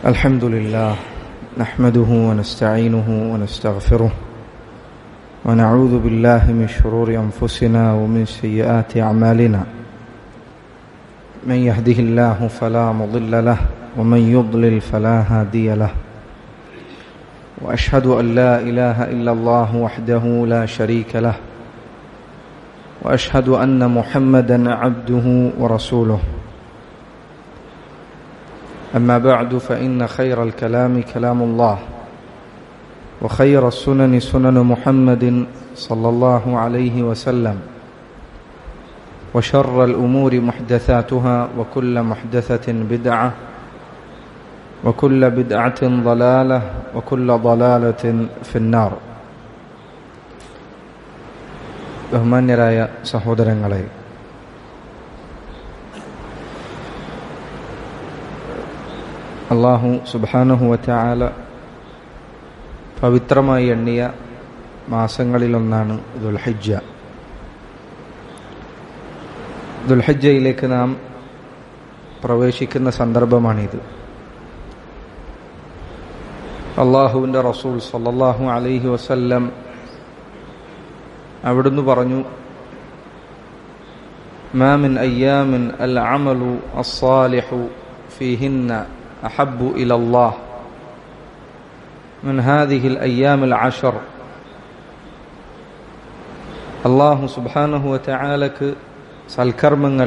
الحمد لله نحمده ونستعينه ونستغفره ونعوذ بالله من شرور انفسنا ومن سيئات اعمالنا من يهده الله فلا مضل له ومن يضلل فلا هادي له واشهد ان لا اله الا الله وحده لا شريك له واشهد ان محمدا عبده ورسوله أما بعد فإن خير الكلام كلام الله وخير السنن سنن محمد صلى الله عليه وسلم وشر الأمور محدثاتها وكل محدثة بدعة وكل بدعة ضلالة وكل ضلالة في النار ബഹുമാന്യരായ സഹോദരങ്ങളെ അള്ളാഹു സുബാനുഹുവറ്റാല പവിത്രമായി എണ്ണിയ മാസങ്ങളിലൊന്നാണ് ദുൽഹജ്ജ ദുൽഹജ്ജയിലേക്ക് നാം പ്രവേശിക്കുന്ന സന്ദർഭമാണിത് അള്ളാഹുവിൻ്റെ റസൂൽ സല്ലല്ലാഹു അലൈഹി വസല്ലം അവിടുന്ന് പറഞ്ഞു മാമിൻ അയ്യാമിൻ അൽ അമലു അസ്സാലിഹു ഫീഹിന്ന أحب إلى الله من هذه الأيام العشر അള്ളാഹു സുബാനഹു വറ്റആലക്ക് സൽക്കർമ്മങ്ങൾ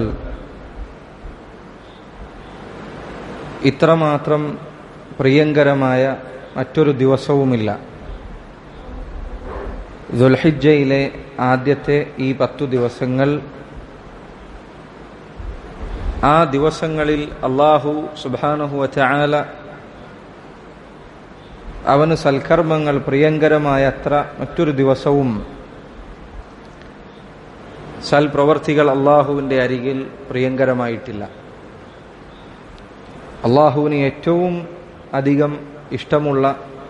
ഇത്രമാത്രം പ്രിയങ്കരമായ മറ്റൊരു ദിവസവുമില്ല ദുൽഹിജയിലെ ആദ്യത്തെ ഈ പത്തു ദിവസങ്ങൾ ആ ദിവസങ്ങളിൽ അള്ളാഹു സുബാനഹു വല അവന് സൽക്കർമ്മങ്ങൾ പ്രിയങ്കരമായ അത്ര മറ്റൊരു ദിവസവും സൽപ്രവർത്തികൾ അള്ളാഹുവിൻ്റെ അരികിൽ പ്രിയങ്കരമായിട്ടില്ല അള്ളാഹുവിന് ഏറ്റവും അധികം ഇഷ്ടമുള്ള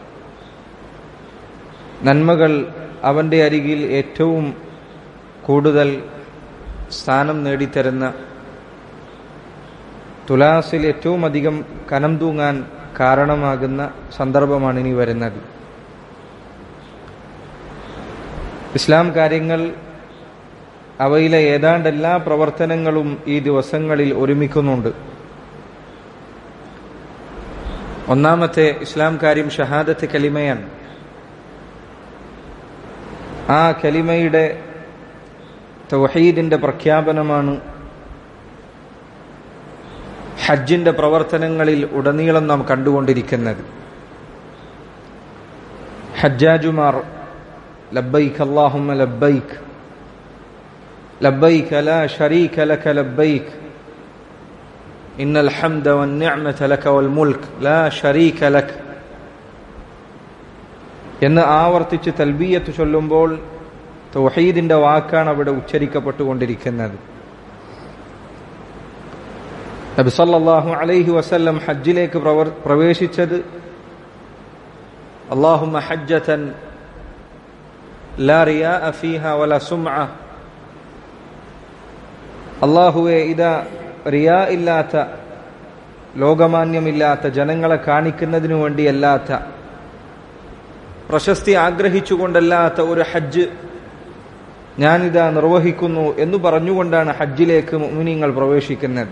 നന്മകൾ അവൻ്റെ അരികിൽ ഏറ്റവും കൂടുതൽ സ്ഥാനം നേടിത്തരുന്ന തുലാസിൽ ഏറ്റവും അധികം കനം തൂങ്ങാൻ കാരണമാകുന്ന സന്ദർഭമാണ് ഇനി വരുന്നത് ഇസ്ലാം കാര്യങ്ങൾ അവയിലെ ഏതാണ്ട് എല്ലാ പ്രവർത്തനങ്ങളും ഈ ദിവസങ്ങളിൽ ഒരുമിക്കുന്നുണ്ട് ഒന്നാമത്തെ ഇസ്ലാം കാര്യം ഷഹാദത്ത് കലിമയാണ് ആ കലിമയുടെ തൗഹീദിന്റെ പ്രഖ്യാപനമാണ് ഹജ്ജിന്റെ പ്രവർത്തനങ്ങളിൽ ഉടനീളം നാം കണ്ടുകൊണ്ടിരിക്കുന്നത് ഹജ്ജാജുമാർ ലബ്ബൈക്ക് അല്ലാഹുമ്മ ലബ്ബൈക്ക് ലബ്ബൈക്ക് ലാ ശരീക ലക ലബ്ബൈക്ക് ഇന്നൽ ഹംദ വന്നിഅമത ലക വൽ മുൽക്ക് ലാ ശരീക ലക എന്ന് ആവർത്തിച്ച് തൽബിയത്ത് ചൊല്ലുമ്പോൾ തൗഹീദിന്റെ വാക്കാണ് അവിടെ ഉച്ചരിക്കപ്പെട്ടുകൊണ്ടിരിക്കുന്നത് നബി സല്ലല്ലാഹു അലൈഹി വസല്ലം ഹജ്ജിലേക്ക് പ്രവേശിച്ചത് അല്ലാഹുമ്മ ഹജ്ജതൻ ലാ റിയാഅ ഫീഹ വല സുംഅ അല്ലാഹുവേ ഇതാ റിയാ ഇല്ലാത്ത ലോകമാന്യമില്ലാത്ത ജനങ്ങളെ കാണിക്കുന്നതിനു വേണ്ടിയല്ലാത്ത പ്രശസ്തി ആഗ്രഹിച്ചുകൊണ്ടല്ലാത്ത ഒരു ഹജ്ജ് ഞാനിതാ നിർവഹിക്കുന്നു എന്ന് പറഞ്ഞുകൊണ്ടാണ് ഹജ്ജിലേക്ക് മുഅ്മിനീങ്ങൾ പ്രവേശിക്കുന്നത്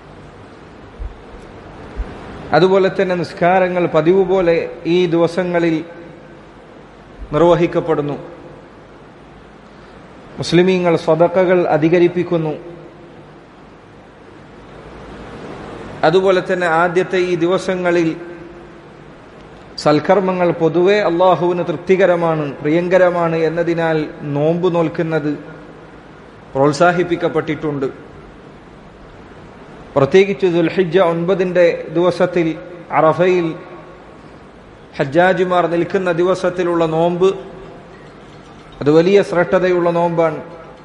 അതുപോലെ തന്നെ നിസ്കാരങ്ങൾ പതിവ് പോലെ ഈ ദിവസങ്ങളിൽ നിർവഹിക്കപ്പെടുന്നു മുസ്ലിമീങ്ങൾ സ്വതക്കകൾ അധികരിപ്പിക്കുന്നു അതുപോലെ തന്നെ ആദ്യത്തെ ഈ ദിവസങ്ങളിൽ സൽക്കർമ്മങ്ങൾ പൊതുവെ അള്ളാഹുവിന് തൃപ്തികരമാണ് പ്രിയങ്കരമാണ് എന്നതിനാൽ നോമ്പ് നോൽക്കുന്നത് പ്രോത്സാഹിപ്പിക്കപ്പെട്ടിട്ടുണ്ട് പ്രത്യേകിച്ച് ദുൽഹിജ ഒൻപതിന്റെ ദിവസത്തിൽ അറഫയിൽ ഹജ്ജാജിമാർ നിൽക്കുന്ന ദിവസത്തിലുള്ള നോമ്പ് അത് വലിയ ശ്രദ്ധതയുള്ള നോമ്പാണ്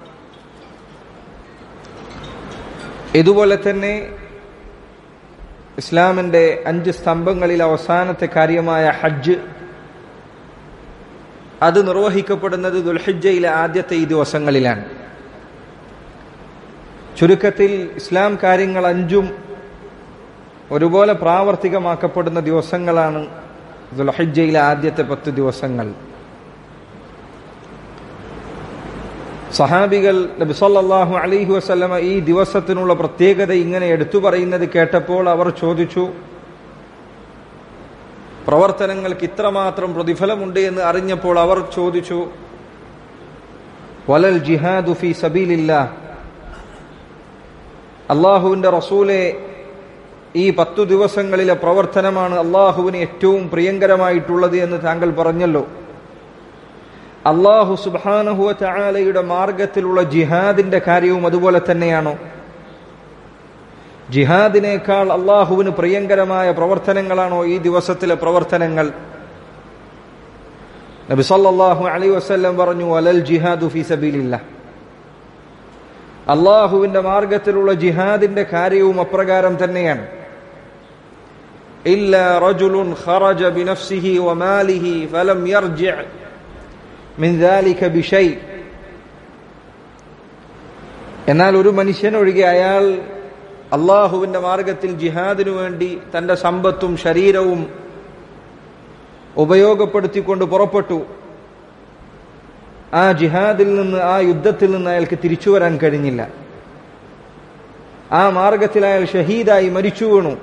ഇതുപോലെ തന്നെ ഇസ്ലാമിന്റെ അഞ്ച് സ്തംഭങ്ങളിൽ അവസാനത്തെ കാര്യമായ ഹജ്ജ് അത് നിർവഹിക്കപ്പെടുന്നത് ദുൽഹിജയിലെ ആദ്യത്തെ ഈ ദിവസങ്ങളിലാണ് ചുരുക്കത്തിൽ ഇസ്ലാം കാര്യങ്ങൾ അഞ്ചും ഒരുപോലെ പ്രാവർത്തികമാക്കപ്പെടുന്ന ദിവസങ്ങളാണ് ദുൽഹജ്ജയിലെ ആദ്യത്തെ പത്ത് ദിവസങ്ങൾ സഹാബികൾ നബി സല്ലല്ലാഹു അലൈഹി വസല്ലമ ഈ ദിവസത്തിനുള്ള പ്രത്യേകത ഇങ്ങനെ എടുത്തു പറയുന്നത് കേട്ടപ്പോൾ അവർ ചോദിച്ചു പ്രവർത്തനങ്ങൾക്ക് ഇത്രമാത്രം പ്രതിഫലമുണ്ട് എന്ന് അറിഞ്ഞപ്പോൾ അവർ ചോദിച്ചു വലൽ ജിഹാദു ഫി സബീലില്ല അള്ളാഹുവിന്റെ റസൂലെ ഈ പത്തു ദിവസങ്ങളിലെ പ്രവർത്തനമാണ് അള്ളാഹുവിന് ഏറ്റവും പ്രിയങ്കരമായിട്ടുള്ളത് എന്ന് താങ്കൾ പറഞ്ഞല്ലോ അള്ളാഹു സുബാനഹുവ ചായാലയുടെ മാർഗത്തിലുള്ള ജിഹാദിന്റെ കാര്യവും അതുപോലെ തന്നെയാണോ ജിഹാദിനേക്കാൾ അള്ളാഹുവിന് പ്രിയങ്കരമായ പ്രവർത്തനങ്ങളാണോ ഈ ദിവസത്തിലെ പ്രവർത്തനങ്ങൾ നബി സല്ലല്ലാഹു അലൈഹി വസല്ലം പറഞ്ഞു അലൽ ജിഹാദു ഫി സബീലില്ല അള്ളാഹുവിന്റെ മാർഗത്തിലുള്ള ജിഹാദിന്റെ കാര്യവും അപ്രകാരം തന്നെയാണ് ഇല്ല റജുലുൻ ഖറജ ബിനഫ്സിഹി വമാലിഹി ഫലം യർജിഅ മിൻ ദാലിക ബിഷൈ എന്നാൽ ഒരു മനുഷ്യനൊഴികെ അയാൾ അള്ളാഹുവിന്റെ മാർഗത്തിൽ ജിഹാദിനു വേണ്ടി തന്റെ സമ്പത്തും ശരീരവും ഉപയോഗപ്പെടുത്തിക്കൊണ്ട് പുറപ്പെട്ടു ആ ജിഹാദിൽ നിന്ന് ആ യുദ്ധത്തിൽ നിന്ന് അയാൾക്ക് തിരിച്ചു വരാൻ കഴിഞ്ഞില്ല ആ മാർഗത്തിൽ അയാൾ ഷഹീദായി മരിച്ചു വീണു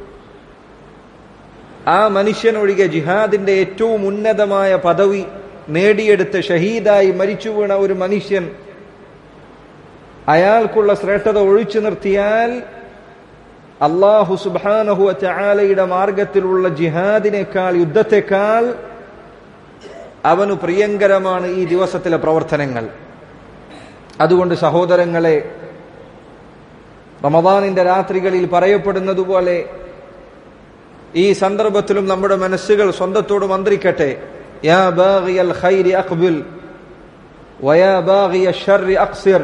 ആ മനുഷ്യനൊഴികെ ജിഹാദിന്റെ ഏറ്റവും ഉന്നതമായ പദവി നേടിയെടുത്ത് ഷഹീദായി മരിച്ചു വീണ ഒരു മനുഷ്യൻ അയാൾക്കുള്ള ശ്രേഷ്ഠത ഒഴിച്ചു നിർത്തിയാൽ അള്ളാഹു സുബാനഹു ചാലയുടെ മാർഗത്തിലുള്ള ജിഹാദിനേക്കാൾ യുദ്ധത്തെക്കാൾ അവന് പ്രിയങ്കരമാണ് ഈ ദിവസത്തിലെ പ്രവർത്തനങ്ങൾ അതുകൊണ്ട് സഹോദരങ്ങളെ റമദാനിന്റെ രാത്രികളിൽ പറയപ്പെടുന്നതുപോലെ ഈ സന്ദർഭത്തിലും നമ്മുടെ മനസ്സുകൾ സ്വന്തത്തോട് മന്ത്രിക്കട്ടെ യാ ബാഗിയൽ ഖൈരി അഖ്ബിൽ വയാ ബാഗിയ ഷർരി അക്സിർ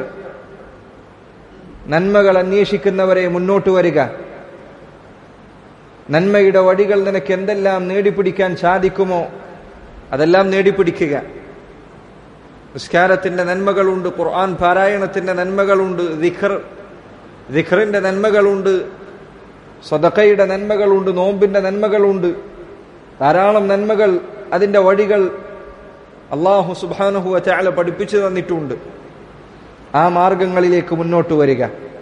നന്മകൾ അന്വേഷിക്കുന്നവരെ മുന്നോട്ട് വരിക നന്മയുടെ വഴികൾ നിനക്ക് എന്തെല്ലാം നേടിപ്പിടിക്കാൻ സാധിക്കുമോ അതെല്ലാം നേടിപ്പിടിക്കുക നിസ്കാരത്തിന്റെ നന്മകളുണ്ട് ഖുർആൻ പാരായണത്തിന്റെ നന്മകളുണ്ട് ദിഖർ ദിഖറിന്റെ നന്മകളുണ്ട് സദക്കയുടെ നന്മകളുണ്ട് നോമ്പിന്റെ നന്മകളുണ്ട് ധാരാളം നന്മകൾ അതിന്റെ വഴികൾ അള്ളാഹു സുബാനഹു ചാല പഠിപ്പിച്ചു തന്നിട്ടുണ്ട് ആ മാർഗങ്ങളിലേക്ക് മുന്നോട്ട് വരിക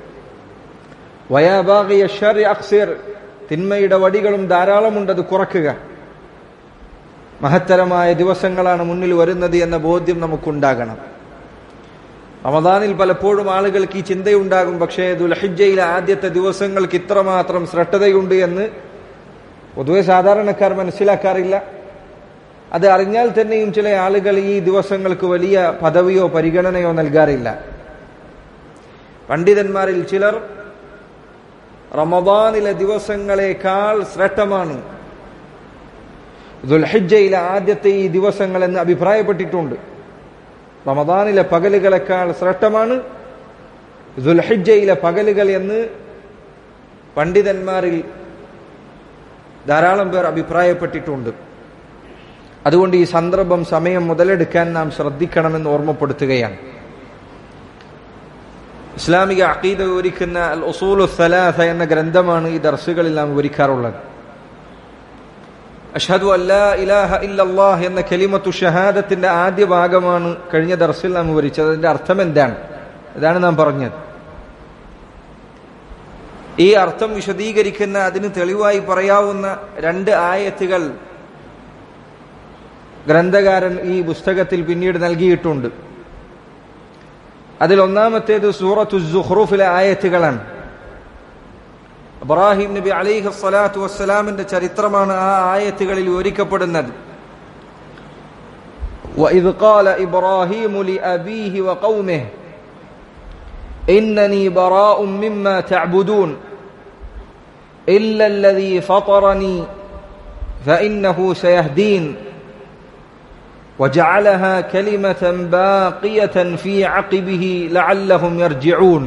വയാബാഗിയ ഷർ അക്സിർ തിന്മയുടെ വടികളും ധാരാളമുണ്ട് അത് കുറക്കുക മഹത്തരമായ ദിവസങ്ങളാണ് മുന്നിൽ വരുന്നത് എന്ന ബോധ്യം നമുക്കുണ്ടാകണം റമദാനിൽ പലപ്പോഴും ആളുകൾക്ക് ഈ ചിന്തയുണ്ടാകും പക്ഷേ ദുൽഹിജയിലെ ആദ്യത്തെ ദിവസങ്ങൾക്ക് ഇത്രമാത്രം ശ്രദ്ധതയുണ്ട് എന്ന് പൊതുവെ സാധാരണക്കാർ മനസ്സിലാക്കാറില്ല അത് അറിഞ്ഞാൽ തന്നെയും ചില ആളുകൾ ഈ ദിവസങ്ങൾക്ക് വലിയ പദവിയോ പരിഗണനയോ നൽകാറില്ല പണ്ഡിതന്മാരിൽ ചിലർ റമദാനിലെ ദിവസങ്ങളെക്കാൾ ശ്രേഷ്ഠമാണ് ദുൽഹിജയിലെ ആദ്യത്തെ ഈ ദിവസങ്ങൾ എന്ന് അഭിപ്രായപ്പെട്ടിട്ടുണ്ട് റമദാനിലെ പകലുകളെക്കാൾ ശ്രേഷ്ഠമാണ് ദുൽഹിജയിലെ പകലുകൾ എന്ന് പണ്ഡിതന്മാരിൽ ധാരാളം പേർ അഭിപ്രായപ്പെട്ടിട്ടുണ്ട് അതുകൊണ്ട് ഈ സന്ദർഭം സമയം മുതലെടുക്കാൻ നാം ശ്രദ്ധിക്കണമെന്ന് ഓർമ്മപ്പെടുത്തുകയാണ് ഇസ്ലാമിക അഖീദ വിവരിക്കുന്ന അൽ ഉസൂലു സലാസ എന്ന ഗ്രന്ഥമാണ് ഈ ദർസുകളിൽ നാം വിവരിക്കാറുള്ളത് അഷഹദു അല്ലാ ഇലാഹ ഇല്ലല്ലാഹ് എന്ന കലിമത്തു ഷഹാദത്തിന്റെ ആദ്യ ഭാഗമാണ് കഴിഞ്ഞ ദർസിൽ നാം വിവരിച്ചത് അതിന്റെ അർത്ഥം എന്താണ് ഇതാണ് നാം പറഞ്ഞത് ഈ അർത്ഥം വിശദീകരിക്കുന്ന അതിന് തെളിവായി പറയാവുന്ന രണ്ട് ആയത്തുകൾ ഗ്രന്ഥകാരൻ ഈ പുസ്തകത്തിൽ പിന്നീട് നൽകിയിട്ടുണ്ട് അതിൽ ഒന്നാമത്തേത് സൂറത്തു സുഹ്റൂഫിലെ ആയത്തുകളാണ് ഇബ്രാഹിം നബി അലൈഹി സ്വലാത്തു വസ്സലാമിന്റെ ചരിത്രമാണ് ആ ആയത്തുകളിൽ വിവരിക്കപ്പെടുന്നത് وإذ قال إبراهيم لأبيه وقومه إنني براء مما تعبدون إلا الذي فطرني فإنه سيهدين وجعلها كلمة باقية في عقبه لعلهم يرجعون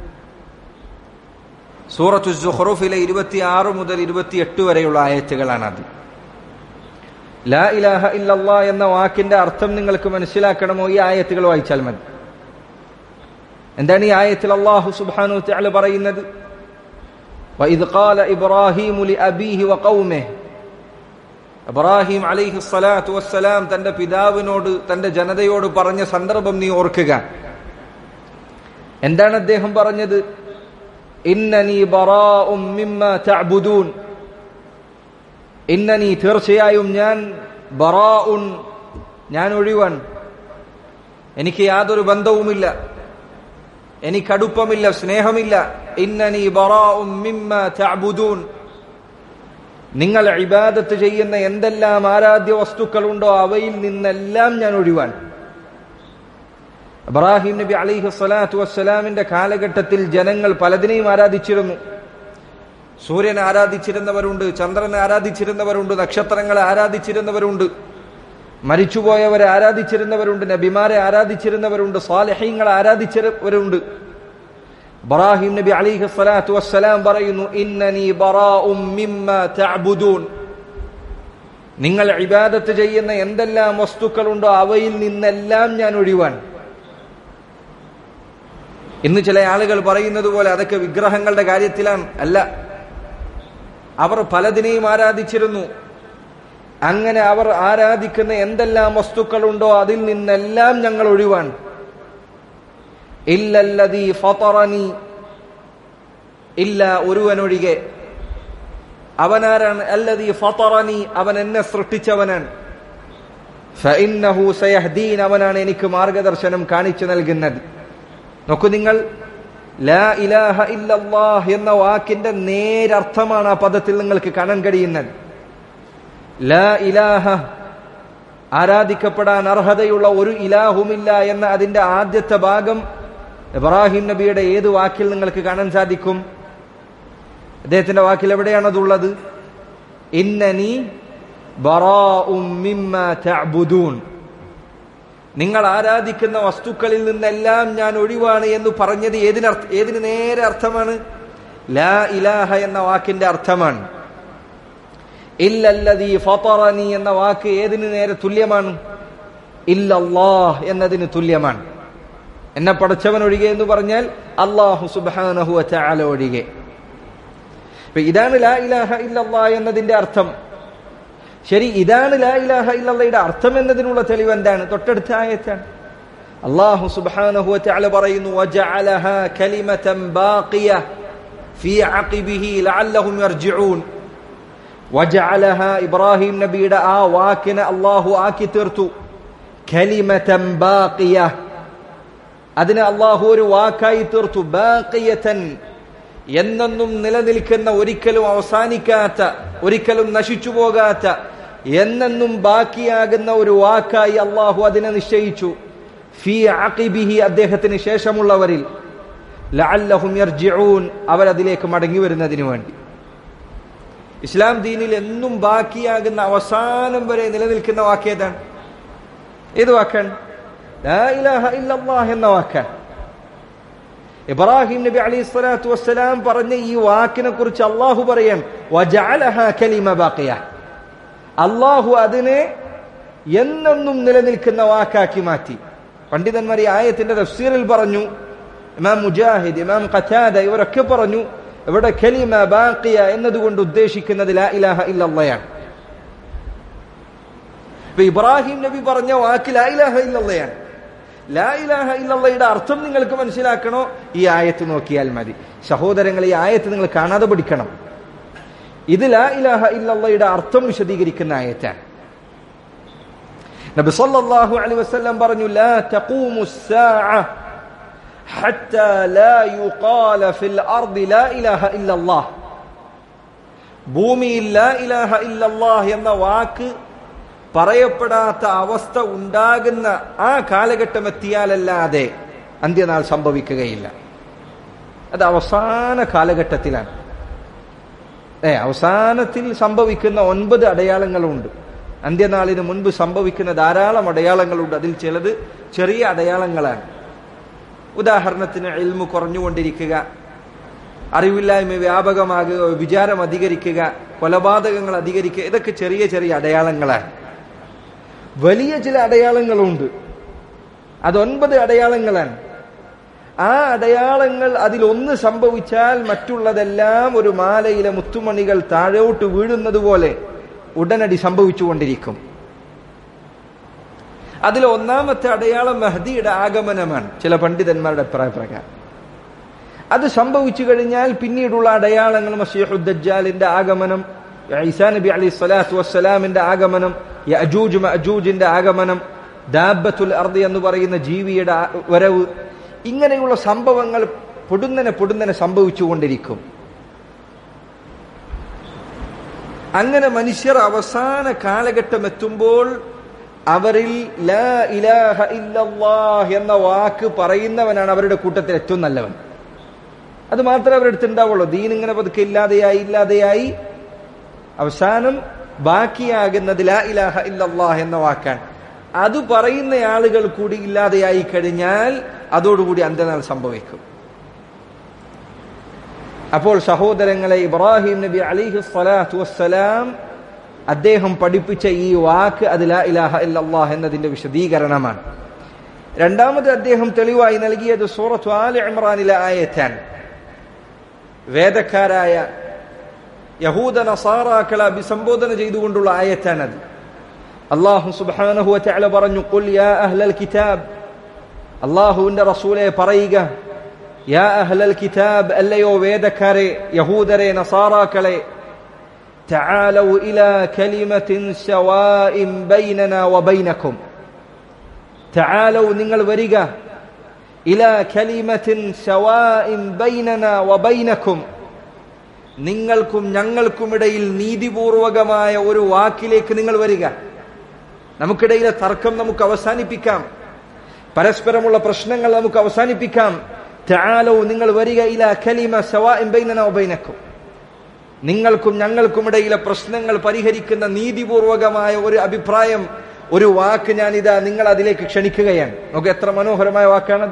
സൂറത്തു സുഹ്റൂഫിലെ ഇരുപത്തി ആറ് മുതൽ ഇരുപത്തിയെട്ട് വരെയുള്ള ആയത്തുകളാണത് ലാ ഇലാഹ ഇല്ലല്ലാ എന്ന വാക്കിന്റെ അർത്ഥം നിങ്ങൾക്ക് മനസ്സിലാക്കണമോ ഈ ആയത്തുകൾ വായിച്ചാൽ മതി എന്താണ് ഈ ആയത്തിൽ അള്ളാഹു സുബാനു തആല പറയുന്നത് وإذ قال إبراهيم لأبيه وقومه ഇബ്രാഹിം അലൈഹി സ്വലാത്തു വസ്സലാം തന്റെ പിതാവിനോട് തന്റെ ജനതയോട് പറഞ്ഞ സന്ദർഭം നീ ഓർക്കുക എന്താണ് അദ്ദേഹം പറഞ്ഞത് ഇന്നനി ബറാഉം മിമ്മ തഅബുദൂൻ ഇന്നനി തീർച്ചയായും ഞാൻ ബറാഉൻ ഞാൻ ഒഴിവാൻ എനിക്ക് യാതൊരു ബന്ധവുമില്ല എനിക്കടുപ്പമില്ല സ്നേഹമില്ല ഇന്നനി ബറാഉം മിമ്മ തഅബുദൂൻ നിങ്ങൾ ഇബാദത്ത് ചെയ്യുന്ന എന്തെല്ലാം ആരാധ്യ വസ്തുക്കളുണ്ടോ അവയിൽ നിന്നെല്ലാം ഞാൻ ഒഴിവാൻ ഇബ്രാഹിം നബി അലിഹു സ്വലാത്തു വസ്സലാമിന്റെ കാലഘട്ടത്തിൽ ജനങ്ങൾ പലതിനെയും ആരാധിച്ചിരുന്നു സൂര്യനെ ആരാധിച്ചിരുന്നവരുണ്ട് ചന്ദ്രനെ ആരാധിച്ചിരുന്നവരുണ്ട് നക്ഷത്രങ്ങളെ ആരാധിച്ചിരുന്നവരുണ്ട് മരിച്ചുപോയവരെ ആരാധിച്ചിരുന്നവരുണ്ട് നബിമാരെ ആരാധിച്ചിരുന്നവരുണ്ട് സ്വാലഹീങ്ങളെ ആരാധിച്ചവരുണ്ട് ഇബ്രാഹിം നബി അലിഹി സ്വലാത്തു വസ്സലാം പറയുന്നു ഇന്നനി ബറാഉം മിമ്മ തഅബുദൂൻ നിങ്ങൾ ഇബാദത്ത് ചെയ്യുന്ന എന്തെല്ലാം വസ്തുക്കളുണ്ടോ അവയിൽ നിന്നെല്ലാം ഞാൻ ഒഴിവാൻ ഇന്ന് ചില ആളുകൾ പറയുന്നത് പോലെ അതൊക്കെ വിഗ്രഹങ്ങളുടെ കാര്യത്തിലാണ് അല്ല അവർ പലതിനെയും ആരാധിച്ചിരുന്നു അങ്ങനെ അവർ ആരാധിക്കുന്ന എന്തെല്ലാം വസ്തുക്കളുണ്ടോ അതിൽ നിന്നെല്ലാം ഞങ്ങൾ ഒഴിവാൻ ഇല്ലല്ലതീ ഫതറനി ഇല്ല ഒരുവനൊഴികെ അവനാരാണ് അല്ലതീ ഫതറനി അവൻ എന്നെ സൃഷ്ടിച്ചവനാണ് ഫഇന്നഹു സയഹ്ദീൻ അവനാണ് എനിക്ക് മാർഗദർശനം കാണിച്ചു നൽകുന്നത് നോക്കൂ നിങ്ങൾ ലാ ഇലാഹ ഇല്ലല്ലാഹ് എന്ന വാക്കിന്റെ നേരർത്ഥമാണ് ആ പദത്തിൽ നിങ്ങൾക്ക് കാണാൻ കഴിയുന്നത് ലാ ഇലാഹ ആരാധിക്കപ്പെടാൻ അർഹതയുള്ള ഒരു ഇലാഹുമില്ല എന്ന അതിന്റെ ആദ്യത്തെ ഭാഗം ഇബ്രാഹിം നബിയുടെ ഏത് വാക്കിൽ നിങ്ങൾക്ക് കാണാൻ സാധിക്കും അദ്ദേഹത്തിന്റെ വാക്കിൽ എവിടെയാണതുള്ളത് ഇന്നനി ബറാഉം മിമ്മ തഅബുദൂൻ നിങ്ങൾ ആരാധിക്കുന്ന വസ്തുക്കളിൽ നിന്നെല്ലാം ഞാൻ ഒഴിവാണ് എന്ന് പറഞ്ഞത് ഏതിനർത്ഥ ഏതിന് നേരെ അർത്ഥമാണ് ലാ ഇലാഹ എന്ന വാക്കിന്റെ അർത്ഥമാണ് ഇല്ലല്ലതീ ഫതറനി എന്ന വാക്ക് ഏതിന് നേരെ തുല്യമാണ് ഇല്ലല്ലാഹ് എന്നതിന് തുല്യമാണ് എന്നെ പടച്ചവൻ ഒഴികെ എന്ന് പറഞ്ഞാൽ അള്ളാഹു സുബാനഹു ചാല ഒഴികെ ഇപ്പൊ ഇതാണ് ലാ ഇലാഹ ഇല്ലല്ലാ എന്നതിന്റെ അർത്ഥം ശരി ഇതാണ് ലാ ഇലാഹ ഇല്ലല്ലയുടെ അർത്ഥം എന്നതിനുള്ള തെളിവ് എന്താണ് തൊട്ടടുത്ത ആയത്താണ് അള്ളാഹു സുബ്ഹാനഹു വതആല പറയുന്നു വജഅലഹ കലിമതൻ ബാഖിയ ഫീ അഖിബിഹി ലഅല്ലഹും യർജിഊൻ വജഅലഹ ഇബ്രാഹിം നബിയുടെ ആ വാക്കിനെ അള്ളാഹു ആക്കി തീർത്തു കലിമതൻ ബാഖിയ അതിനെ അള്ളാഹു ഒരു വാക്കായി തീർത്തു ബാഖിയതൻ എന്നെന്നും നിലനിൽക്കുന്ന ഒരിക്കലും അവസാനിക്കാത്ത ഒരിക്കലും നശിച്ചു പോകാത്ത എന്നെന്നും ബാക്കിയാകുന്ന ഒരു വാക്കായി അള്ളാഹു അതിനെ നിശ്ചയിച്ചു ഫി അഖിബിഹി അദ്ദേഹത്തിന് ശേഷമുള്ളവരിൽ ലഅല്ലഹും യർജിഊൻ അവരതിലേക്ക് മടങ്ങി വരുന്നതിന് വേണ്ടി ഇസ്ലാം ദീനിൽ എന്നും ബാക്കിയാകുന്ന അവസാനം വരെ നിലനിൽക്കുന്ന വാക്കേതാണ് ഏത് വാക്കാണ് ലാ ഇലാഹ ഇല്ലല്ലാഹ് എന്ന വാക്കാണ് ഇബ്രാഹിം നബി അലൈഹി സ്വലാത്തു വസ്സലാം പറഞ്ഞ ഈ വാക്കിനെ കുറിച്ച് അള്ളാഹു പറയാൻ അള്ളാഹു അതിനെ എന്നെന്നും നിലനിൽക്കുന്ന വാക്കാക്കി മാറ്റി പണ്ഡിതന്മാർ ഈ ആയത്തിന്റെ തഫ്സീറിൽ പറഞ്ഞു ഇമാം മുജാഹിദ് ഇമാം ഖറ്റാദ ഇവരൊക്കെ പറഞ്ഞു ഇവിടെ ഖലിമ ബാക്കിയ എന്നതുകൊണ്ട് ഉദ്ദേശിക്കുന്നത് ലാ ഇലാഹ ഇല്ലല്ലയാണ് ഇപ്പൊ ഇബ്രാഹിം നബി പറഞ്ഞ വാക്ക് ലാ ഇലാഹ ഇല്ലല്ലയാണ് ലാ ഇലാഹ ഇല്ലല്ലയുടെ അർത്ഥം നിങ്ങൾക്ക് മനസ്സിലാക്കണോ ഈ ആയത്ത് നോക്കിയാൽ മതി സഹോദരങ്ങൾ ഈ ആയത്ത് നിങ്ങൾ കാണാതെ പഠിക്കണം ഇത് ലാ ഇലാഹ ഇല്ലല്ലയുടെ അർത്ഥം വിശദീകരിക്കുന്ന ആയത്താണ് നബി സല്ലല്ലാഹു അലൈഹി വസല്ലം പറഞ്ഞു ലാ തഖൂമു الساعه حتى لا يقال في الارض لا اله الا الله ഭൂമിയിൽ ലാ ഇലാഹ ഇല്ലല്ലാഹ് എന്ന വാക്ക് പറയപ്പെടാത്ത അവസ്ഥ ഉണ്ടാകുന്ന ആ കാലഘട്ടം എത്തിയാലല്ലാതെ അന്ത്യനാൾ സംഭവിക്കുകയില്ല അത് അവസാന കാലഘട്ടത്തിലാണ് ഏ അവസാനത്തിൽ സംഭവിക്കുന്ന ഒൻപത് അടയാളങ്ങളുണ്ട് അന്ത്യനാളിന് മുൻപ് സംഭവിക്കുന്ന ധാരാളം അടയാളങ്ങളുണ്ട് അതിൽ ചിലത് ചെറിയ അടയാളങ്ങളാണ് ഉദാഹരണത്തിന് എൽമു കുറഞ്ഞുകൊണ്ടിരിക്കുക അറിവില്ലായ്മ വ്യാപകമാകുക വിചാരം അധികരിക്കുക കൊലപാതകങ്ങൾ അധികരിക്കുക ഇതൊക്കെ ചെറിയ ചെറിയ അടയാളങ്ങളാണ് വലിയ ചില അടയാളങ്ങളുണ്ട് അത് ഒൻപത് അടയാളങ്ങളാണ് ആ അടയാളങ്ങൾ അതിലൊന്ന് സംഭവിച്ചാൽ മറ്റുള്ളതെല്ലാം ഒരു മാലയിലെ മുത്തുമണികൾ താഴോട്ട് വീഴുന്നത് പോലെ ഉടനടി സംഭവിച്ചുകൊണ്ടിരിക്കും അതിൽ ഒന്നാമത്തെ അടയാളം മെഹദിയുടെ ആഗമനമാണ് ചില പണ്ഡിതന്മാരുടെ അഭിപ്രായ പ്രകാരം അത് സംഭവിച്ചു കഴിഞ്ഞാൽ പിന്നീടുള്ള അടയാളങ്ങൾ മസീഹുദ്ദാലിന്റെ ആഗമനം ഈസാ നബി അലി സ്വലാത്തു വസ്സലാമിന്റെ ആഗമനം യജൂജ് മഅജൂജിന്റെ ആഗമനം ദാബത്തുൽ അർദി എന്ന് പറയുന്ന ജീവിയുടെ വരവ് ഇങ്ങനെയുള്ള സംഭവങ്ങൾ പൊടുന്നനെ പൊടുന്നനെ സംഭവിച്ചുകൊണ്ടിരിക്കും അങ്ങനെ മനുഷ്യർ അവസാന കാലഘട്ടം എത്തുമ്പോൾ അവരിൽ ലാ ഇലാഹ ഇല്ലല്ലാഹ് എന്ന വാക്ക് പറയുന്നവനാണ് അവരുടെ കൂട്ടത്തിൽ ഏറ്റവും നല്ലവൻ അത് മാത്രമേ അവരുടെ അടുത്ത് ഉണ്ടാവുള്ളൂ ദീൻ ഇങ്ങനെ പതുക്കെ ഇല്ലാതെയായി ഇല്ലാതെയായി അവസാനം ബാക്കിയാകുന്നത് ലാ ഇലാഹ ഇല്ലല്ലാഹ് എന്ന വാക്കാണ് അത് പറയുന്ന ആളുകൾ കൂടി ഇല്ലാതെയായി കഴിഞ്ഞാൽ അതോടുകൂടി അന്ത്യനാൾ സംഭവിക്കും അപ്പോൾ സഹോദരങ്ങളെ ഇബ്രാഹിം നബി അലിഹു സ്വലാത്തു വസ്സലാം അദ്ദേഹം പഠിപ്പിച്ച ഈ വാക്ക് അത് ലാ ഇലാഹ ഇല്ലല്ലാഹ് എന്നതിന്റെ വിശദീകരണമാണ് രണ്ടാമത് അദ്ദേഹം തെളിവായി നൽകിയത് സൂറത്ത് ആൽ ഇമ്രാനിലെ ആയത്താണ് വേദക്കാരായ യഹൂദ നസാറാക്കളെ അഭിസംബോധന ചെയ്തുകൊണ്ടുള്ള ആയത്താണത് അള്ളാഹു സുബ്ഹാനഹു വതആല പറഞ്ഞു ഖുൽ യാ അഹ്ലൽ കിതാബ് അള്ളാഹുവിന്റെ റസൂലെ പറയുക യാ അഹ്ലൽ കിതാബ് അല്ലയോ വേദക്കാരെ യഹൂദരെ നസാറാക്കളെ تعالوا إلى كلمة سواء بيننا وبينكم تعالوا നിങ്ങൾ വരിക إلى كلمة سواء بيننا وبينكم നിങ്ങൾക്കും ഞങ്ങൾക്കുമിടയിൽ നീതിപൂർവകമായ ഒരു വാക്കിലേക്ക് നിങ്ങൾ വരിക നമുക്കിടയിലെ തർക്കം നമുക്ക് അവസാനിപ്പിക്കാം പരസ്പരമുള്ള പ്രശ്നങ്ങൾ നമുക്ക് അവസാനിപ്പിക്കാം تعالوا നിങ്ങൾ വരിക ഇല കലിമ സവാഇൻ ബൈനന വബൈനക്കും നിങ്ങൾക്കും ഞങ്ങൾക്കുമിടയിലെ പ്രശ്നങ്ങൾ പരിഹരിക്കുന്ന നീതിപൂർവകമായ ഒരു അഭിപ്രായം ഒരു വാക്ക് ഞാൻ ഇതാ നിങ്ങൾ അതിലേക്ക് ക്ഷണിക്കുകയാണ് നമുക്ക് എത്ര മനോഹരമായ വാക്കാണത്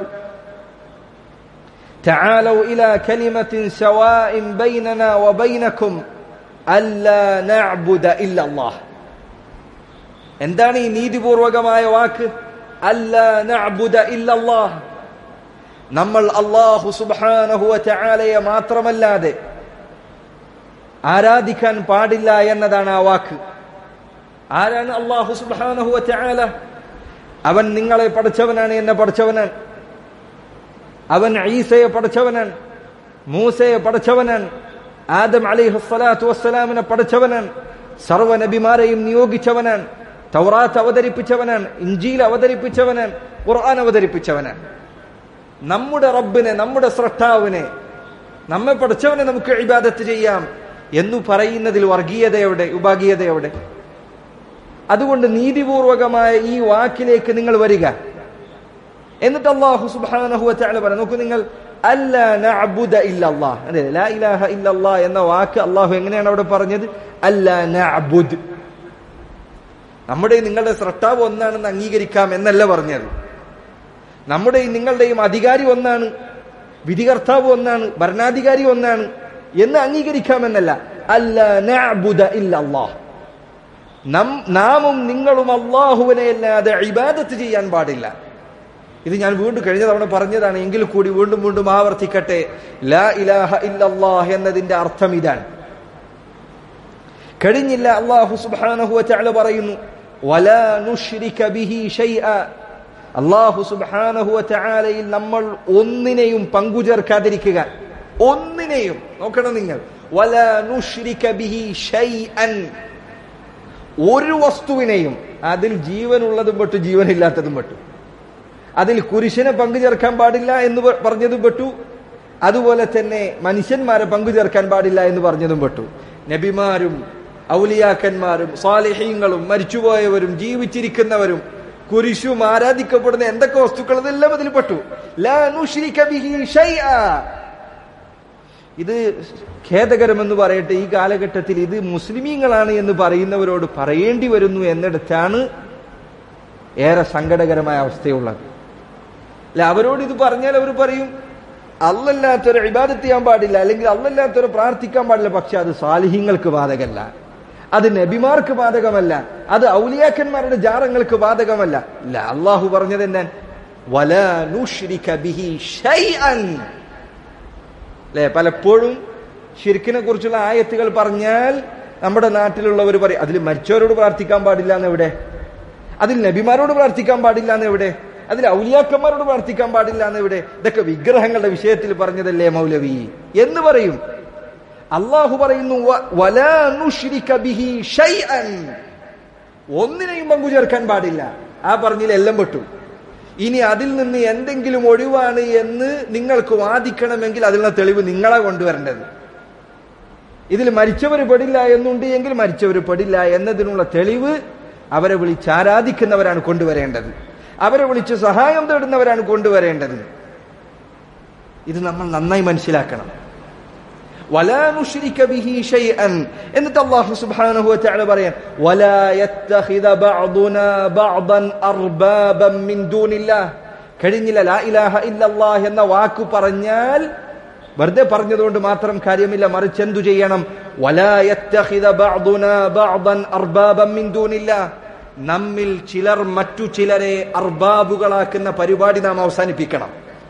تعالوا إلى كلمة سواء بيننا وبينكم ألا نعبد إلا الله എന്താണ് ഈ നീതിപൂർവകമായ വാക്ക് അല്ല നഅബുദ ഇല്ലല്ലാഹ് നമ്മൾ അല്ലാഹു സുബ്ഹാനഹു വതആലയെ മാത്രമല്ലാതെ ആരാധിക്കാൻ പാടില്ല എന്നതാണ് ആ വാക്ക് ആരാണ് അള്ളാഹു സുബ്ഹാനഹു വതആല അവൻ നിങ്ങളെ പഠിച്ചവനാണ് എന്നെ പഠിച്ചവനാണ് അവൻ ഈസയെ പഠിച്ചവനാണ് മൂസയെ പഠിച്ചവനാണ് ആദം അലിഹു സ്വലാത്തു വസ്സലാമിനെ പഠിച്ചവനാണ് സർവ്വ നബിമാരെയും നിയോഗിച്ചവനാണ് തൗറാത്ത് അവതരിപ്പിച്ചവനാണ് ഇഞ്ചീൽ അവതരിപ്പിച്ചവനാണ് ഖുർആൻ അവതരിപ്പിച്ചവനാണ് നമ്മുടെ റബ്ബിനെ നമ്മുടെ സ്രഷ്ടാവിനെ നമ്മെ പഠിച്ചവനെ നമുക്ക് ഇബാദത്ത് ചെയ്യാം എന്നു പറയുന്നതിൽ വർഗീയതയോടെ ഉപാഗീയതയോടെ അതുകൊണ്ട് നീതിപൂർവകമായ ഈ വാക്കിലേക്ക് നിങ്ങൾ വരിക എന്നിട്ട് അള്ളാഹു സുബ്ഹാനഹു വതആല പറഞ്ഞു നോക്കൂ നിങ്ങൾ അല്ല നഅബുദ ഇല്ലല്ലാഹ് അതെ ലാ ഇലാഹ ഇല്ലല്ലാഹ് എന്ന വാക്ക് അള്ളാഹു എങ്ങനെയാണ് അവിടെ പറഞ്ഞത് അല്ല നഅബുദ് നമ്മുടെ നിങ്ങളുടെ സ്രഷ്ടാവ് ഒന്നാണെന്ന് അംഗീകരിക്കാം എന്നല്ല പറഞ്ഞത് നമ്മുടെയും നിങ്ങളുടെയും അധികാരി ഒന്നാണ് വിധികർത്താവ് ഒന്നാണ് ഭരണാധികാരി ഒന്നാണ് എന്ന് അംഗീകരിക്കാമെന്നല്ല അല്ല നഅബുദ ഇല്ലല്ലാഹ് നാമും നിങ്ങളും അള്ളാഹുവിനെ അല്ലാതെ ഇബാദത്ത് ചെയ്യാൻ പാടില്ല ഇത് ഞാൻ വീണ്ടും കഴിഞ്ഞ തവണ പറഞ്ഞതാണ് എങ്കിൽ കൂടി വീണ്ടും വീണ്ടും ആവർത്തിക്കട്ടെ ലാ ഇലാഹ ഇല്ലല്ലാഹ് എന്നതിന്റെ അർത്ഥം ഇതാണ് കഴിഞ്ഞില്ല അള്ളാഹു സുബ്ഹാനഹു വതആല പറയുന്നു വലാ നുശ്രിക ബിഹി ഷൈഅ അള്ളാഹു സുബ്ഹാനഹു വതആലയിൽ നമ്മൾ ഒന്നിനെയും പങ്കുചേർക്കാതിരിക്കുക ഒന്നിനെയും നോക്കണം നിങ്ങൾ വലാ നുശ്രിക ബിഹി ഷൈഅൻ ഒരു വസ്തുവിനെയും അതിൽ ജീവനുള്ളതും പെട്ടു ജീവനില്ലാത്തതും പെട്ടു അതിൽ കുരിശിനെ പങ്കു ചേർക്കാൻ പാടില്ല എന്ന് പറഞ്ഞതും പെട്ടു അതുപോലെ തന്നെ മനുഷ്യന്മാരെ പങ്കു ചേർക്കാൻ പാടില്ല എന്ന് പറഞ്ഞതും പെട്ടു നബിമാരും ഔലിയാക്കന്മാരും സാലിഹീങ്ങളും മരിച്ചുപോയവരും ജീവിച്ചിരിക്കുന്നവരും കുരിശും ആരാധിക്കപ്പെടുന്ന എന്തൊക്കെ വസ്തുക്കൾ അതെല്ലാം അതിൽ പെട്ടു ലാ നുശ്രിക ബിഹി ഷൈഅ ഇത് ഖേദകരമെന്ന് പറയട്ടെ ഈ കാലഘട്ടത്തിൽ ഇത് മുസ്ലിമീങ്ങളാണ് എന്ന് പറയുന്നവരോട് പറയേണ്ടി വരുന്നു എന്നിടത്താണ് ഏറെ സങ്കടകരമായ അവസ്ഥയുള്ളത് അല്ല അവരോട് ഇത് പറഞ്ഞാൽ അവർ പറയും അല്ലല്ലാത്തൊരു ഇബാദത്ത് ചെയ്യാൻ പാടില്ല അല്ലെങ്കിൽ അല്ലല്ലാത്തൊരു പ്രാർത്ഥിക്കാൻ പാടില്ല പക്ഷെ അത് സാലിഹ്യങ്ങൾക്ക് ബാധകമല്ല അത് നബിമാർക്ക് ബാധകമല്ല അത് ഔലിയാക്കന്മാരുടെ ജാറങ്ങൾക്ക് ബാധകമല്ല ഇല്ല അള്ളാഹു പറഞ്ഞത് എന്നാൻ വലാ നുശ്രിക ബിഹി ഷൈഅൻ അല്ലെ പലപ്പോഴും ഷിർക്കിനെ കുറിച്ചുള്ള ആയത്തുകൾ പറഞ്ഞാൽ നമ്മുടെ നാട്ടിലുള്ളവർ പറയും അതിൽ മരിച്ചവരോട് പ്രാർത്ഥിക്കാൻ പാടില്ല എന്ന് എവിടെ അതിൽ നബിമാരോട് പ്രാർത്ഥിക്കാൻ പാടില്ല എന്ന് എവിടെ അതിൽ ഔലിയാക്കന്മാരോട് പ്രാർത്ഥിക്കാൻ പാടില്ല എന്ന് എവിടെ ഇതൊക്കെ വിഗ്രഹങ്ങളുടെ വിഷയത്തിൽ പറഞ്ഞതല്ലേ മൗലവി എന്ന് പറയും അള്ളാഹു പറയുന്നു "വ- വലാ നുശ്രിക ബിഹി ഷൈഅൻ." ഒന്നിനെയും പങ്കു ചേർക്കാൻ പാടില്ല ആ പറഞ്ഞതിൽ എല്ലാം പെട്ടു ഇനി അതിൽ നിന്ന് എന്തെങ്കിലും ഒഴിവാണ് എന്ന് നിങ്ങൾക്ക് വാദിക്കണമെങ്കിൽ അതിനുള്ള തെളിവ് നിങ്ങളെ കൊണ്ടുവരേണ്ടത് ഇതിൽ മരിച്ചവർ പെടില്ല എന്നുണ്ട് എങ്കിൽ മരിച്ചവർ പെടില്ല എന്നതിനുള്ള തെളിവ് അവരെ വിളിച്ച് ആരാധിക്കുന്നവരാണ് കൊണ്ടുവരേണ്ടത് അവരെ വിളിച്ച് സഹായം തേടുന്നവരാണ് കൊണ്ടുവരേണ്ടത് ഇത് നമ്മൾ നന്നായി മനസ്സിലാക്കണം ولا نشرك به شيئا എന്നിട്ട് അല്ലാഹു സുബ്ഹാനഹു വതആല പറയാൻ ولا يتخذ بعضنا بعضا اربابا من دون الله കഴിഞ്ഞില്ല ലാ ഇലാഹ ഇല്ലല്ലാഹ് എന്ന വാക്ക് പറഞ്ഞാൽ വെറുതെ പറഞ്ഞതുകൊണ്ട് മാത്രം കാര്യമില്ല മറിച്ച് എന്തു ചെയ്യണം ولا يتخذ بعضنا بعضا اربابا من دون الله നമ്മിൽ ചിലർ മറ്റു ചിലരെ അർബാബുകളാക്കുന്ന പരിപാടി നാം അവസാനിപ്പിക്കണം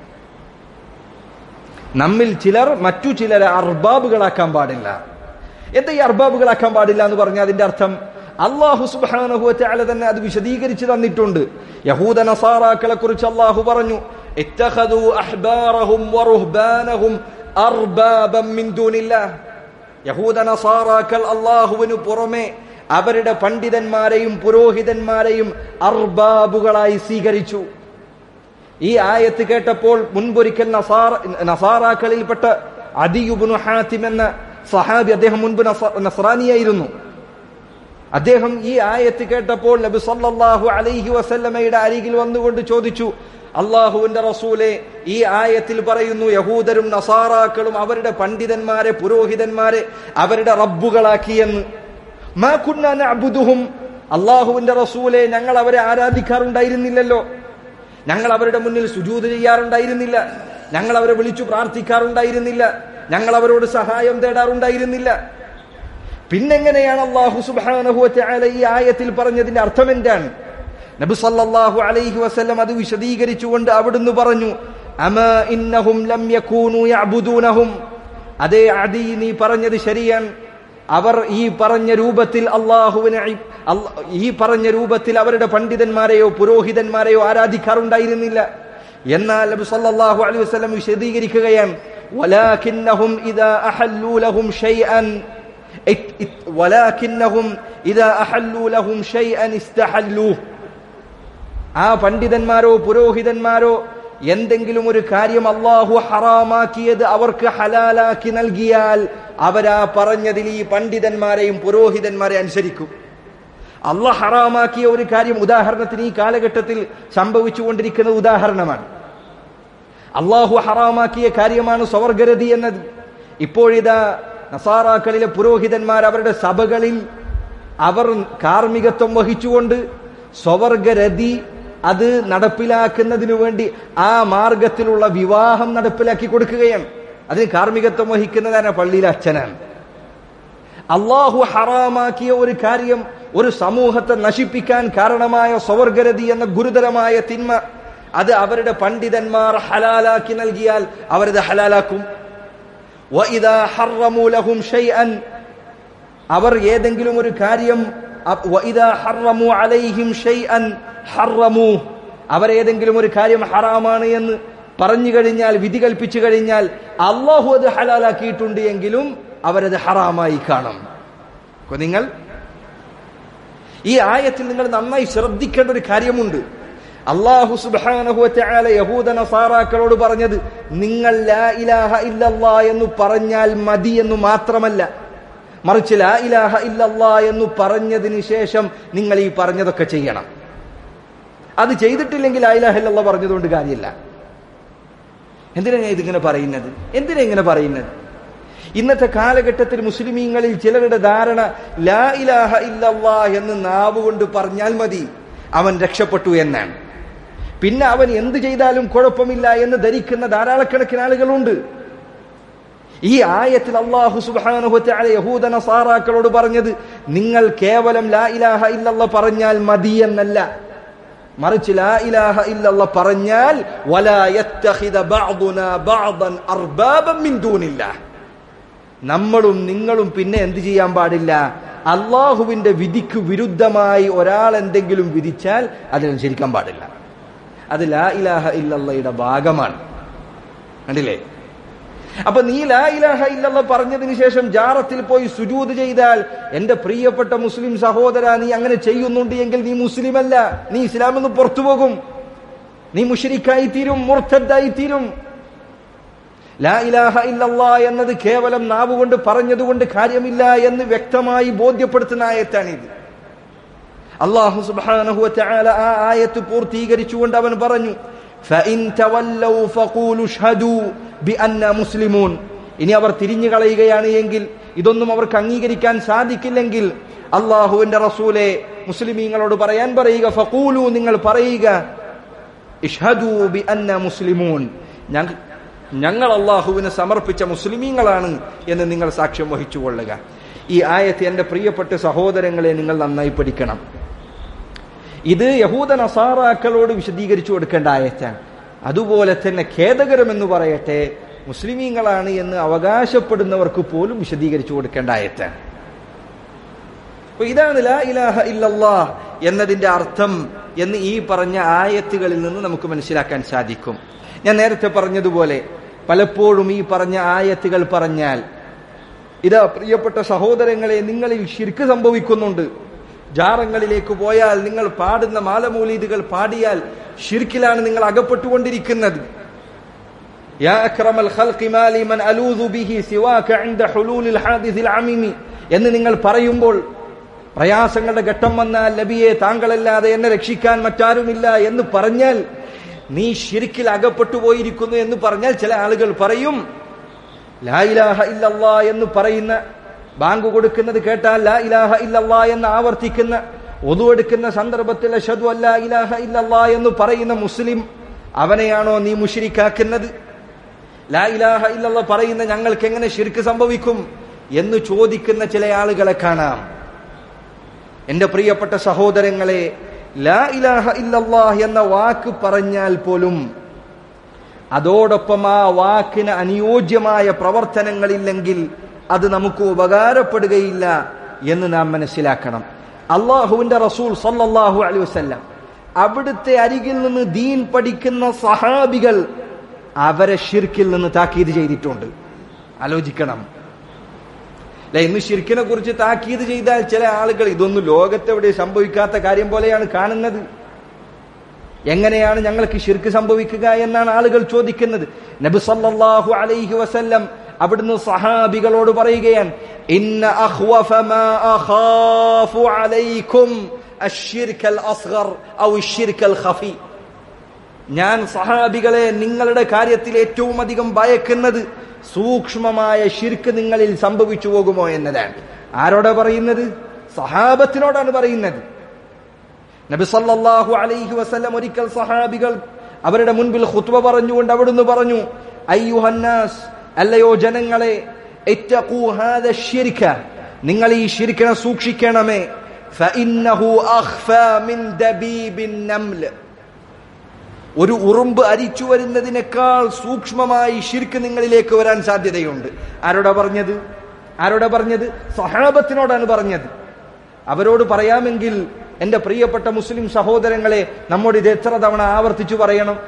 നമ്മിൽ ചിലർ മറ്റു ചിലരെ അർബാബുകളാക്കാൻ പാടില്ല എന്താ ഈ അർബാബുകളാക്കാൻ പാടില്ല എന്ന് പറഞ്ഞ അതിന്റെ അർത്ഥം അള്ളാഹു സുബാനഹുല തന്നെ അത് വിശദീകരിച്ച് തന്നിട്ടുണ്ട് യഹൂദ നസാറാക്കളെ കുറിച്ച് അള്ളാഹു പറഞ്ഞു "ഇത്തഖദൂ അഹ്ബാറഹും വറുഹ്ബാനഹും അർബാബം മിൻ ദൂനില്ലാഹ്." യഹൂദ നസാറാക്കൾ അള്ളാഹുവിന് പുറമെ അവരുടെ പണ്ഡിതന്മാരെയും പുരോഹിതന്മാരെയും അർബാബുകളായി സ്വീകരിച്ചു ഈ ആയത്ത് കേട്ടപ്പോൾ മുൻപൊരിക്കൽ നസാറ നസാറാക്കളിൽപ്പെട്ട അദിയുബുനു ഹാത്തിം എന്ന സഹാബി അദ്ദേഹം മുൻപ് നസ- നസ്രാനിയായിരുന്നു അദ്ദേഹം ഈ ആയത്ത് കേട്ടപ്പോൾ നബി സല്ലല്ലാഹു അലൈഹി വസല്ലമയുടെ അരികിൽ വന്നുകൊണ്ട് ചോദിച്ചു അള്ളാഹുവിന്റെ റസൂലെ ഈ ആയത്തിൽ പറയുന്നു യഹൂദരും നസാറാക്കളും അവരുടെ പണ്ഡിതന്മാരെ പുരോഹിതന്മാരെ അവരുടെ റബ്ബുകളാക്കിയെന്ന് മാ കുന്നാ നഅ്ബുദുഹും അള്ളാഹുവിന്റെ റസൂലെ ഞങ്ങൾ അവരെ ആരാധിക്കാറുണ്ടായിരുന്നില്ലല്ലോ ഞങ്ങൾ അവരുടെ മുന്നിൽ സുജൂത് ചെയ്യാറുണ്ടായിരുന്നില്ല ഞങ്ങൾ അവരെ വിളിച്ചു പ്രാർത്ഥിക്കാറുണ്ടായിരുന്നില്ല ഞങ്ങൾ അവരോട് സഹായം തേടാറുണ്ടായിരുന്നില്ല പിന്നെങ്ങനെയാണ് അള്ളാഹു സുബ്ഹാനഹു വതആല ഈ ആയത്തിൽ പറഞ്ഞതിന്റെ അർത്ഥം എന്താണ് നബി സല്ലല്ലാഹു അലൈഹി വസല്ലം അത് വിശദീകരിച്ചുകൊണ്ട് അവിടുന്ന് പറഞ്ഞു അമാ ഇന്നഹും ലം യകൂനു യഅബുദൂനഹും അതേ അദി നീ പറഞ്ഞത് ശരിയാണ് അവർ ഈ പറഞ്ഞ രൂപത്തിൽ അള്ളാഹുവിനെ ഇ- അല്ല- ഈ പറഞ്ഞ രൂപത്തിൽ അവരുടെ പണ്ഡിതന്മാരെയോ പുരോഹിതന്മാരെയോ ആരാധിക്കാറുണ്ടായിരുന്നില്ല എന്നാൽ നബി സല്ലല്ലാഹു അലൈഹി വസല്ലം വിശദീകരിക്കുകയാണ് വലാകിന്നഹും ഇദാ അഹല്ലൂ ലഹും ഷൈഅൻ ഇത്- ഇത്- വലാകിന്നഹും ഇദാ അഹല്ലൂ ലഹും ഷൈഅൻ ഇസ്തഹല്ലൂഹ് ആ പണ്ഡിതന്മാരോ പുരോഹിതന്മാരോ എന്തെങ്കിലും ഒരു കാര്യം അള്ളാഹു ഹറാമാക്കിയത് അവർക്ക് ഹലാലാക്കി നൽകിയാൽ അവരാ പറഞ്ഞതിൽ ഈ പണ്ഡിതന്മാരെയും പുരോഹിതന്മാരെ അനുസരിക്കും അള്ളാഹ് ഹറാമാക്കിയ ഒരു കാര്യം ഉദാഹരണത്തിന് ഈ കാലഘട്ടത്തിൽ സംഭവിച്ചുകൊണ്ടിരിക്കുന്ന ഉദാഹരണമാണ് അള്ളാഹു ഹറാമാക്കിയ കാര്യമാണ് സ്വർഗരതി എന്നത് ഇപ്പോഴിതാ നസാറാക്കളിലെ പുരോഹിതന്മാർ അവരുടെ സഭകളിൽ അവർ കാർമ്മികത്വം വഹിച്ചുകൊണ്ട് സ്വവർഗരതി അത് നടപ്പിലാക്കുന്നതിനു വേണ്ടി ആ മാർഗത്തിലുള്ള വിവാഹം നടപ്പിലാക്കി കൊടുക്കുകയാണ് അതിന് കാർമ്മികത്വം വഹിക്കുന്നതാണ് പള്ളിയിലെ അച്ഛനാണ് അള്ളാഹു ഹറാമാക്കിയ ഒരു കാര്യം ഒരു സമൂഹത്തെ നശിപ്പിക്കാൻ കാരണമായ സ്വവർഗരതി എന്ന ഗുരുതരമായ തിന്മ അത് അവരുടെ പണ്ഡിതന്മാർ ഹലാലാക്കി നൽകിയാൽ അവരത് ഹലാലാക്കും وَإِذَا حَرَّمُوا لَهُمْ شَيْئًا അവർ ഏതെങ്കിലും ഒരു കാര്യം അ- وَإِذَا حَرَّمُوا عَلَيْهِمْ شَيْئًا حَرَّمُوهُ അവർ ഏതെങ്കിലും ഒരു കാര്യം ഹറാമാണ് എന്ന് പറഞ്ഞു കഴിഞ്ഞാൽ വിധി കൽപ്പിച്ചു കഴിഞ്ഞാൽ അള്ളാഹു അത് ഹലാലാക്കിയിട്ടുണ്ട് എങ്കിലും അവരത് ഹറാമായി കാണും അപ്പൊ നിങ്ങൾ ഈ ആയത്തിൽ നിങ്ങൾ നന്നായി ശ്രദ്ധിക്കേണ്ട ഒരു കാര്യമുണ്ട് അള്ളാഹു സുബാനഹുല യഹൂദ നസാറാക്കളോട് പറഞ്ഞത് നിങ്ങൾ ലാ ഇലാഹ ഇല്ലല്ലാ എന്ന് പറഞ്ഞാൽ മതി എന്ന് മാത്രമല്ല മറിച്ച് ലാ ഇലാഹ ഇല്ലല്ലാ എന്ന് പറഞ്ഞതിന് ശേഷം നിങ്ങൾ ഈ പറഞ്ഞതൊക്കെ ചെയ്യണം അത് ചെയ്തിട്ടില്ലെങ്കിൽ ലാ ഇലാഹ ഇല്ലല്ലാ പറഞ്ഞതുകൊണ്ട് കാര്യമില്ല എന്തിനാ ഞാൻ ഇതിങ്ങനെ പറയുന്നത് എന്തിനാ ഇങ്ങനെ പറയുന്നത് ഇന്നത്തെ കാലഘട്ടത്തിൽ മുസ്ലിമീങ്ങളിൽ ചിലരുടെ ധാരണ ലാ ഇലാഹ ഇല്ലല്ലാ എന്ന് നാവ് കൊണ്ട് പറഞ്ഞാൽ മതി അവൻ രക്ഷപ്പെട്ടു എന്നാണ് പിന്നെ അവൻ എന്ത് ചെയ്താലും കുഴപ്പമില്ല എന്ന് ധരിക്കുന്ന ധാരാളക്കണക്കിന് ആളുകളുണ്ട് ഈ ആയത്തിൽ അള്ളാഹു സുബാനുഹത്തെ യഹൂദ നസാറാക്കളോട് പറഞ്ഞത് നിങ്ങൾ കേവലം ലാ ഇലാഹ ഇല്ലല്ല പറഞ്ഞാൽ മതി എന്നല്ല മറിച്ച് ലാ ഇലാഹ ഇല്ലല്ല പറഞ്ഞാൽ വലാ യത്തഖിദ ബഅദുനാ ബഅദൻ അർബാബൻ മിൻ ദൂനില്ലാഹ് നമ്മളും നിങ്ങളും പിന്നെ എന്ത് ചെയ്യാൻ പാടില്ല അള്ളാഹുവിന്റെ വിധിക്ക് വിരുദ്ധമായി ഒരാൾ എന്തെങ്കിലും വിധിച്ചാൽ അതിനനുസരിക്കാൻ പാടില്ല അത് ലാ ഇലാഹ ഇല്ലല്ലയുടെ ഭാഗമാണ് കണ്ടില്ലേ അപ്പൊ നീ ലാ ഇലാഹ ഇല്ലല്ല പറഞ്ഞതിന് ശേഷം ജാറത്തിൽ പോയി സുജൂത് ചെയ്താൽ എന്റെ പ്രിയപ്പെട്ട മുസ്ലിം സഹോദര നീ അങ്ങനെ ചെയ്യുന്നുണ്ട് എങ്കിൽ നീ മുസ്ലിം അല്ല നീ ഇസ്ലാമിൽ നിന്ന് പുറത്തു പോകും നീ മുഷരിക്കായി തീരും മുർത്തദ്ദായി തീരും ലാ ഇലാഹ ഇല്ലല്ലാ എന്നത് കേവലം നാവുകൊണ്ട് പറഞ്ഞതുകൊണ്ട് കാര്യമില്ല എന്ന് വ്യക്തമായി ബോധ്യപ്പെടുത്തുന്ന ആയത്താണിത് അള്ളാഹു സുബ്ഹാനഹു വതആല ആ ആയത്ത് പൂർത്തീകരിച്ചുകൊണ്ട് അവൻ പറഞ്ഞു فإن تولوا فقولوا اشهدوا بأننا مسلمون ഇനി അവർ തിരിഞ്ഞു കളയുകയാണ് എങ്കിൽ ഇതൊന്നും അവർക്ക് അംഗീകരിക്കാൻ സാധിക്കില്ലെങ്കിൽ അള്ളാഹുവിന്റെ റസൂലെ മുസ്ലിമീങ്ങളോട് പറയാൻ പറയുക ഫഖൂലു നിങ്ങൾ പറയുക ഇഷ്ഹദു ബി അന്ന മുസ്ലിമൂൻ ഞങ്ങൾ ഞങ്ങൾ അള്ളാഹുവിന് സമർപ്പിച്ച മുസ്ലിമീങ്ങളാണ് എന്ന് നിങ്ങൾ സാക്ഷ്യം വഹിച്ചു കൊള്ളുക ഈ ആയത്ത് എന്റെ പ്രിയപ്പെട്ട സഹോദരങ്ങളെ നിങ്ങൾ നന്നായി പഠിക്കണം ഇത് യഹൂദ നസാറാക്കളോട് വിശദീകരിച്ചു കൊടുക്കേണ്ട ആയത്താണ് അതുപോലെ തന്നെ ഖേദകരമെന്ന് പറയട്ടെ മുസ്ലിമീങ്ങളാണ് എന്ന് അവകാശപ്പെടുന്നവർക്ക് പോലും വിശദീകരിച്ചു കൊടുക്കേണ്ട ആയത്താണ് അപ്പൊ ഇതാണ് ലാ ഇലാഹ ഇല്ലല്ലാ എന്നതിന്റെ അർത്ഥം എന്ന് ഈ പറഞ്ഞ ആയത്തുകളിൽ നിന്ന് നമുക്ക് മനസ്സിലാക്കാൻ സാധിക്കും ഞാൻ നേരത്തെ പറഞ്ഞതുപോലെ പലപ്പോഴും ഈ പറഞ്ഞ ആയത്തുകൾ പറഞ്ഞാൽ ഇതാ പ്രിയപ്പെട്ട സഹോദരങ്ങളെ നിങ്ങളിൽ ശിർക്ക് സംഭവിക്കുന്നുണ്ട് ജാറങ്ങളിലേക്ക് പോയാൽ നിങ്ങൾ പാടുന്ന മാലമൂലീതുകൾ പാടിയാൽ ഷിർക്കിലാണ് നിങ്ങൾ അകപ്പെട്ടുകൊണ്ടിരിക്കുന്നത് يا أكرم الخلق ما لي من ألوذ به سواك عند حلول الحادث العميم എന്ന് നിങ്ങൾ പറയുമ്പോൾ പ്രയാസങ്ങളുടെ ഘട്ടം വന്നാൽ ലബിയെ താങ്കളല്ലാതെ എന്നെ രക്ഷിക്കാൻ മറ്റാരുമില്ല എന്ന് പറഞ്ഞാൽ നീ ശിരിക്കിൽ അകപ്പെട്ടു പോയിരിക്കുന്നു എന്ന് പറഞ്ഞാൽ ചില ആളുകൾ പറയും ലാ ഇലാഹ ഇല്ലല്ലാ എന്ന് പറയുന്ന ബാങ്ക് കൊടുക്കുന്നത് കേട്ടാൽ ലാ ഇലാഹ ഇല്ലല്ലാ എന്ന് ആവർത്തിക്കുന്ന ഒതുവെടുക്കുന്ന സന്ദർഭത്തിൽ അഷദു അല്ലാ ഇലാഹ ഇല്ലല്ലാ എന്ന് പറയുന്ന മുസ്ലിം അവനെയാണോ നീ മുഷിരിക്കാക്കുന്നത് ലാ ഇലാഹ ഇല്ലല്ലാ പറയുന്ന ഞങ്ങൾക്ക് എങ്ങനെ ശിർക്ക് സംഭവിക്കും എന്ന് ചോദിക്കുന്ന ചില ആളുകളെ കാണാം എന്റെ പ്രിയപ്പെട്ട സഹോദരങ്ങളെ ലാ ഇലാഹ ഇല്ലല്ലാ എന്ന വാക്ക് പറഞ്ഞാൽ പോലും അതോടൊപ്പം ആ വാക്കിന് അനുയോജ്യമായ പ്രവർത്തനങ്ങളില്ലെങ്കിൽ അത് നമുക്ക് ഉപകാരപ്പെടുകയില്ല എന്ന് നാം മനസ്സിലാക്കണം അള്ളാഹുവിന്റെ റസൂൽ സല്ലല്ലാഹു അലൈഹി വസല്ലം അവിടുത്തെ അരികിൽ നിന്ന് ദീൻ പഠിക്കുന്ന സഹാബികൾ അവരെ ഷിർക്കിൽ നിന്ന് താക്കീത് ചെയ്തിട്ടുണ്ട് ആലോചിക്കണം അല്ലെ ഇന്ന് ഷിർക്കിനെ കുറിച്ച് താക്കീത് ചെയ്താൽ ചില ആളുകൾ ഇതൊന്നും ലോകത്തെവിടെ സംഭവിക്കാത്ത കാര്യം പോലെയാണ് കാണുന്നത് എങ്ങനെയാണ് ഞങ്ങൾക്ക് ഷിർക്ക് സംഭവിക്കുക എന്നാണ് ആളുകൾ ചോദിക്കുന്നത് നബി സല്ലല്ലാഹു അലൈഹി വസല്ലം അവിടുന്ന് സഹാബികളോട് പറയുകയാണ് ഇന്ന അഖ്വഫ മാ അഖാഫു അലൈക്കും അശ്ശിർക്കൽ അസ്ഗർ ഔ അശ്ശിർക്കൽ ഖഫി ഞാൻ സഹാബികളെ നിങ്ങളുടെ കാര്യത്തിൽ ഏറ്റവും അധികം ഭയക്കുന്നത് സൂക്ഷ്മമായ ഷിർക്ക് നിങ്ങളിൽ സംഭവിച്ചു പോകുമോ എന്നതാണ് ആരോടാ പറയുന്നത് സഹാബത്തിനോടാണ് പറയുന്നത് നബി സല്ലല്ലാഹു അലൈഹി വസല്ലം ഒരിക്കൽ സഹാബികൾ അവരുടെ മുൻപിൽ ഖുത്ബ പറഞ്ഞുകൊണ്ട് അവിടുന്ന് പറഞ്ഞു അയ്യുഹന്നാസ് അല്ലയോ ജനങ്ങളെ ഇത്തഖൂ ഹാദ ശിർക നിങ്ങൾ ഈ ശിർക്കിനെ സൂക്ഷിക്കണമേ ഫഇന്നഹു അഖ്ഫാ മിൻ ദബീബിൻ നംൽ ഒരു ഉറുമ്പ് അരിച്ചു വരുന്നതിനേക്കാൾ സൂക്ഷ്മമായി ഷിർക്ക് നിങ്ങളിലേക്ക് വരാൻ സാധ്യതയുണ്ട് ആരോടാ പറഞ്ഞത് ആരോടാ പറഞ്ഞത് സഹാബത്തിനോടാണ് പറഞ്ഞത് അവരോട് പറയാമെങ്കിൽ എന്റെ പ്രിയപ്പെട്ട മുസ്ലിം സഹോദരങ്ങളെ നമ്മോട് ഇത് എത്ര തവണ ആവർത്തിച്ചു പറയണം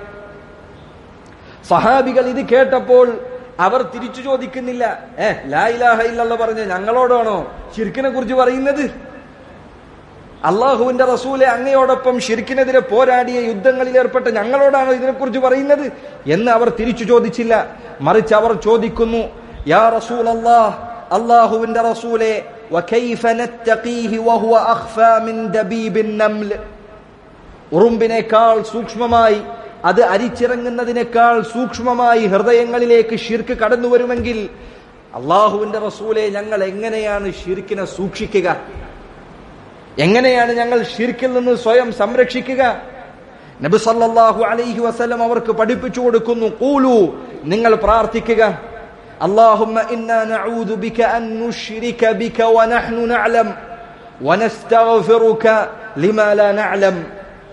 സഹാബികൾ ഇത് കേട്ടപ്പോൾ അവർ തിരിച്ചു ചോദിക്കുന്നില്ല ഏ ലാ ഇലാഹ ഇല്ലല്ല പറഞ്ഞ ഞങ്ങളോടാണോ ഷിർക്കിനെ കുറിച്ച് പറയുന്നത് അള്ളാഹുവിന്റെ റസൂലെ അങ്ങയോടൊപ്പം ഷിർക്കിനെതിരെ പോരാടിയ യുദ്ധങ്ങളിൽ ഏർപ്പെട്ട ഞങ്ങളോടാണോ ഇതിനെക്കുറിച്ച് പറയുന്നത് എന്ന് അവർ തിരിച്ചു ചോദിച്ചില്ല മറിച്ച് അവർ ചോദിക്കുന്നു യാ റസൂൽ അള്ളാഹ് അള്ളാഹുവിന്റെ റസൂലെ وكيف نتقيه وهو أخفى من دبيب النمل ഉറുമ്പിനേക്കാൾ സൂക്ഷ്മമായി അത് അരിച്ചിറങ്ങുന്നതിനേക്കാൾ സൂക്ഷ്മമായി ഹൃദയങ്ങളിലേക്ക് ഷിർക്ക് കടന്നു വരുമെങ്കിൽ അള്ളാഹുവിന്റെ റസൂലെ ഞങ്ങൾ എങ്ങനെയാണ് ഷിർക്കിനെ സൂക്ഷിക്കുക എങ്ങനെയാണ് ഞങ്ങൾ ഷിർക്കിൽ നിന്ന് സ്വയം സംരക്ഷിക്കുക നബി സല്ലല്ലാഹു അലൈഹി വസല്ലം അവർക്ക് പഠിപ്പിച്ചു കൊടുക്കുന്നു കൂലു നിങ്ങൾ പ്രാർത്ഥിക്കുക اللهم إنا نعوذ بك أن نشرك بك ونحن نعلم ونستغفرك لما لا نعلم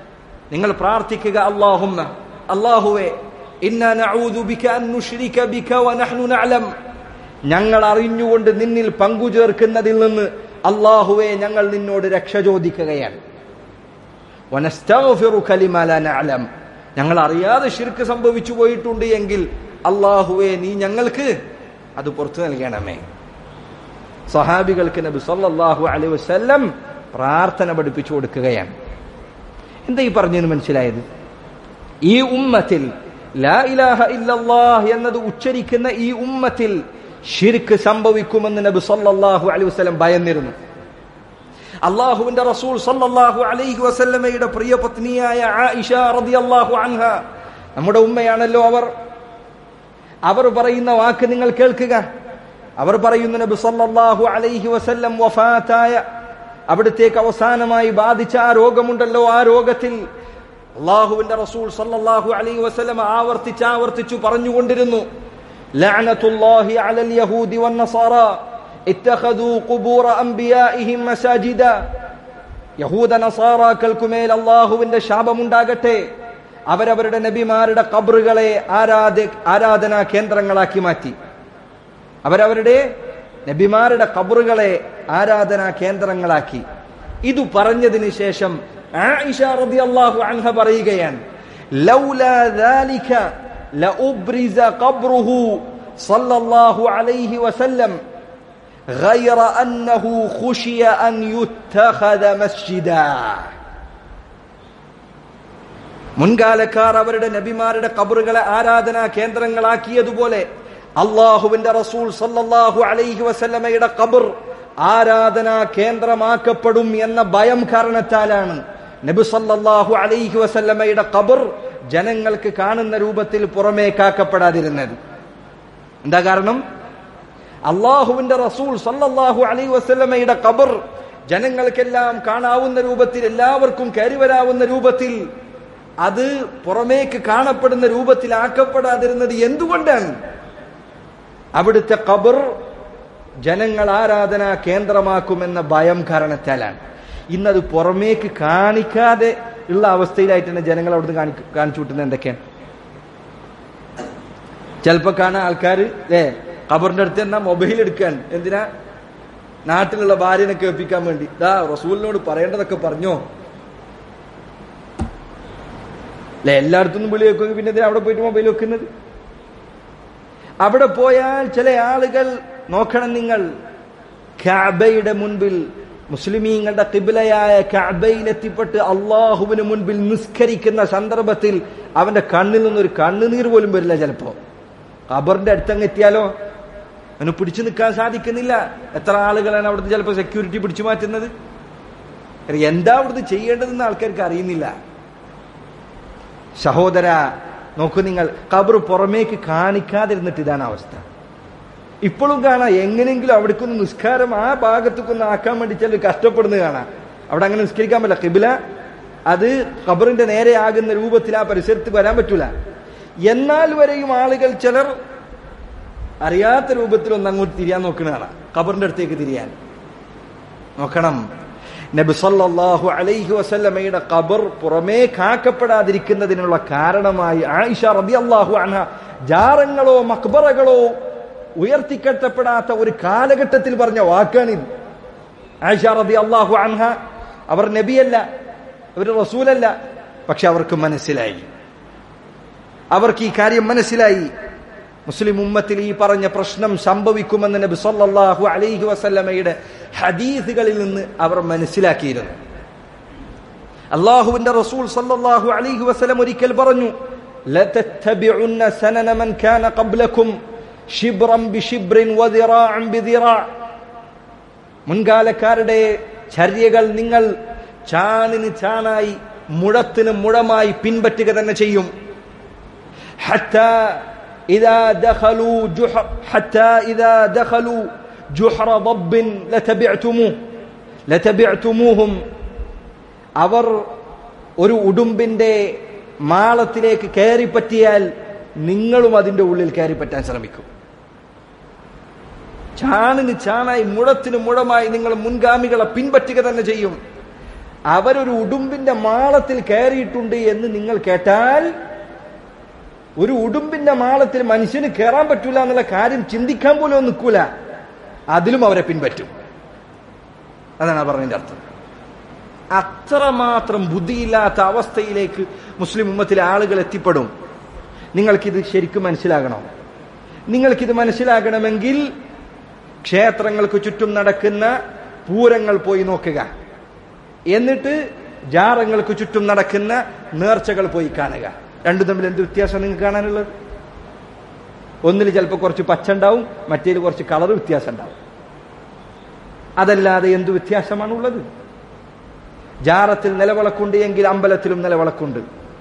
നിങ്ങൾ പ്രാർത്ഥിക്കുക അള്ളാഹുമ്മ അള്ളാഹുവേ ഇന്നാ നഊദു ബിക അൻ നുശ്രിക ബിക വനഹ്നു നഅലം ഞങ്ങൾ അറിഞ്ഞുകൊണ്ട് നിന്നിൽ പങ്കുചേർക്കുന്നതിൽ നിന്ന് അള്ളാഹുവെ ഞങ്ങൾ നിന്നോട് രക്ഷ ചോദിക്കുകയാണ് വനസ്തഗ്ഫിറുക ലിമാ ലാ നഅലം ഞങ്ങൾ അറിയാതെ ശിർക്ക് സംഭവിച്ചു പോയിട്ടുണ്ട് എങ്കിൽ അള്ളാഹുവെ നീ ഞങ്ങൾക്ക് അത് പുറത്തു നൽകണമേ സഹാബികൾക്ക് നബി സല്ലല്ലാഹു അലൈഹി വസല്ലം പ്രാർത്ഥന പഠിപ്പിച്ചു കൊടുക്കുകയാണ് എന്താ ഈ പറഞ്ഞതിന് മനസ്സിലായത് ഈ ഉമ്മത്തിൽ ലാ ഇലാഹ ഇല്ലല്ലാഹ് എന്നത് ഉച്ചരിക്കുന്ന ഈ ഉമ്മത്തിൽ ഷിർക്ക് സംഭവിക്കുമെന്ന് നബി സല്ലല്ലാഹു അലൈഹി വസല്ലം ഭയന്നിരുന്നു അള്ളാഹുവിന്റെ റസൂൽ സല്ലല്ലാഹു അലൈഹി വസല്ലമയുടെ പ്രിയ പത്നിയായ ആയിഷ റളിയല്ലാഹു അൻഹ നമ്മുടെ ഉമ്മയാണല്ലോ അവർ അവർ പറയുന്ന വാക്ക് നിങ്ങൾ കേൾക്കുക അവർ പറയുന്നു നബി സല്ലല്ലാഹു അലൈഹി വസല്ലം വഫാത്തായ അവിടത്തേക്ക് അവസാനമായി ബാധിച്ച ആ രോഗമുണ്ടല്ലോ ആ രോഗത്തിൽ അള്ളാഹുവിന്റെ റസൂൽ സല്ലല്ലാഹു അലൈഹി വസല്ലം ആവർത്തിച്ച് ആവർത്തിച്ചു പറഞ്ഞുകൊണ്ടിരുന്നു ലഅനത്തുല്ലാഹി അലൽ യഹൂദി വന്നസാറ ഇത്തഖദു ഖുബൂറ അംബിയാഇഹിം മസാജിദ യഹൂദ നസാറാക്കൾക്കുമേൽ അള്ളാഹുവിന്റെ ശാപമുണ്ടാകട്ടെ അവരവരുടെ നബിമാരുടെ കബറുകളെ ആരാധ ആരാധനാ കേന്ദ്രങ്ങളാക്കി മാറ്റി അവരവരുടെ നബിമാരുടെ കബറുകളെ ആരാധനാ കേന്ദ്രങ്ങളാക്കി ഇത് പറഞ്ഞതിന് ശേഷം ആയിഷ റളിയല്ലാഹു അൻഹ പറയുകയാണ് ലൗലാ ذلك لأبرز قبره صلى الله عليه وسلم غير أنه خشي أن يتخذ مسجدا മുൻകാലക്കാർ അവരുടെ നബിമാരുടെ കബറുകളെ ആരാധനാ കേന്ദ്രങ്ങളാക്കിയതുപോലെ അള്ളാഹുവിന്റെ റസൂൽ സല്ലല്ലാഹു അലൈഹി വസല്ലമയുടെ കബർ ആരാധനാ കേന്ദ്രമാക്കപ്പെടും എന്ന ഭയം കാരണത്താലാണ് നബി സല്ലല്ലാഹു അലൈഹി വസല്ലമയുടെ കബർ ജനങ്ങൾക്ക് കാണുന്ന രൂപത്തിൽ പുറമേക്കാക്കപ്പെടാതിരുന്നത് എന്താ കാരണം അള്ളാഹുവിന്റെ റസൂൽ സല്ലല്ലാഹു അലൈഹി വസല്ലമയുടെ കബർ ജനങ്ങൾക്കെല്ലാം കാണാവുന്ന രൂപത്തിൽ എല്ലാവർക്കും കയറി വരാവുന്ന രൂപത്തിൽ അത് പുറമേക്ക് കാണപ്പെടുന്ന രൂപത്തിലാക്കപ്പെടാതിരുന്നത് എന്തുകൊണ്ടാണ് അവിടുത്തെ കബർ ജനങ്ങൾ ആരാധനാ കേന്ദ്രമാക്കുമെന്ന ഭയം കാരണത്താലാണ് ഇന്നത് പുറമേക്ക് കാണിക്കാതെ ഉള്ള അവസ്ഥയിലായിട്ടാണ് ജനങ്ങൾ അവിടുന്ന് കാണി കാണിച്ചു വിട്ടുന്നത് എന്തൊക്കെയാണ് ചിലപ്പോ കാണാൻ ആൾക്കാർ ഏ ഖബറിന്റെ അടുത്ത് തന്നെ മൊബൈൽ എടുക്കാൻ എന്തിനാ നാട്ടിലുള്ള ഭാര്യനെ കേൾപ്പിക്കാൻ വേണ്ടി ദാ റസൂലിനോട് പറയേണ്ടതൊക്കെ പറഞ്ഞോ അല്ലെ എല്ലായിടത്തുനിന്നും വിളി വെക്കുമെങ്കിൽ പിന്നെ എന്തിനാ അവിടെ പോയിട്ട് മൊബൈൽ വെക്കുന്നത് അവിടെ പോയാൽ ചില ആളുകൾ നോക്കണം നിങ്ങൾ കാബയുടെ മുൻപിൽ മുസ്ലിമീങ്ങളുടെ കിബിലയായ കാബയിൽ എത്തിപ്പെട്ട് അള്ളാഹുവിന് മുൻപിൽ നിസ്കരിക്കുന്ന സന്ദർഭത്തിൽ അവന്റെ കണ്ണിൽ നിന്നൊരു കണ്ണുനീർ പോലും വരില്ല ചിലപ്പോ ഖബറിന്റെ അടുത്തങ്ങ് എത്തിയാലോ അവന് പിടിച്ചു നിൽക്കാൻ സാധിക്കുന്നില്ല എത്ര ആളുകളാണ് അവിടുത്തെ ചിലപ്പോൾ സെക്യൂരിറ്റി പിടിച്ചു മാറ്റുന്നത് എന്താ അവിടുന്ന് ചെയ്യേണ്ടതെന്ന് ആൾക്കാർക്ക് അറിയുന്നില്ല സഹോദര നോക്കൂ നിങ്ങൾ ഖബർ പുറമേക്ക് കാണിക്കാതിരുന്നിട്ട് ഇതാണ് അവസ്ഥ ഇപ്പോഴും കാണാം എങ്ങനെയെങ്കിലും അവിടേക്കൊന്ന് നിസ്കാരം ആ ഭാഗത്തേക്കൊന്ന് ആക്കാൻ വേണ്ടി ചിലർ കഷ്ടപ്പെടുന്നത് കാണാം അവിടെ അങ്ങനെ നിസ്കരിക്കാൻ പറ്റില്ല കിബില അത് ഖബറിന്റെ നേരെ ആകുന്ന രൂപത്തിൽ ആ പരിസരത്ത് വരാൻ പറ്റൂല എന്നാൽ വരെയും ആളുകൾ ചിലർ അറിയാത്ത രൂപത്തിൽ ഒന്ന് അങ്ങോട്ട് തിരിയാൻ നോക്കുന്നതാണ് ഖബറിന്റെ അടുത്തേക്ക് തിരിയാൻ നോക്കണം നബി സല്ലല്ലാഹു അലൈഹി വസല്ലമയുടെ ഖബർ പുറമേ കാക്കപ്പെടാതിരിക്കുന്നതിനുള്ള കാരണമായി ആയിഷ റളിയല്ലാഹു അൻഹ ജാറങ്ങളോ മക്ബറകളോ ഉയർത്തിക്കെട്ടപ്പെടാത്ത ഒരു കാലഘട്ടത്തിൽ പറഞ്ഞ വാക്കാണിത് ആയിഷ റളിയല്ലാഹു അൻഹ അവർ നബിയല്ല അവർ റസൂലല്ല പക്ഷെ അവർക്ക് മനസ്സിലായി അവർക്ക് ഈ കാര്യം മനസ്സിലായി മുസ്ലിം ഉമ്മത്തിൽ ഈ പറഞ്ഞ പ്രശ്നം സംഭവിക്കുമെന്ന് നബി സല്ലല്ലാഹു അലൈഹി വസല്ലമയുടെ ഹദീസുകളിൽ നിന്ന് അവർ മനസ്സിലാക്കിയിരുന്നു അള്ളാഹുവിന്റെ റസൂൽ സല്ലല്ലാഹു അലൈഹി വസല്ലം ഒരിക്കൽ പറഞ്ഞു لتتبعن سنن من كان قبلكم شبرا بشبر وذراعا بذراع മുൻകാലക്കാരുടെ ചര്യകൾ നിങ്ങൾ ചാണിന് ചാണായി മുഴത്തിന് മുഴമായി പിൻപറ്റുക തന്നെ ചെയ്യും حتى إذا دخلوا جحر حتى إذا دخلوا جحر ضب لتبعتموه لتبعتموهم അവർ ഒരു ഉടുമ്പിന്റെ മാളത്തിലേക്ക് കയറി പറ്റിയാൽ നിങ്ങളും അതിന്റെ ഉള്ളിൽ കയറി പറ്റാൻ ശ്രമിക്കും ചാണിന് ചാണായി മുഴത്തിന് മുഴമായി നിങ്ങൾ മുൻഗാമികളെ പിൻപറ്റുക തന്നെ ചെയ്യും അവരൊരു ഉടുമ്പിന്റെ മാളത്തിൽ കയറിയിട്ടുണ്ട് എന്ന് നിങ്ങൾ കേട്ടാൽ ഒരു ഉടുമ്പിന്റെ മാളത്തിൽ മനുഷ്യന് കയറാൻ പറ്റൂല എന്നുള്ള കാര്യം ചിന്തിക്കാൻ പോലും നിൽക്കൂല അതിലും അവരെ പിൻപറ്റും അതാണ് ആ പറഞ്ഞതിന്റെ അർത്ഥം അത്രമാത്രം ബുദ്ധിയില്ലാത്ത അവസ്ഥയിലേക്ക് മുസ്ലിം ഉമ്മത്തിലെ ആളുകൾ എത്തിപ്പെടും നിങ്ങൾക്കിത് ശരിക്കും മനസ്സിലാകണം നിങ്ങൾക്കിത് മനസ്സിലാകണമെങ്കിൽ ക്ഷേത്രങ്ങൾക്ക് ചുറ്റും നടക്കുന്ന പൂരങ്ങൾ പോയി നോക്കുക എന്നിട്ട് ജാറങ്ങൾക്ക് ചുറ്റും നടക്കുന്ന നേർച്ചകൾ പോയി കാണുക രണ്ടും തമ്മിൽ എന്ത് വ്യത്യാസം നിങ്ങൾക്ക് കാണാനുള്ളത് ഒന്നിൽ ചിലപ്പോൾ കുറച്ച് പച്ച ഉണ്ടാവും മറ്റേതിൽ കുറച്ച് കളർ വ്യത്യാസം ഉണ്ടാവും അതല്ലാതെ എന്ത് വ്യത്യാസമാണുള്ളത് ജാറത്തിൽ നിലവിളക്കുണ്ട് എങ്കിൽ അമ്പലത്തിലും നിലവിളക്കുണ്ട്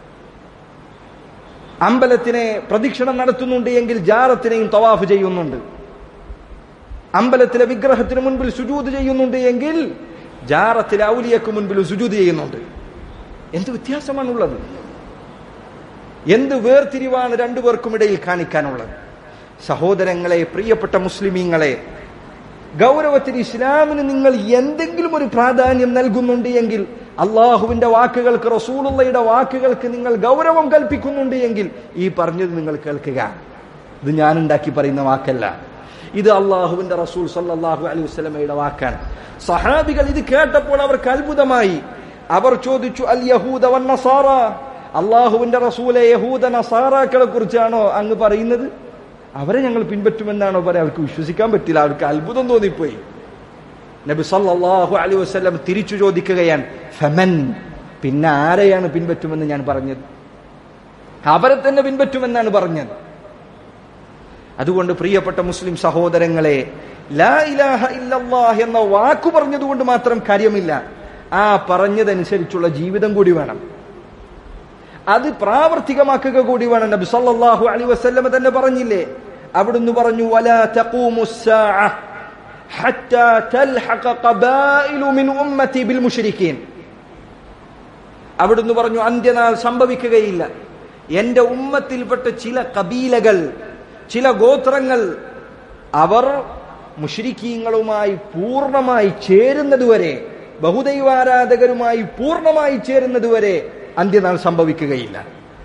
അമ്പലത്തിനെ പ്രദക്ഷിണം നടത്തുന്നുണ്ട് എങ്കിൽ ജാറത്തിനെയും തവാഫ് ചെയ്യുന്നുണ്ട് അമ്പലത്തിലെ വിഗ്രഹത്തിന് മുൻപിൽ സുജൂത് ചെയ്യുന്നുണ്ട് എങ്കിൽ ജാറത്തിലെ ഔലിയക്ക് മുൻപിൽ സുജൂത് ചെയ്യുന്നുണ്ട് എന്ത് വ്യത്യാസമാണുള്ളത് എന്ത് വേർതിരിവാണ് രണ്ടുപേർക്കും ഇടയിൽ കാണിക്കാനുള്ളത് സഹോദരങ്ങളെ പ്രിയപ്പെട്ട മുസ്ലിമീങ്ങളെ ഗൗരവത്തിന് ഇസ്ലാമിന് നിങ്ങൾ എന്തെങ്കിലും ഒരു പ്രാധാന്യം നൽകുന്നുണ്ട് എങ്കിൽ അള്ളാഹുവിന്റെ വാക്കുകൾക്ക് റസൂലുള്ളയുടെ വാക്കുകൾക്ക് നിങ്ങൾ ഗൗരവം കൽപ്പിക്കുന്നുണ്ട് എങ്കിൽ ഈ പറഞ്ഞത് നിങ്ങൾ കേൾക്കുക ഇത് ഞാൻ ഉണ്ടാക്കി പറയുന്ന വാക്കല്ല ഇത് അള്ളാഹുവിന്റെ റസൂൽ സല്ലാഹു അലൈഹി വസ്ലമയുടെ വാക്കാണ് സഹാബികൾ ഇത് കേട്ടപ്പോൾ അവർക്ക് അത്ഭുതമായി അവർ ചോദിച്ചു അൽ യഹൂദ വൻ നസാറ അള്ളാഹുവിന്റെ റസൂലെ യഹൂദ നസാറാക്കളെ കുറിച്ചാണോ അങ്ങ് പറയുന്നത് അവരെ ഞങ്ങൾ പിൻപറ്റുമെന്നാണോ പറയാം അവർക്ക് വിശ്വസിക്കാൻ പറ്റില്ല അവർക്ക് അത്ഭുതം തോന്നിപ്പോയി നബി സല്ലല്ലാഹു അലൈഹി വസല്ലം തിരിച്ചു ചോദിക്കുകയാണ് ഫമൻ പിന്നെ ആരെയാണ് പിൻപറ്റുമെന്ന് ഞാൻ പറഞ്ഞത് അവരെ തന്നെ പിൻപറ്റുമെന്നാണ് പറഞ്ഞത് അതുകൊണ്ട് പ്രിയപ്പെട്ട മുസ്ലിം സഹോദരങ്ങളെ ലാ ഇലാഹ ഇല്ലല്ലാഹ് എന്ന വാക്കു പറഞ്ഞതുകൊണ്ട് മാത്രം കാര്യമില്ല ആ പറഞ്ഞതനുസരിച്ചുള്ള ജീവിതം കൂടി വേണം അത് പ്രാവർത്തികമാക്കുക കൂടി വേണം നബി സല്ലല്ലാഹു അലൈഹി വസല്ലം തന്നെ പറഞ്ഞില്ലേ അവിടുന്ന് പറഞ്ഞു വലാ തഖൂമു സ്സാഅ ഹത്താ തൽഹഖ ഖബായിലു മിൻ ഉമ്മത്തി ബിൽ മുശ്രിക്കീൻ അവിടുന്ന് പറഞ്ഞു അന്ത്യനാൾ സംഭവിക്കുകയില്ല എന്റെ ഉമ്മത്തിൽപ്പെട്ട ചില കബീലകൾ ചില ഗോത്രങ്ങൾ അവർ മുഷരിക്കീങ്ങളുമായി പൂർണ്ണമായി ചേരുന്നതുവരെ ബഹുദൈവാരാധകരുമായി പൂർണ്ണമായി ചേരുന്നതുവരെ അന്ത്യനാൾ സംഭവിക്കുകയില്ല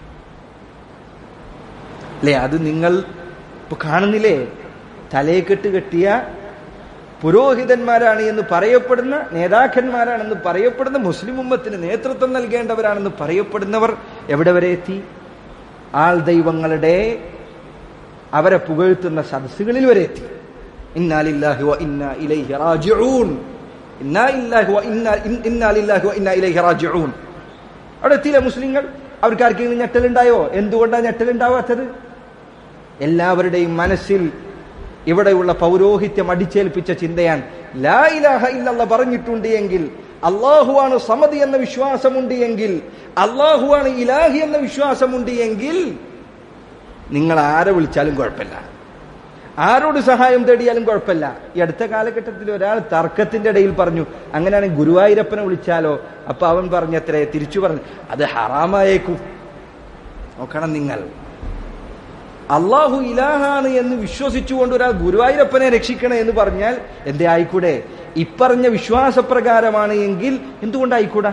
അല്ലേ അത് നിങ്ങൾ ഇപ്പൊ കാണുന്നില്ലേ തലയെക്കെട്ട് കെട്ടിയ പുരോഹിതന്മാരാണ് എന്ന് പറയപ്പെടുന്ന നേതാക്കന്മാരാണെന്ന് പറയപ്പെടുന്ന മുസ്ലിം ഉമ്മത്തിന് നേതൃത്വം നൽകേണ്ടവരാണെന്ന് പറയപ്പെടുന്നവർ എവിടെ വരെ എത്തി ആൾ ദൈവങ്ങളുടെ അവരെ പുകഴ്ത്തുന്ന സദസ്സുകളിൽ വരെ എത്തി ഇന്നാലില്ലാഹി വ ഇന്നാ ഇലൈഹി റാജിഊൻ ഇന്നാ ഇല്ലാഹി വ ഇന്നാ ഇന്നാ ലില്ലാഹി വ ഇന്നാ ഇലൈഹി റാജിഊൻ അവിടെ എത്തിയില്ല മുസ്ലിങ്ങൾ അവർക്ക് ആർക്കെങ്കിലും ഞെട്ടലുണ്ടായോ എന്തുകൊണ്ടാണ് ഞെട്ടലുണ്ടാവാത്തത് എല്ലാവരുടെയും മനസ്സിൽ ഇവിടെയുള്ള പൗരോഹിത്യം അടിച്ചേൽപ്പിച്ച ചിന്തയാണ് ലാ ഇലാഹ ഇല്ലല്ല പറഞ്ഞിട്ടുണ്ട് എങ്കിൽ അള്ളാഹുവാണ് സമതി എന്ന വിശ്വാസമുണ്ട് എങ്കിൽ അള്ളാഹുവാണ് ഇലാഹി എന്ന വിശ്വാസമുണ്ട് എങ്കിൽ നിങ്ങൾ ആരെ വിളിച്ചാലും കുഴപ്പമില്ല ആരോട് സഹായം തേടിയാലും കുഴപ്പമില്ല ഈ അടുത്ത കാലഘട്ടത്തിൽ ഒരാൾ തർക്കത്തിന്റെ ഇടയിൽ പറഞ്ഞു അങ്ങനെയാണെങ്കിൽ ഗുരുവായൂരപ്പനെ വിളിച്ചാലോ അപ്പൊ അവൻ പറഞ്ഞത്രേ തിരിച്ചു പറഞ്ഞു അത് ഹറാമായേക്കും നോക്കണം നിങ്ങൾ അള്ളാഹു ഇലാഹാണ് എന്ന് വിശ്വസിച്ചുകൊണ്ട് ഒരാൾ ഗുരുവായൂരപ്പനെ രക്ഷിക്കണേ എന്ന് പറഞ്ഞാൽ എന്തേ ആയിക്കൂടെ ഇപ്പറഞ്ഞ വിശ്വാസപ്രകാരമാണ് എങ്കിൽ എന്തുകൊണ്ടായിക്കൂടാ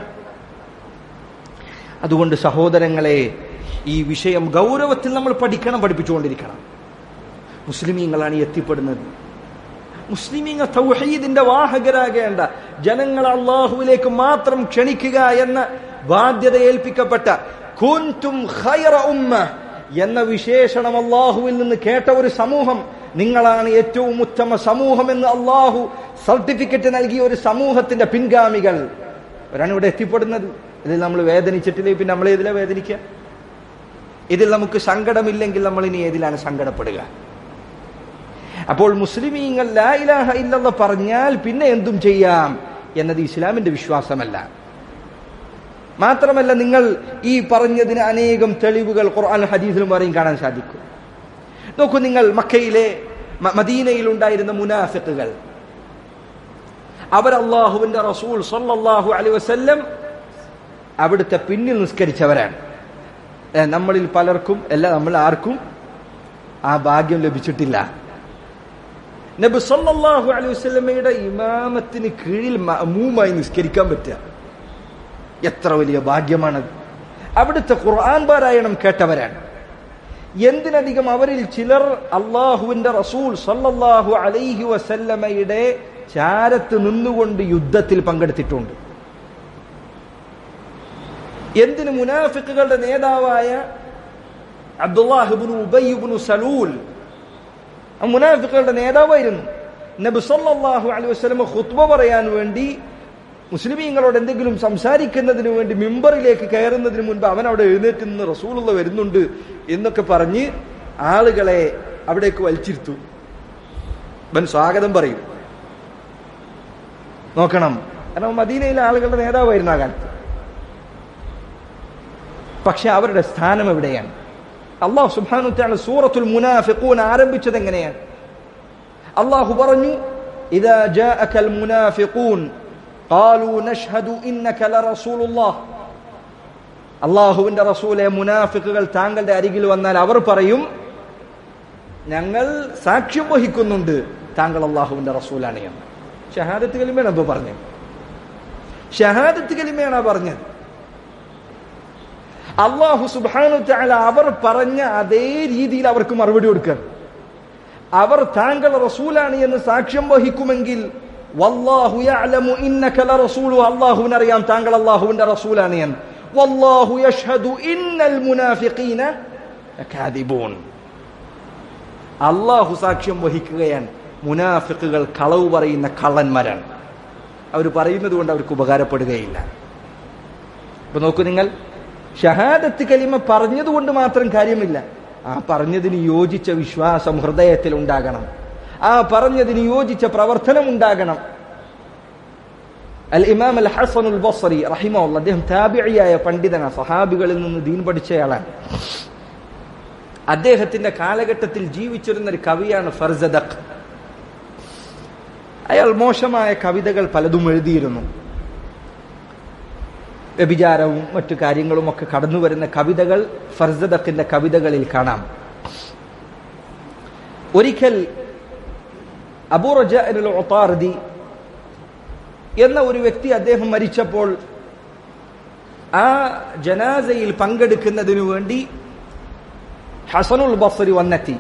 അതുകൊണ്ട് സഹോദരങ്ങളെ ഈ വിഷയം ഗൗരവത്തിൽ നമ്മൾ പഠിക്കണം പഠിപ്പിച്ചുകൊണ്ടിരിക്കണം മുസ്ലിമീങ്ങളാണ് ഈ എത്തിപ്പെടുന്നത് മുസ്ലിമീങ്ങൾ തൗഹീദിന്റെ വാഹകരാകേണ്ട ജനങ്ങൾ അള്ളാഹുവിലേക്ക് മാത്രം ക്ഷണിക്കുക എന്ന ബാധ്യത ഏൽപ്പിക്കപ്പെട്ട കുൻതും ഖൈറ ഉമ്മ എന്ന വിശേഷണം അള്ളാഹുവിൽ നിന്ന് കേട്ട ഒരു സമൂഹം നിങ്ങളാണ് ഏറ്റവും ഉത്തമ സമൂഹം എന്ന് അള്ളാഹു സർട്ടിഫിക്കറ്റ് നൽകിയ ഒരു സമൂഹത്തിന്റെ പിൻഗാമികൾ അവരാണ് ഇവിടെ എത്തിപ്പെടുന്നത് ഇതിൽ നമ്മൾ വേദനിച്ചിട്ടില്ലേ പിന്നെ നമ്മൾ ഏതിലാ വേദനിക്കുക ഇതിൽ നമുക്ക് സങ്കടമില്ലെങ്കിൽ നമ്മൾ ഇനി ഏതിലാണ് സങ്കടപ്പെടുക അപ്പോൾ മുസ്ലിമീങ്ങൾ ലാ ഇലാഹ ഇല്ലെന്ന് പറഞ്ഞാൽ പിന്നെ എന്തും ചെയ്യാം എന്നത് ഇസ്ലാമിന്റെ വിശ്വാസമല്ല മാത്രമല്ല നിങ്ങൾ ഈ പറഞ്ഞതിന് അനേകം തെളിവുകൾ ഖുർആൻ ഹദീസിലും വരെയും കാണാൻ സാധിക്കും നോക്കൂ നിങ്ങൾ മക്കയിലെ മദീനയിൽ ഉണ്ടായിരുന്ന മുനാഫിക്കുകൾ അവർ അള്ളാഹുവിന്റെ റസൂൽ സല്ലല്ലാഹു അലൈഹി വസല്ലം അവിടുത്തെ പിന്നിൽ നിസ്കരിച്ചവരാണ് നമ്മളിൽ പലർക്കും അല്ല നമ്മൾ ആർക്കും ആ ഭാഗ്യം ലഭിച്ചിട്ടില്ല നബി സല്ലല്ലാഹു അലൈഹി വസല്ലമയുടെ ഇമാമത്തിന് കീഴിൽ മഅമൂമായി നിസ്കരിക്കാൻ പറ്റുക എത്ര വലിയ ഭാഗ്യമാണത് അവിടുത്തെ ഖുർആൻ പാരായണം കേട്ടവരാണ് എന്തിനധികം അവരിൽ ചിലർ അള്ളാഹുവിന്റെ റസൂൽ സല്ലല്ലാഹു അലൈഹി വസല്ലമയുടെ ചാരത്ത് നിന്നുകൊണ്ട് യുദ്ധത്തിൽ പങ്കെടുത്തിട്ടുണ്ട് എന്തിന് മുനാഫിക്കുകളുടെ നേതാവായ അബ്ദുല്ലാഹിബിനു ഉബയ്യുബിനു സലൂൽ ആ മുനാഫിക്കുകളുടെ നേതാവായിരുന്നു നബി സല്ലല്ലാഹു അലൈഹി വസല്ലമ ഖുത്ബ പറയാൻ വേണ്ടി മുസ്ലിമീങ്ങളോട് എന്തെങ്കിലും സംസാരിക്കുന്നതിന് വേണ്ടി മിമ്പറിലേക്ക് കയറുന്നതിന് മുൻപ് അവൻ അവിടെ എഴുന്നേറ്റ് നിന്ന് റസൂലുള്ള വരുന്നുണ്ട് എന്നൊക്കെ പറഞ്ഞ് ആളുകളെ അവിടേക്ക് വലിച്ചിരുത്തു അവൻ സ്വാഗതം പറയും നോക്കണം കാരണം മദീനയിലെ ആളുകളുടെ നേതാവായിരുന്നു ആ കാലത്ത് പക്ഷെ അവരുടെ സ്ഥാനം എവിടെയാണ് അള്ളാഹു സുബാനു സൂറത്തുൽ മുനാഫിഖൂൻ ആരംഭിച്ചത് എങ്ങനെയാണ് അള്ളാഹു പറഞ്ഞു ഇതാ ജാഅകൽ മുനാഫിഖൂൻ قالوا نشهد إنك لرسول الله അള്ളാഹുവിന്റെ റസൂലെ മുനാഫിക്കുകൾ താങ്കളുടെ അരികിൽ വന്നാൽ അവർ പറയും ഞങ്ങൾ സാക്ഷ്യം വഹിക്കുന്നുണ്ട് താങ്കൾ അള്ളാഹുവിന്റെ റസൂലാണ് എന്ന് ഷഹാദത്ത് കലിമയാണ് അപ്പൊ പറഞ്ഞത് ഷഹാദത്ത് കലിമയാണ് പറഞ്ഞത് അള്ളാഹു സുബാനു ചാല അവർ പറഞ്ഞ അതേ രീതിയിൽ അവർക്ക് മറുപടി കൊടുക്കുക അവർ താങ്കൾ റസൂലാണ് എന്ന് സാക്ഷ്യം വഹിക്കുമെങ്കിൽ വല്ലാഹു യഅലമു ഇന്നക ലറസൂലു അല്ലാഹുവിനറിയാം താങ്കൾ അല്ലാഹുവിന്റെ റസൂലാണ് എന്ന് വല്ലാഹു യഷ്ഹദു ഇന്നൽ മുനാഫിഖീന ലകാദിബൂൻ അല്ലാഹു സാക്ഷ്യം വഹിക്കുകയാണ് മുനാഫിക്കുകൾ കളവ് പറയുന്ന കള്ളന്മാരാണ് അവർ പറയുന്നത് കൊണ്ട് അവർക്ക് ഉപകാരപ്പെടുകയില്ല ഇപ്പൊ നോക്കൂ നിങ്ങൾ ഷഹാദത്ത് കലിമ പറഞ്ഞതുകൊണ്ട് മാത്രം കാര്യമില്ല ആ പറഞ്ഞതിന് യോജിച്ച വിശ്വാസം ഹൃദയത്തിൽ ഉണ്ടാകണം ആ പറഞ്ഞതിന് യോജിച്ച പ്രവർത്തനം ഉണ്ടാകണം അൽ ഇമാം അൽ ഹസൻ ഉൽ ബസറി റഹിമുള്ള അദ്ദേഹം താബിയായ പണ്ഡിതനാണ് സഹാബികളിൽ നിന്ന് ദീൻ പഠിച്ചയാളാണ് അദ്ദേഹത്തിന്റെ കാലഘട്ടത്തിൽ ജീവിച്ചിരുന്ന ഒരു കവിയാണ് ഫർസദഖ് അയാൾ മോശമായ കവിതകൾ പലതും എഴുതിയിരുന്നു വ്യഭിചാരവും മറ്റു കാര്യങ്ങളും ഒക്കെ കടന്നു വരുന്ന കവിതകൾ ഫർസദഖിന്റെ കവിതകളിൽ കാണാം ഒരിക്കൽ അബൂറജി എന്ന ഒരു വ്യക്തി അദ്ദേഹം മരിച്ചപ്പോൾ ആ ജനാസയിൽ പങ്കെടുക്കുന്നതിനു വേണ്ടി ഹസനുൽ ബസരി വന്നെത്തി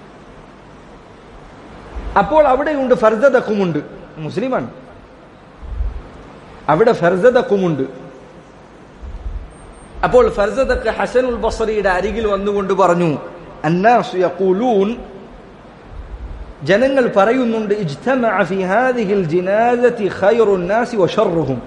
അപ്പോൾ അവിടെയുണ്ട് ഫർസദക്കുമുണ്ട് മുസ്ലിമാണ് അവിടെ ഫർസദക്കുമുണ്ട് അപ്പോൾ ഫർസദക്ക് ഹസനുൽ ബസറിയുടെ അരികിൽ വന്നുകൊണ്ട് പറഞ്ഞു അന്നാസു യഖൂലൂൻ ജനങ്ങൾ പറയുന്നുണ്ട് ഇജ്തമഅ ഫി ഹാദിഹിൽ ജിനാസതി ഖൈറുൻ നാസി വശർറുഹും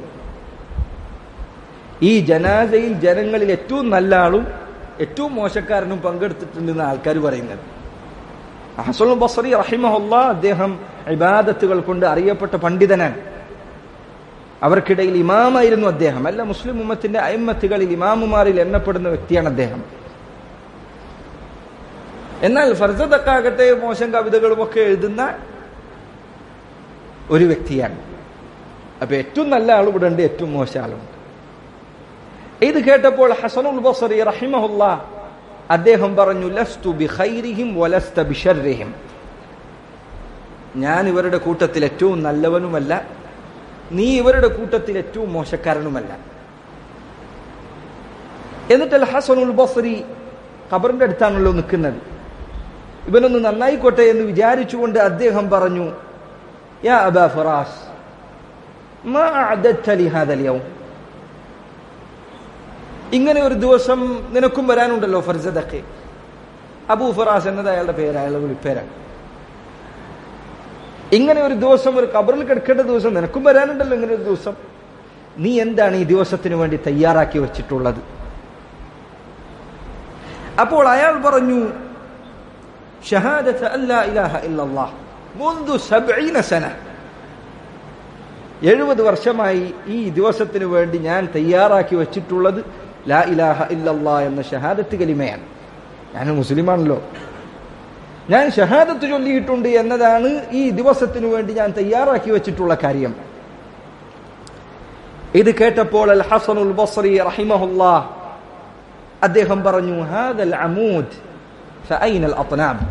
ഈ ജനാസയിൽ ജനങ്ങളിൽ ഏറ്റവും നല്ല ആളും ഏറ്റവും മോശക്കാരനും പങ്കെടുത്തിട്ടുണ്ടെന്ന് ആൾക്കാർ പറയുന്നത് ഹസനുൽ ബസറി റഹിമഹുല്ല അദ്ദേഹം ഇബാദത്തുകൾ കൊണ്ട് അറിയപ്പെട്ട പണ്ഡിതനാണ് അവർക്കിടയിൽ ഇമാമായിരുന്നു അദ്ദേഹം അല്ല മുസ്ലിം ഉമ്മത്തിന്റെ അയമ്മത്തുകളിൽ ഇമാമുമാരിൽ എണ്ണപ്പെടുന്ന വ്യക്തിയാണ് അദ്ദേഹം എന്നാൽ ഫർസദക്കാകട്ടെ മോശം കവിതകളും ഒക്കെ എഴുതുന്ന ഒരു വ്യക്തിയാണ് അപ്പൊ ഏറ്റവും നല്ല ആൾ ഇവിടെ ഉണ്ട് ഏറ്റവും മോശം ആളുണ്ട് ഇത് കേട്ടപ്പോൾ ഹസനുൽ ബസറി റഹിമഹുല്ല അദ്ദേഹം പറഞ്ഞു ലസ്തു ബി ഖൈരിഹിം വലസ്ത ബിഷർരിഹിം ഞാൻ ഇവരുടെ കൂട്ടത്തിൽ ഏറ്റവും നല്ലവനുമല്ല നീ ഇവരുടെ കൂട്ടത്തിൽ ഏറ്റവും മോശക്കാരനുമല്ല എന്നിട്ട് അൽ ഹസനുൽ ബസറി ഖബറിന്റെ അടുത്താണല്ലോ നിൽക്കുന്നത് ഇവനൊന്ന് നന്നായിക്കോട്ടെ എന്ന് വിചാരിച്ചുകൊണ്ട് അദ്ദേഹം പറഞ്ഞു യാ അബാ ഫറാസ് മാ അഅദദ്ത ലി ഹാദൽ യൗം ഇങ്ങനെ ഒരു ദിവസം നിനക്കും വരാനുണ്ടല്ലോ ഫർസദക്കെ അബൂ ഫറാസ് എന്നത് അയാളുടെ പേര് അയാളുടെ വിളിപ്പേരാണ് ഇങ്ങനെ ഒരു ദിവസം ഒരു കബറിൽ കിടക്കേണ്ട ദിവസം നിനക്കും വരാനുണ്ടല്ലോ ഇങ്ങനെ ഒരു ദിവസം നീ എന്താണ് ഈ ദിവസത്തിന് വേണ്ടി തയ്യാറാക്കി വെച്ചിട്ടുള്ളത് അപ്പോൾ അയാൾ പറഞ്ഞു ഷഹാദത്ത് അല്ലാ ഇലാഹ ഇല്ലല്ലാഹ് മുൻദു സബ്ഈന സന എഴുപത് വർഷമായി ഈ ദിവസത്തിന് വേണ്ടി ഞാൻ തയ്യാറാക്കി വെച്ചിട്ടുള്ളത് ലാ ഇലാഹ ഇല്ലല്ലാ എന്ന ഷഹാദത്ത് കലിമയാണ് ഞാൻ മുസ്ലിമാണല്ലോ ഞാൻ ഷഹാദത്ത് ചൊല്ലിയിട്ടുണ്ട് എന്നതാണ് ഈ ദിവസത്തിനു വേണ്ടി ഞാൻ തയ്യാറാക്കി വെച്ചിട്ടുള്ള കാര്യം ഇത് കേട്ടപ്പോൾ അൽ ഹസനുൽ ബസ്രി റഹിമഹുല്ലാ അദ്ദേഹം പറഞ്ഞു ഹാദൽ അമൂദ് ഫഅൈനൽ അത്നാബ്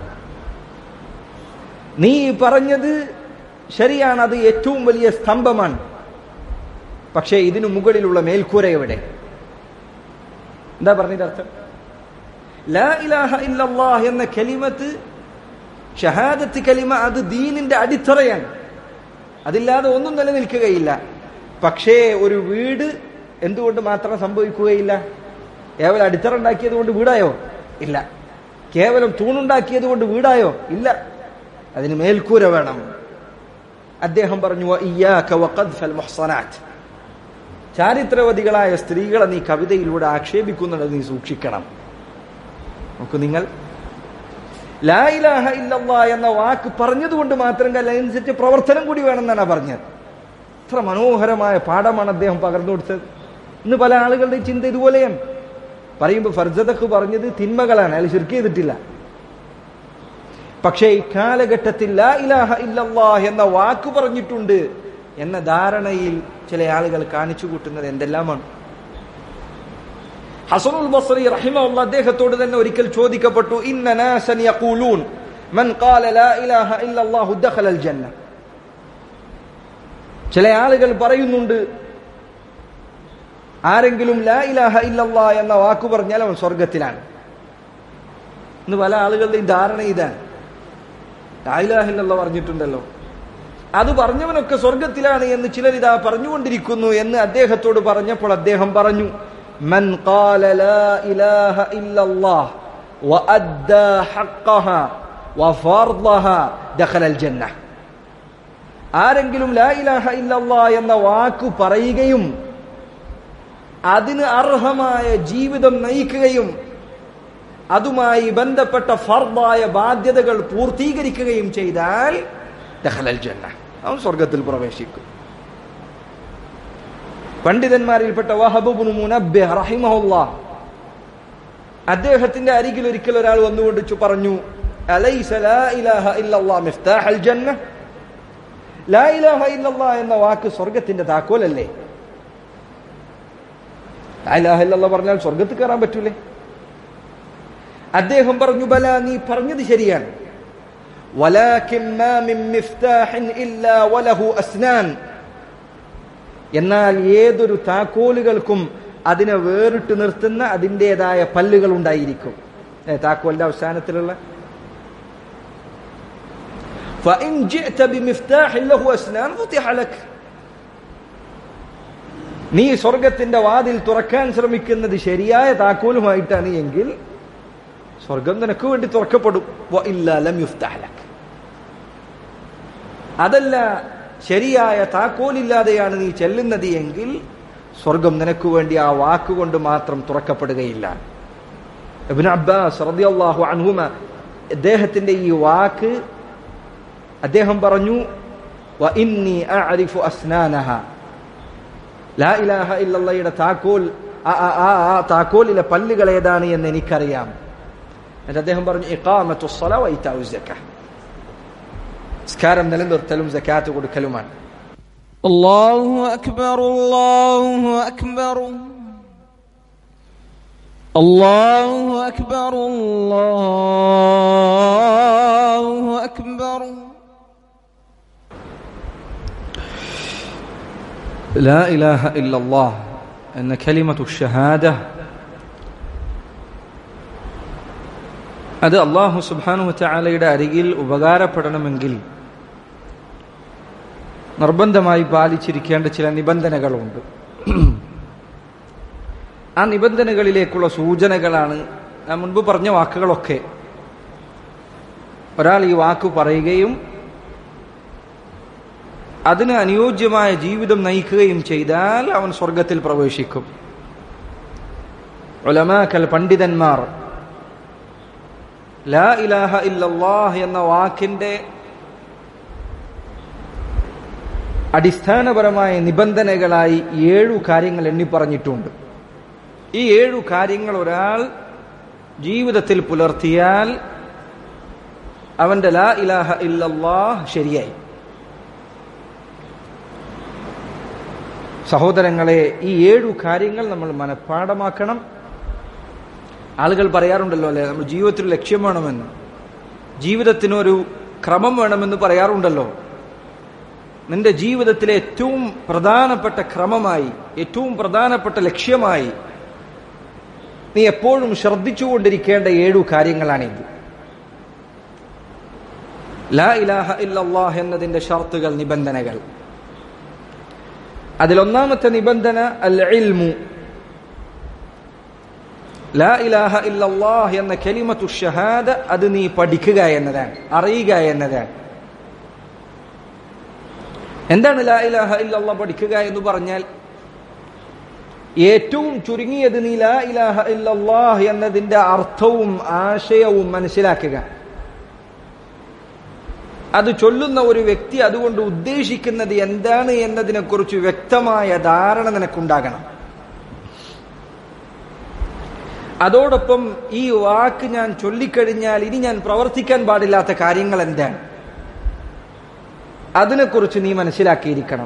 നീ പറഞ്ഞത് ശരിയാണ് അത് ഏറ്റവും വലിയ സ്തംഭമാണ് പക്ഷേ ഇതിനു മുകളിലുള്ള മേൽക്കൂര എവിടെ എന്താ പറഞ്ഞതിന്റെ അർത്ഥം ലാ ഇലാഹ ഇല്ലല്ലാഹ് എന്ന കലിമത്ത് ഷഹാദത്ത് കലിമ അത് ദീനിന്റെ അടിത്തറയാണ് അതില്ലാതെ ഒന്നും നിലനിൽക്കുകയില്ല പക്ഷേ ഒരു വീട് എന്തുകൊണ്ട് മാത്രം സംഭവിക്കുകയില്ല കേവലം അടിത്തറ ഉണ്ടാക്കിയത് കൊണ്ട് വീടായോ ഇല്ല കേവലം തൂണുണ്ടാക്കിയത് കൊണ്ട് വീടായോ ഇല്ല അതിന് മേൽക്കൂര വേണം അദ്ദേഹം പറഞ്ഞു "വഇയ്യാക വഖദ്ഫൽ മുഹ്സനാത്ത്." ചാരിത്രവതികളായ സ്ത്രീകളെ നീ കവിതയിലൂടെ ആക്ഷേപിക്കുന്നുണ്ട് നീ സൂക്ഷിക്കണം നോക്കൂ നിങ്ങൾ ലാ ഇലാഹ ഇല്ലല്ലാ എന്ന വാക്ക് പറഞ്ഞതുകൊണ്ട് മാത്രം അതിനനുസരിച്ച് പ്രവർത്തനം കൂടി വേണമെന്നാണ് പറഞ്ഞത് എത്ര മനോഹരമായ പാഠമാണ് അദ്ദേഹം പകർന്നു കൊടുത്തത് ഇന്ന് പല ആളുകളുടെയും ചിന്ത ഇതുപോലെയാണ് പറയുമ്പോൾ ഫർജദക്ക് പറഞ്ഞത് തിന്മകളാണ് അയാൾ ശിർക്ക് ചെയ്തിട്ടില്ല പക്ഷേ ഇക്കാലഘട്ടത്തിൽ ലാ ഇലാഹ ഇല്ലല്ലാ എന്ന വാക്ക് പറഞ്ഞിട്ടുണ്ട് എന്ന ധാരണയിൽ ചില ആളുകൾ കാണിച്ചു കൂട്ടുന്നത് എന്തെല്ലാമാണ് ഹസനുൽ ബസ്രി റഹിമഹുള്ള അദ്ദേഹത്തോട് തന്നെ ഒരിക്കൽ ചോദിക്കപ്പെട്ടു ഇന്ന നാസൻ യഖൂലൂൻ മൻ ഖാല ലാ ഇലാഹ ഇല്ലല്ലാഹു ദഖലൽ ജന്ന ചില ആളുകൾ പറയുന്നുണ്ട് ആരെങ്കിലും ലാ ഇലാഹ ഇല്ലല്ലാ എന്ന വാക്ക് പറഞ്ഞാൽ അവൻ സ്വർഗത്തിലാണ് ഇന്ന് പല ആളുകളുടെയും ധാരണ ഇതാണ് ലാ ഇലാഹ ഇല്ലല്ലാ പറഞ്ഞിട്ടുണ്ടല്ലോ അത് പറഞ്ഞവനൊക്കെ സ്വർഗത്തിലാണ് എന്ന് ചിലർ ഇതാ പറഞ്ഞുകൊണ്ടിരിക്കുന്നു എന്ന് അദ്ദേഹത്തോട് പറഞ്ഞപ്പോൾ അദ്ദേഹം പറഞ്ഞു من قال لا إله إلا الله وأدى حقها وفرضها دخل الجنة ആരെങ്കിലും ലാ ഇലാഹ ഇല്ലല്ലാ എന്ന വാക്കു പറയുകയും അതിന് അർഹമായ ജീവിതം നയിക്കുകയും അതുമായി ബന്ധപ്പെട്ട ഫർദായ ബാധ്യതകൾ പൂർത്തീകരിക്കുകയും ചെയ്താൽ ദഖലൽ ജന്ന അവൻ സ്വർഗത്തിൽ പ്രവേശിക്കും പണ്ഡിതന്മാരിൽപ്പെട്ട വഹബുബുൻ മുനബ്ബിഹ് റഹിമഹുല്ലാ അദ്ദേഹത്തിന്റെ അരികിൽ ഒരിക്കൽ ഒരാൾ വന്നുകൊണ്ട് ചു പറഞ്ഞു അലൈസ ലാ ഇലാഹ ഇല്ലല്ലാ മിഫ്താഹൽ ജന്ന ലാ ഇലാഹ ഇല്ലല്ലാ എന്ന വാക്ക് സ്വർഗത്തിന്റെ താക്കോലല്ലേ ലാ ഇലാഹ ഇല്ലല്ലാ പറഞ്ഞാൽ സ്വർഗത്തിൽ കയറാൻ പറ്റൂലേ അദ്ദേഹം പറഞ്ഞു ബല നീ പറഞ്ഞത് ശരിയാണ് ولكن ما من مفتاح إلا وله أسنان എന്നാൽ ഏതൊരു താക്കോലുകൾക്കും അതിനെ വേറിട്ട് നിർത്തുന്ന അതിൻ്റെതായ പല്ലുകൾ ഉണ്ടായിരിക്കും ഏ, താക്കോലിന്റെ അവസാനത്തിലുള്ള فإن جئت بمفتاح له أسنان فتح لك നീ സ്വർഗത്തിന്റെ വാതിൽ തുറക്കാൻ ശ്രമിക്കുന്നത് ശരിയായ താക്കോലുമായിട്ടാണ് എങ്കിൽ സ്വർഗം നിനക്ക് വേണ്ടി തുറക്കപ്പെടും വഇല്ല ലം യുഫ്തഹ് ലക്. അതല്ല ശരിയായ താക്കോലില്ലാതെയാണ് നീ ചെല്ലുന്നത് എങ്കിൽ സ്വർഗം നിനക്ക് വേണ്ടി ആ വാക്കുകൊണ്ട് മാത്രം തുറക്കപ്പെടുകയില്ല ഇബ്നു അബ്ബാസ് റളിയല്ലാഹു അൻഹുമ അദ്ദേഹത്തിന്റെ ഈ വാക്ക് അദ്ദേഹം പറഞ്ഞു "വ ഇന്നി അഅരിഫു അസ്നാനഹ ലാ ഇലാഹ ഇല്ലല്ലയുടെ താക്കോൽ ആ ആ- ആ ആ താക്കോലിലെ പല്ലുകൾ ഏതാണ് എന്ന് എനിക്കറിയാം എന്നിട്ട് അദ്ദേഹം പറഞ്ഞു ഇഖാമത്തു സ്വലാ വ ഇതാഉ സക്കാ സ്കാരം നിലനിർത്തലും സക്കാത്ത് കൊടുക്കലുമാണ് الله أكبر الله أكبر الله أكبر الله أكبر لا إله إلا الله أن كلمة الشهادة അത് അള്ളാഹു സുബാനു ചാലയുടെ അരികിൽ ഉപകാരപ്പെടണമെങ്കിൽ നിർബന്ധമായി പാലിച്ചിരിക്കേണ്ട ചില നിബന്ധനകളുണ്ട് ആ നിബന്ധനകളിലേക്കുള്ള സൂചനകളാണ് ഞാൻ മുൻപ് പറഞ്ഞ വാക്കുകളൊക്കെ ഒരാൾ ഈ വാക്ക് പറയുകയും അതിന് അനുയോജ്യമായ ജീവിതം നയിക്കുകയും ചെയ്താൽ അവൻ സ്വർഗത്തിൽ പ്രവേശിക്കും ഉലമാക്കൽ പണ്ഡിതന്മാർ ലാ ഇലാഹ ഇല്ലല്ലാഹ് എന്ന വാക്കിന്റെ അടിസ്ഥാനപരമായ നിബന്ധനകളായി ഏഴു കാര്യങ്ങൾ എണ്ണി പറഞ്ഞിട്ടുണ്ട് ഈ ഏഴു കാര്യങ്ങൾ ഒരാൾ ജീവിതത്തിൽ പുലർത്തിയാൽ അവന്റെ ലാ ഇലാഹ ഇല്ലല്ലാഹ് ശരിയായി സഹോദരങ്ങളെ ഈ ഏഴു കാര്യങ്ങൾ നമ്മൾ മനഃപ്പാടമാക്കണം ആളുകൾ പറയാറുണ്ടല്ലോ അല്ലെ നമ്മൾ ജീവിതത്തിൽ ലക്ഷ്യം വേണമെന്ന് ജീവിതത്തിനൊരു ക്രമം വേണമെന്ന് പറയാറുണ്ടല്ലോ നിന്റെ ജീവിതത്തിലെ ഏറ്റവും പ്രധാനപ്പെട്ട ക്രമമായി ഏറ്റവും പ്രധാനപ്പെട്ട ലക്ഷ്യമായി നീ എപ്പോഴും ശ്രദ്ധിച്ചുകൊണ്ടിരിക്കേണ്ട ഏഴു കാര്യങ്ങളാണിത് ലാ ഇലാഹ ഇല്ലല്ലാഹ് എന്നതിന്റെ ഷർത്തുകൾ നിബന്ധനകൾ അതിലൊന്നാമത്തെ നിബന്ധന അൽ ഇൽമു ലാ ഇലാഹ ഇല്ലല്ലാഹ് എന്ന കലിമത്തു ഷഹാദ അത് നീ പഠിക്കുക എന്നതാണ് അറിയുക എന്നതാണ് എന്താണ് ലാ ഇലാഹ ഇല്ലല്ലാഹ് പഠിക്കുക എന്ന് പറഞ്ഞാൽ ഏറ്റവും ചുരുങ്ങിയത് നീ ലാ ഇലാഹ ഇല്ലല്ലാഹ് എന്നതിന്റെ അർത്ഥവും ആശയവും മനസ്സിലാക്കുക അത് ചൊല്ലുന്ന ഒരു വ്യക്തി അതുകൊണ്ട് ഉദ്ദേശിക്കുന്നത് എന്താണ് എന്നതിനെക്കുറിച്ച് വ്യക്തമായ ധാരണ നിനക്കുണ്ടാകണം അതോടൊപ്പം ഈ വാക്ക് ഞാൻ ചൊല്ലിക്കഴിഞ്ഞാൽ ഇനി ഞാൻ പ്രവർത്തിക്കാൻ പാടില്ലാത്ത കാര്യങ്ങൾ എന്താണ് അതിനെക്കുറിച്ച് നീ മനസ്സിലാക്കിയിരിക്കണം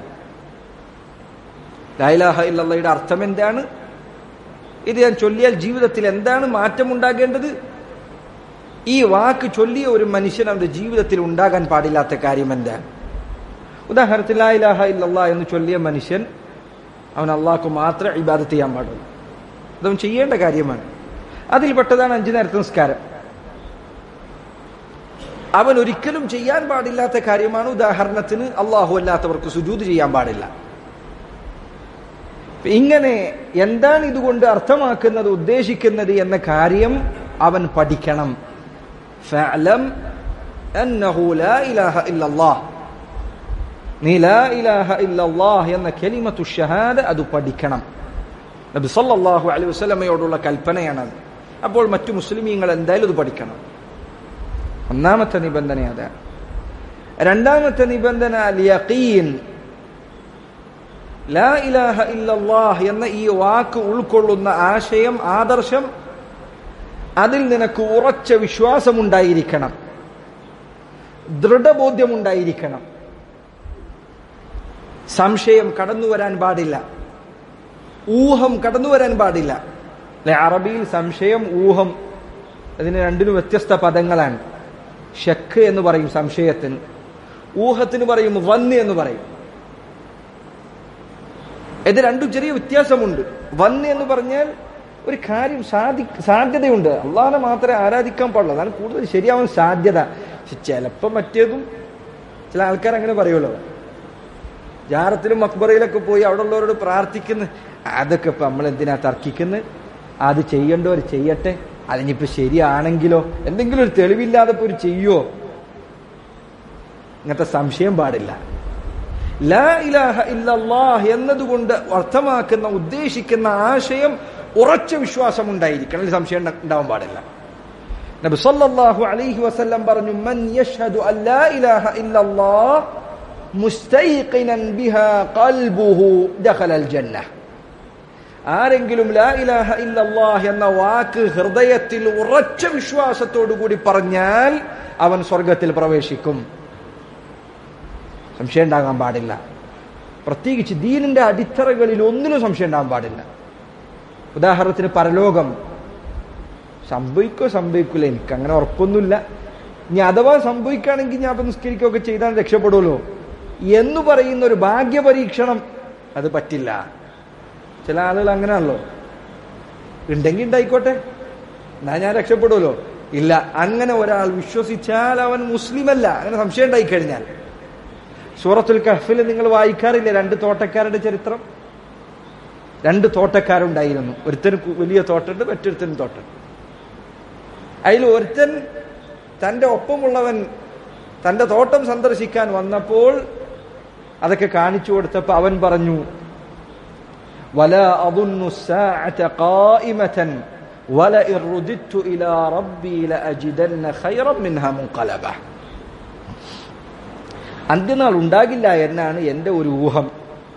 ലൈലാഹ ഇല്ലയുടെ അർത്ഥം എന്താണ് ഇത് ഞാൻ ചൊല്ലിയാൽ ജീവിതത്തിൽ എന്താണ് മാറ്റമുണ്ടാകേണ്ടത് ഈ വാക്ക് ചൊല്ലിയ ഒരു മനുഷ്യൻ അവന്റെ ജീവിതത്തിൽ ഉണ്ടാകാൻ പാടില്ലാത്ത കാര്യം എന്താണ് ഉദാഹരണത്തിൽ ലായിലാഹ ഇല്ലല്ലാ എന്ന് ചൊല്ലിയ മനുഷ്യൻ അവൻ അള്ളാഹ്ക്ക് മാത്രമേ ഇബാദത്ത് ചെയ്യാൻ പാടുള്ളൂ അതവൻ ചെയ്യേണ്ട കാര്യമാണ് അതിൽപ്പെട്ടതാണ് അഞ്ചു നേരത്തെ നിസ്കാരം അവൻ ഒരിക്കലും ചെയ്യാൻ പാടില്ലാത്ത കാര്യമാണ് ഉദാഹരണത്തിന് അള്ളാഹു അല്ലാത്തവർക്ക് സുജൂത് ചെയ്യാൻ പാടില്ല ഇങ്ങനെ എന്താണ് ഇതുകൊണ്ട് അർത്ഥമാക്കുന്നത് ഉദ്ദേശിക്കുന്നത് എന്ന കാര്യം അവൻ പഠിക്കണം ഫഅലം അന്നഹു ലാ ഇലാഹ ഇല്ലല്ലാഹ് നീ ലാ ഇലാഹ ഇല്ലല്ലാഹ് എന്ന കലിമത്തു ഷഹാദ അത് പഠിക്കണം നബി സല്ലല്ലാഹു അലൈഹി വസല്ലമയോടുള്ള കൽപ്പനയാണത് അപ്പോൾ മറ്റു മുസ്ലിമീങ്ങൾ എന്തായാലും ഇത് പഠിക്കണം ഒന്നാമത്തെ നിബന്ധന അതാണ് രണ്ടാമത്തെ നിബന്ധന അൽ യഖീൻ ലാ ഇലാഹ ഇല്ലല്ലാഹ് എന്ന ഈ വാക്ക് ഉൾക്കൊള്ളുന്ന ആശയം ആദർശം അതിൽ നിനക്ക് ഉറച്ച വിശ്വാസമുണ്ടായിരിക്കണം ദൃഢബോധ്യമുണ്ടായിരിക്കണം സംശയം കടന്നു വരാൻ പാടില്ല ഊഹം കടന്നു വരാൻ പാടില്ല അല്ലെ അറബിയിൽ സംശയം ഊഹം അതിന് രണ്ടിനും വ്യത്യസ്ത പദങ്ങളാണ് ഷക്ക് എന്ന് പറയും സംശയത്തിന് ഊഹത്തിന് പറയും വന്ന് എന്ന് പറയും ഇത് രണ്ടും ചെറിയ വ്യത്യാസമുണ്ട് വന്ന് എന്ന് പറഞ്ഞാൽ ഒരു കാര്യം സാധി സാധ്യതയുണ്ട് അള്ളാഹിനെ മാത്രമേ ആരാധിക്കാൻ പാടുള്ളൂ അതാണ് കൂടുതൽ ശരിയാവാൻ സാധ്യത പക്ഷെ ചിലപ്പോൾ മറ്റേതും ചില ആൾക്കാർ അങ്ങനെ പറയുമല്ലോ ജാറത്തിലും അക്ബറയിലൊക്കെ പോയി അവിടെ ഉള്ളവരോട് പ്രാർത്ഥിക്കുന്ന അതൊക്കെ ഇപ്പൊ നമ്മൾ എന്തിനാ തർക്കിക്കുന്നത് അത് ചെയ്യേണ്ടവർ ചെയ്യട്ടെ അതിനിപ്പോ ശരിയാണെങ്കിലോ എന്തെങ്കിലും ഒരു തെളിവില്ലാതെ ഇപ്പൊ ഒരു ചെയ്യുവോ ഇങ്ങനത്തെ സംശയം പാടില്ല ലാ ഇലാഹ ഇല്ലല്ലാഹ് എന്നതുകൊണ്ട് അർത്ഥമാക്കുന്ന ഉദ്ദേശിക്കുന്ന ആശയം ഉറച്ച വിശ്വാസം ഉണ്ടായിരിക്കണം അതിൽ സംശയം ഉണ്ട- ഉണ്ടാവാൻ പാടില്ല നബി സല്ലല്ലാഹു അലൈഹി വസല്ലം പറഞ്ഞു മൻ യഷ്ഹദു അൻ ലാ ഇലാഹ ഇല്ലല്ലാഹ് മുസ്തൈഖിനൻ ബിഹാ ഖൽബുഹു ദഖലൽ ജന്ന ആരെങ്കിലും ലാ ഇലാഹ ഇല്ലല്ലാഹ് എന്ന വാക്ക് ഹൃദയത്തിൽ ഉറച്ച വിശ്വാസത്തോടു കൂടി പറഞ്ഞാൽ അവൻ സ്വർഗത്തിൽ പ്രവേശിക്കും സംശയം ഉണ്ടാകാൻ പാടില്ല പ്രത്യേകിച്ച് ദീനിന്റെ അടിത്തറകളിൽ ഒന്നിനും സംശയം ഉണ്ടാകാൻ പാടില്ല ഉദാഹരണത്തിന് പരലോകം സംഭവിക്കോ സംഭവിക്കില്ല എനിക്ക് അങ്ങനെ ഉറപ്പൊന്നുമില്ല ഇനി അഥവാ സംഭവിക്കുകയാണെങ്കിൽ ഞാൻ അപ്പം നിസ്കരിക്കുകയൊക്കെ ചെയ്താൽ രക്ഷപ്പെടുമല്ലോ എന്ന് പറയുന്ന ഒരു ഭാഗ്യപരീക്ഷണം അത് പറ്റില്ല ചില ആളുകൾ അങ്ങനെയാണല്ലോ ഉണ്ടെങ്കിൽ ഉണ്ടായിക്കോട്ടെ എന്നാ ഞാൻ രക്ഷപ്പെടുമല്ലോ ഇല്ല അങ്ങനെ ഒരാൾ വിശ്വസിച്ചാൽ അവൻ മുസ്ലിമല്ല അങ്ങനെ സംശയം ഉണ്ടായി കഴിഞ്ഞാൽ സൂറത്തുൽ കഹ്ഫിൽ നിങ്ങൾ വായിക്കാറില്ലേ രണ്ട് തോട്ടക്കാരുടെ ചരിത്രം രണ്ട് തോട്ടക്കാരുണ്ടായിരുന്നു ഒരുത്തന് കു- വലിയ തോട്ടുണ്ട് മറ്റൊരുത്തന് തോട്ടം അതിൽ ഒരുത്തൻ തന്റെ ഒപ്പമുള്ളവൻ തന്റെ തോട്ടം സന്ദർശിക്കാൻ വന്നപ്പോൾ അതൊക്കെ കാണിച്ചു കൊടുത്തപ്പോൾ അവൻ പറഞ്ഞു വല അظن الساعة قائمة ولئن رددت إلى ربي لأجدن خيرا منها منقلبة അന്ത്യനാൾ ഉണ്ടാകില്ല എന്നാണ് എൻ്റെ ഒരു ഊഹം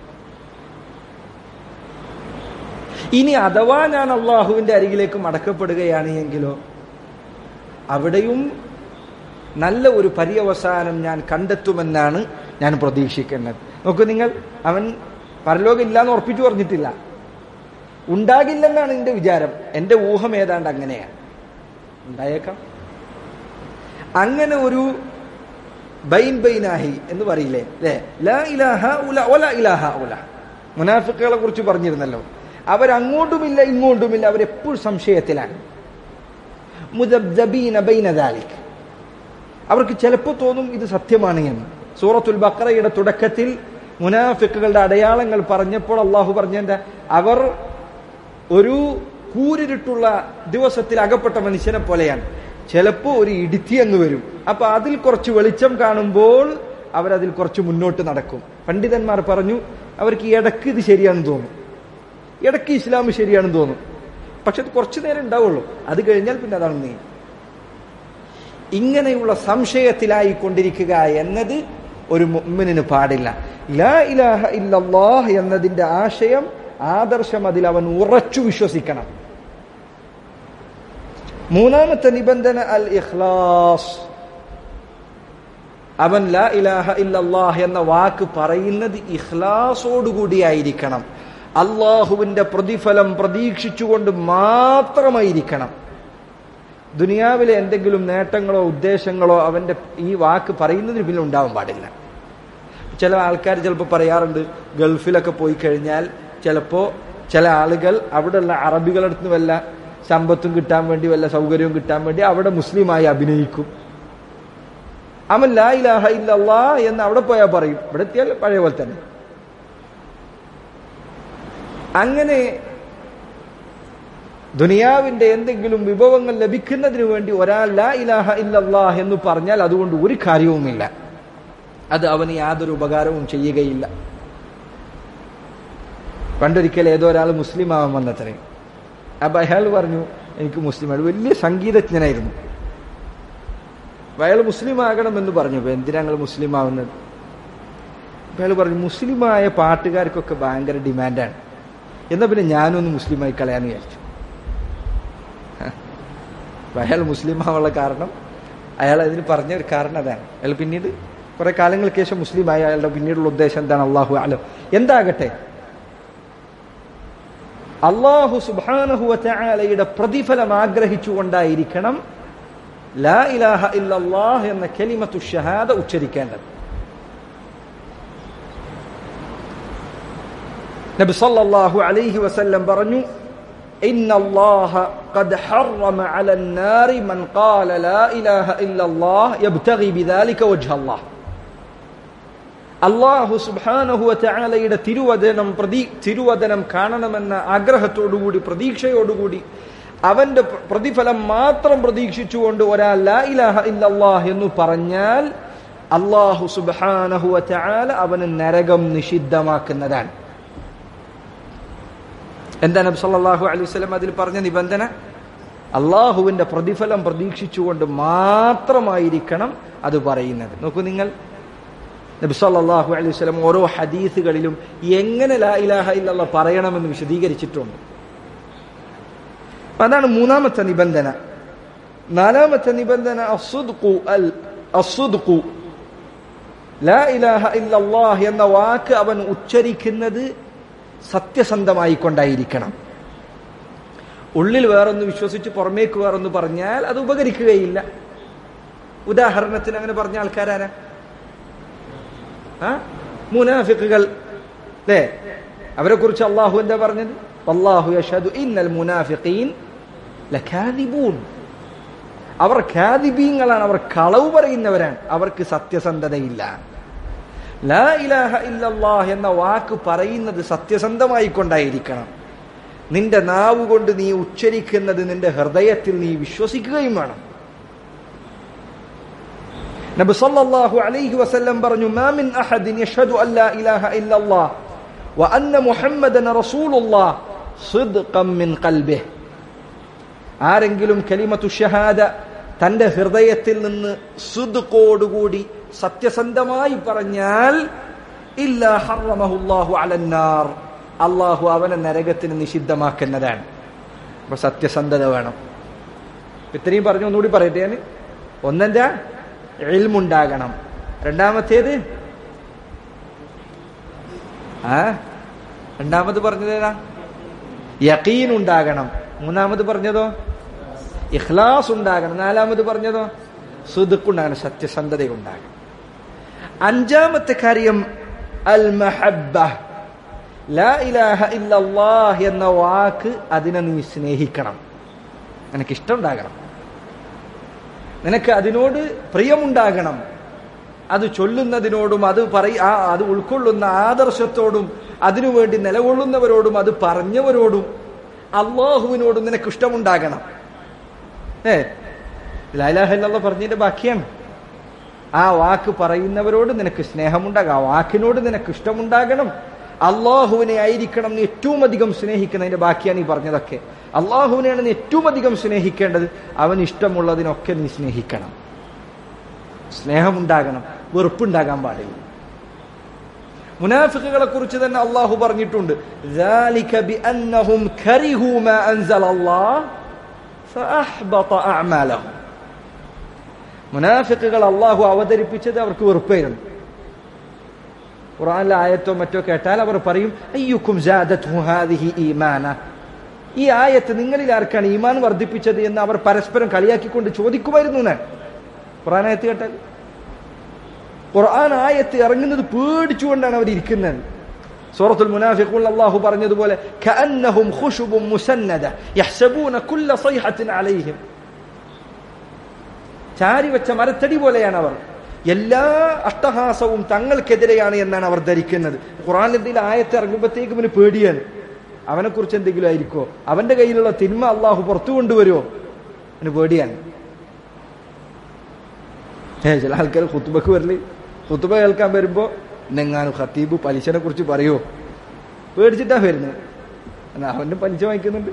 ഇനി അഥവാ ഞാൻ അള്ളാഹുവിന്റെ അരികിലേക്ക് മടക്കപ്പെടുകയാണ് എങ്കിലോ അവിടെയും നല്ല ഒരു പര്യവസാനം ഞാൻ കണ്ടെത്തുമെന്നാണ് ഞാൻ പ്രതീക്ഷിക്കുന്നത് നോക്കൂ നിങ്ങൾ അവൻ പരലോകം ഇല്ലാന്ന് ഉറപ്പിച്ചു പറഞ്ഞിട്ടില്ല ഉണ്ടാകില്ലെന്നാണ് എന്റെ വിചാരം എന്റെ ഊഹം ഏതാണ്ട് അങ്ങനെയാണ് ഉണ്ടായേക്കാം അങ്ങനെ ഒരു ബൈൻ ബൈനാഹി എന്ന് പറയില്ലേ അല്ലേ ലാ ഇലാഹ ഉല ഒല ഇലാഹ ഉല മുനാഫിക്കുകളെ കുറിച്ച് പറഞ്ഞിരുന്നല്ലോ അവരങ്ങോട്ടുമില്ല ഇങ്ങോട്ടുമില്ല അവരെപ്പോഴും സംശയത്തിലാണ് മുദബ്ദബീന ബൈന ദാലിക് അവർക്ക് ചിലപ്പോൾ തോന്നും ഇത് സത്യമാണ് എന്ന് സൂറത്തുൽ ബക്കറയുടെ തുടക്കത്തിൽ മുനാഫിക്കുകളുടെ അടയാളങ്ങൾ പറഞ്ഞപ്പോൾ അള്ളാഹു പറഞ്ഞെന്താ അവർ ഒരു കൂരിരുട്ടുള്ള ദിവസത്തിൽ അകപ്പെട്ട മനുഷ്യനെ പോലെയാണ് ചിലപ്പോൾ ഒരു ഇടുത്തി അങ്ങ് വരും അപ്പൊ അതിൽ കുറച്ച് വെളിച്ചം കാണുമ്പോൾ അവരതിൽ കുറച്ച് മുന്നോട്ട് നടക്കും പണ്ഡിതന്മാർ പറഞ്ഞു അവർക്ക് ഇടക്ക് ഇത് ശരിയാണെന്ന് തോന്നും ഇടയ്ക്ക് ഇസ്ലാം ശരിയാണെന്ന് തോന്നും പക്ഷെ അത് കുറച്ചു നേരം ഉണ്ടാവുള്ളൂ അത് കഴിഞ്ഞാൽ പിന്നെ അതാണ് നീ ഇങ്ങനെയുള്ള സംശയത്തിലായി കൊണ്ടിരിക്കുക എന്നത് ഒരു മുഅ്മിനിന് പാടില്ല ലാ ഇലാഹ ഇല്ലല്ലാഹ് എന്നതിന്റെ ആശയം ആദർശം അതിൽ അവൻ ഉറച്ചു വിശ്വസിക്കണം മൂന്നാമത്തെ നിബന്ധന അൽ ഇഖ്ലാസ് അവൻ ലാ ഇലാഹ ഇല്ലല്ലാഹ് എന്ന വാക്ക് പറയുന്നത് ഇഖ്ലാസോടുകൂടിയായിരിക്കണം അള്ളാഹുവിന്റെ പ്രതിഫലം പ്രതീക്ഷിച്ചുകൊണ്ട് മാത്രമായിരിക്കണം ദുനിയാവിലെ എന്തെങ്കിലും നേട്ടങ്ങളോ ഉദ്ദേശങ്ങളോ അവന്റെ ഈ വാക്ക് പറയുന്നതിന് പിന്നെ ഉണ്ടാവാൻ പാടില്ല ചില ആൾക്കാർ ചിലപ്പോൾ പറയാറുണ്ട് ഗൾഫിലൊക്കെ പോയി കഴിഞ്ഞാൽ ചിലപ്പോൾ ചില ആളുകൾ അവിടെയുള്ള അറബികളടുത്ത് നിന്ന് വല്ല സമ്പത്തും കിട്ടാൻ വേണ്ടി വല്ല സൗകര്യവും കിട്ടാൻ വേണ്ടി അവിടെ മുസ്ലിമായി അഭിനയിക്കും അവൻ ലാ ഇലാഹ ഇല്ലല്ലാ എന്ന് അവിടെ പോയാൽ പറയും ഇവിടെ എത്തിയാൽ പഴയ പോലെ തന്നെ അങ്ങനെ ദുനിയാവിന്റെ എന്തെങ്കിലും വിഭവങ്ങൾ ലഭിക്കുന്നതിന് വേണ്ടി ഒരാൾ ലാ ഇലാഹ ഇല്ലല്ലാഹ് എന്ന് പറഞ്ഞാൽ അതുകൊണ്ട് ഒരു കാര്യവുമില്ല അത് അവന് യാതൊരു ഉപകാരവും ചെയ്യുകയില്ല പണ്ടൊരിക്കൽ ഏതോ ഒരാൾ മുസ്ലിം ആവാൻ വന്നത്രേ അപ്പൊ അയാൾ പറഞ്ഞു എനിക്ക് മുസ്ലിം ആണ് വലിയ സംഗീതജ്ഞനായിരുന്നു അപ്പൊ അയാൾ മുസ്ലിം ആകണമെന്ന് പറഞ്ഞു അപ്പൊ എന്തിനാ ഞങ്ങൾ മുസ്ലിം ആവുന്നത് അപ്പൊ അയാൾ പറഞ്ഞു മുസ്ലിമായ പാട്ടുകാർക്കൊക്കെ ഭയങ്കര ഡിമാൻഡാണ് എന്നാ പിന്നെ ഞാനൊന്ന് മുസ്ലിമായി കളയാന്ന് വിചാരിച്ചു അപ്പൊ അയാൾ മുസ്ലിം ആവാനുള്ള കാരണം അയാൾ അതിന് പറഞ്ഞ ഒരു കാരണം അതാണ് അയാൾ പിന്നീട് കുറെ കാലങ്ങൾക്ക് ശേഷം മുസ്ലിമായ അയാളുടെ പിന്നീടുള്ള ഉദ്ദേശം എന്താണ് അള്ളാഹു അലം എന്താകട്ടെ അള്ളാഹു സുബാനഹുവലയുടെ പ്രതിഫലം ആഗ്രഹിച്ചുകൊണ്ടായിരിക്കണം ലാ ഇലാഹ ഇല്ലല്ലാഹ് എന്ന കലിമത്തു ഷഹാദ ഉച്ചരിക്കേണ്ടത് നബി സല്ലല്ലാഹു അലൈഹി വസല്ലം പറഞ്ഞു إن الله قد حرم على النار من قال لا إله إلا الله يبتغي بذلك وجه الله അള്ളാഹു സുബാനഹുവ ചാലയുടെ തിരുവചനം പ്രതീ തിരുവചനം കാണണമെന്ന ആഗ്രഹത്തോടുകൂടി പ്രതീക്ഷയോടുകൂടി അവന്റെ പ്രതിഫലം മാത്രം പ്രതീക്ഷിച്ചുകൊണ്ട് ഒരാൾ ലാ ഇലാഹ ഇല്ലല്ലാഹ് എന്ന് പറഞ്ഞാൽ അള്ളാഹു സുബാനഹുവ ചാല അവന് നരകം നിഷിദ്ധമാക്കുന്നതാണ് എന്താ നബി സല്ലല്ലാഹു അലൈഹി വസല്ലം അതിൽ പറഞ്ഞ നിബന്ധന അള്ളാഹുവിന്റെ പ്രതിഫലം പ്രതീക്ഷിച്ചുകൊണ്ട് മാത്രമായിരിക്കണം അത് പറയുന്നത് നോക്കൂ നിങ്ങൾ നബി സല്ലല്ലാഹു അലൈഹി വസല്ലം ഓരോ ഹദീസുകളിലും എങ്ങനെ ലാ ഇലാഹ ഇല്ലല്ലാ പറയണമെന്ന് വിശദീകരിച്ചിട്ടുണ്ട് അതാണ് മൂന്നാമത്തെ നിബന്ധന നാലാമത്തെ നിബന്ധന അസുദ്ഖു അൽ അസുദ്ഖു ലാ ഇലാഹ ഇല്ലല്ലാഹ് എന്ന വാക്ക് അവൻ ഉച്ചരിക്കുന്നത് സത്യസന്ധമായി കൊണ്ടായിരിക്കണം ഉള്ളിൽ വേറൊന്ന് വിശ്വസിച്ച് പുറമേക്ക് വേറൊന്ന് പറഞ്ഞാൽ അത് ഉപകരിക്കുകയില്ല ഉദാഹരണത്തിന് അങ്ങനെ പറഞ്ഞ ആൾക്കാരാരാ ആ മുനാഫിക്കുകൾ അല്ലേ അവരെ കുറിച്ച് അള്ളാഹു എന്താ പറഞ്ഞത് അള്ളാഹു യഷദു ഇന്നൽ മുനാഫിഖീൻ ലഖാദിബൂൻ അവർ ഖാദിബീങ്ങളാണ് അവർ കളവ് പറയുന്നവരാണ് അവർക്ക് സത്യസന്ധതയില്ല ലാ ഇലാഹ ഇല്ലല്ലാഹ് എന്ന വാക്ക് പറയുന്നത് സത്യസന്ധമായി കൊണ്ടായിരിക്കണം നിന്റെ നാവ് കൊണ്ട് നീ ഉച്ചരിക്കുന്നത് നിന്റെ ഹൃദയത്തിൽ നീ വിശ്വസിക്കുകയും വേണം നബി സല്ലല്ലാഹു അലൈഹി വസല്ലം പറഞ്ഞു മാ മിൻ അഹദിൻ യഷ്ഹദു അൻ ലാ ഇലാഹ ഇല്ലല്ലാഹ് വ അന്ന മുഹമ്മദൻ റസൂലുള്ളാഹ് സിദ്ഖൻ മിൻ ഖൽബിഹി ആരെങ്കിലും കലിമത്തു ഷഹാദ തന്റെ ഹൃദയത്തിൽ നിന്ന് സുദ്ഖോടുകൂടി സത്യസന്ധമായി പറഞ്ഞാൽ ഇല്ലാ ഹറമഹുല്ലാഹു അലന്നാർ അള്ളാഹു അവനെ നരകത്തിന് നിഷിദ്ധമാക്കുന്നതാണ് അപ്പൊ സത്യസന്ധത വേണം ഇത്രയും പറഞ്ഞു ഒന്നുകൂടി പറയട്ടെ ഞാൻ ഒന്നെന്താ എൽമുണ്ടാകണം രണ്ടാമത്തേത് ആ രണ്ടാമത് പറഞ്ഞതേതാ യക്കീൻ ഉണ്ടാകണം മൂന്നാമത് പറഞ്ഞതോ ഇഖ്ലാസ് ഉണ്ടാകണം നാലാമത് പറഞ്ഞതോ സുദുക്കുണ്ടാകണം സത്യസന്ധത ഉണ്ടാകണം അഞ്ചാമത്തെ കാര്യം അൽ മഹബ്ബ ലാ ഇലാഹ ഇല്ലല്ലാഹ് എന്ന വാക്ക് അതിനെ നീ സ്നേഹിക്കണം നിനക്ക് ഇഷ്ടമുണ്ടാകണം നിനക്ക് അതിനോട് പ്രിയമുണ്ടാകണം അത് ചൊല്ലുന്നതിനോടും അത് പറയ ആ അത് ഉൾക്കൊള്ളുന്ന ആദർശത്തോടും അതിനുവേണ്ടി നിലകൊള്ളുന്നവരോടും അത് പറഞ്ഞവരോടും അള്ളാഹുവിനോടും നിനക്ക് ഇഷ്ടമുണ്ടാകണം ഏ ലാലാഹല്ല പറഞ്ഞതിന്റെ ബാക്കിയാണ് ആ വാക്ക് പറയുന്നവരോട് നിനക്ക് സ്നേഹമുണ്ടാകാം ആ വാക്കിനോട് നിനക്ക് ഇഷ്ടമുണ്ടാകണം അള്ളാഹുവിനെ ആയിരിക്കണം നീ ഏറ്റവും അധികം സ്നേഹിക്കുന്നതിന്റെ ബാക്കിയാണ് ഈ പറഞ്ഞതൊക്കെ അള്ളാഹുവിനെയാണ് നീ ഏറ്റവും അധികം സ്നേഹിക്കേണ്ടത് അവൻ ഇഷ്ടമുള്ളതിനൊക്കെ നീ സ്നേഹിക്കണം സ്നേഹമുണ്ടാകണം വെറുപ്പുണ്ടാകാൻ പാടില്ല മുനാഫിക്കുകളെ കുറിച്ച് തന്നെ അള്ളാഹു പറഞ്ഞിട്ടുണ്ട് ذَلِكَ بِأَنَّهُمْ كَرِهُوا مَا أَنزَلَ اللَّهُ فَأَحْبَطَ أَعْمَالَهُم മുനാഫിക്കുകൾ അള്ളാഹു അവതരിപ്പിച്ചത് അവർക്ക് വെറുപ്പായിരുന്നു ഖുറാനിലെ ആയത്തോ മറ്റോ കേട്ടാൽ അവർ പറയും അയ്യുക്കും ഈമാന ഈ ആയത്ത് നിങ്ങളിൽ ആർക്കാണ് ഈമാൻ വർദ്ധിപ്പിച്ചത് എന്ന് അവർ പരസ്പരം കളിയാക്കിക്കൊണ്ട് ചോദിക്കുമായിരുന്നു ഞാൻ ഖുറാൻ ആയത്ത് കേട്ടാൽ ഖുർആൻ ആയത്ത് ഇറങ്ങുന്നത് പേടിച്ചുകൊണ്ടാണ് അവർ ഇരിക്കുന്നത് സൂറത്തുൽ മുനാഫിഖുൽ അല്ലാഹു പറഞ്ഞതുപോലെ കഅന്നഹും ഖുശുബും മുസന്നദ യഹ്സബൂന കുല്ല സൈഹത്തിൻ അലൈഹിം ചാരി വെച്ച മരത്തടി പോലെയാണ് അവർ എല്ലാ അട്ടഹാസവും തങ്ങൾക്കെതിരെയാണ് എന്നാണ് അവർ ധരിക്കുന്നത് ഖുറാൻ എന്തെങ്കിലും ആയത്ത് ഇറങ്ങുമ്പോഴത്തേക്കും ഇവന് പേടിയാണ് അവനെ കുറിച്ച് എന്തെങ്കിലും ആയിരിക്കോ അവന്റെ കയ്യിലുള്ള തിന്മ അള്ളാഹു പുറത്തു കൊണ്ടുവരുമോ അവന് പേടിയാണ് ഏ ചില ആൾക്കാർ ഹുത്തുബക്ക് വരല് ഹുത്തുബ കേൾക്കാൻ വരുമ്പോ എന്നെങ്ങാനും ഖത്തീബ് പലിശനെ കുറിച്ച് പറയോ പേടിച്ചിട്ടാ വരുന്നത് എന്നാ അവന്റെ പലിശ വാങ്ങിക്കുന്നുണ്ട്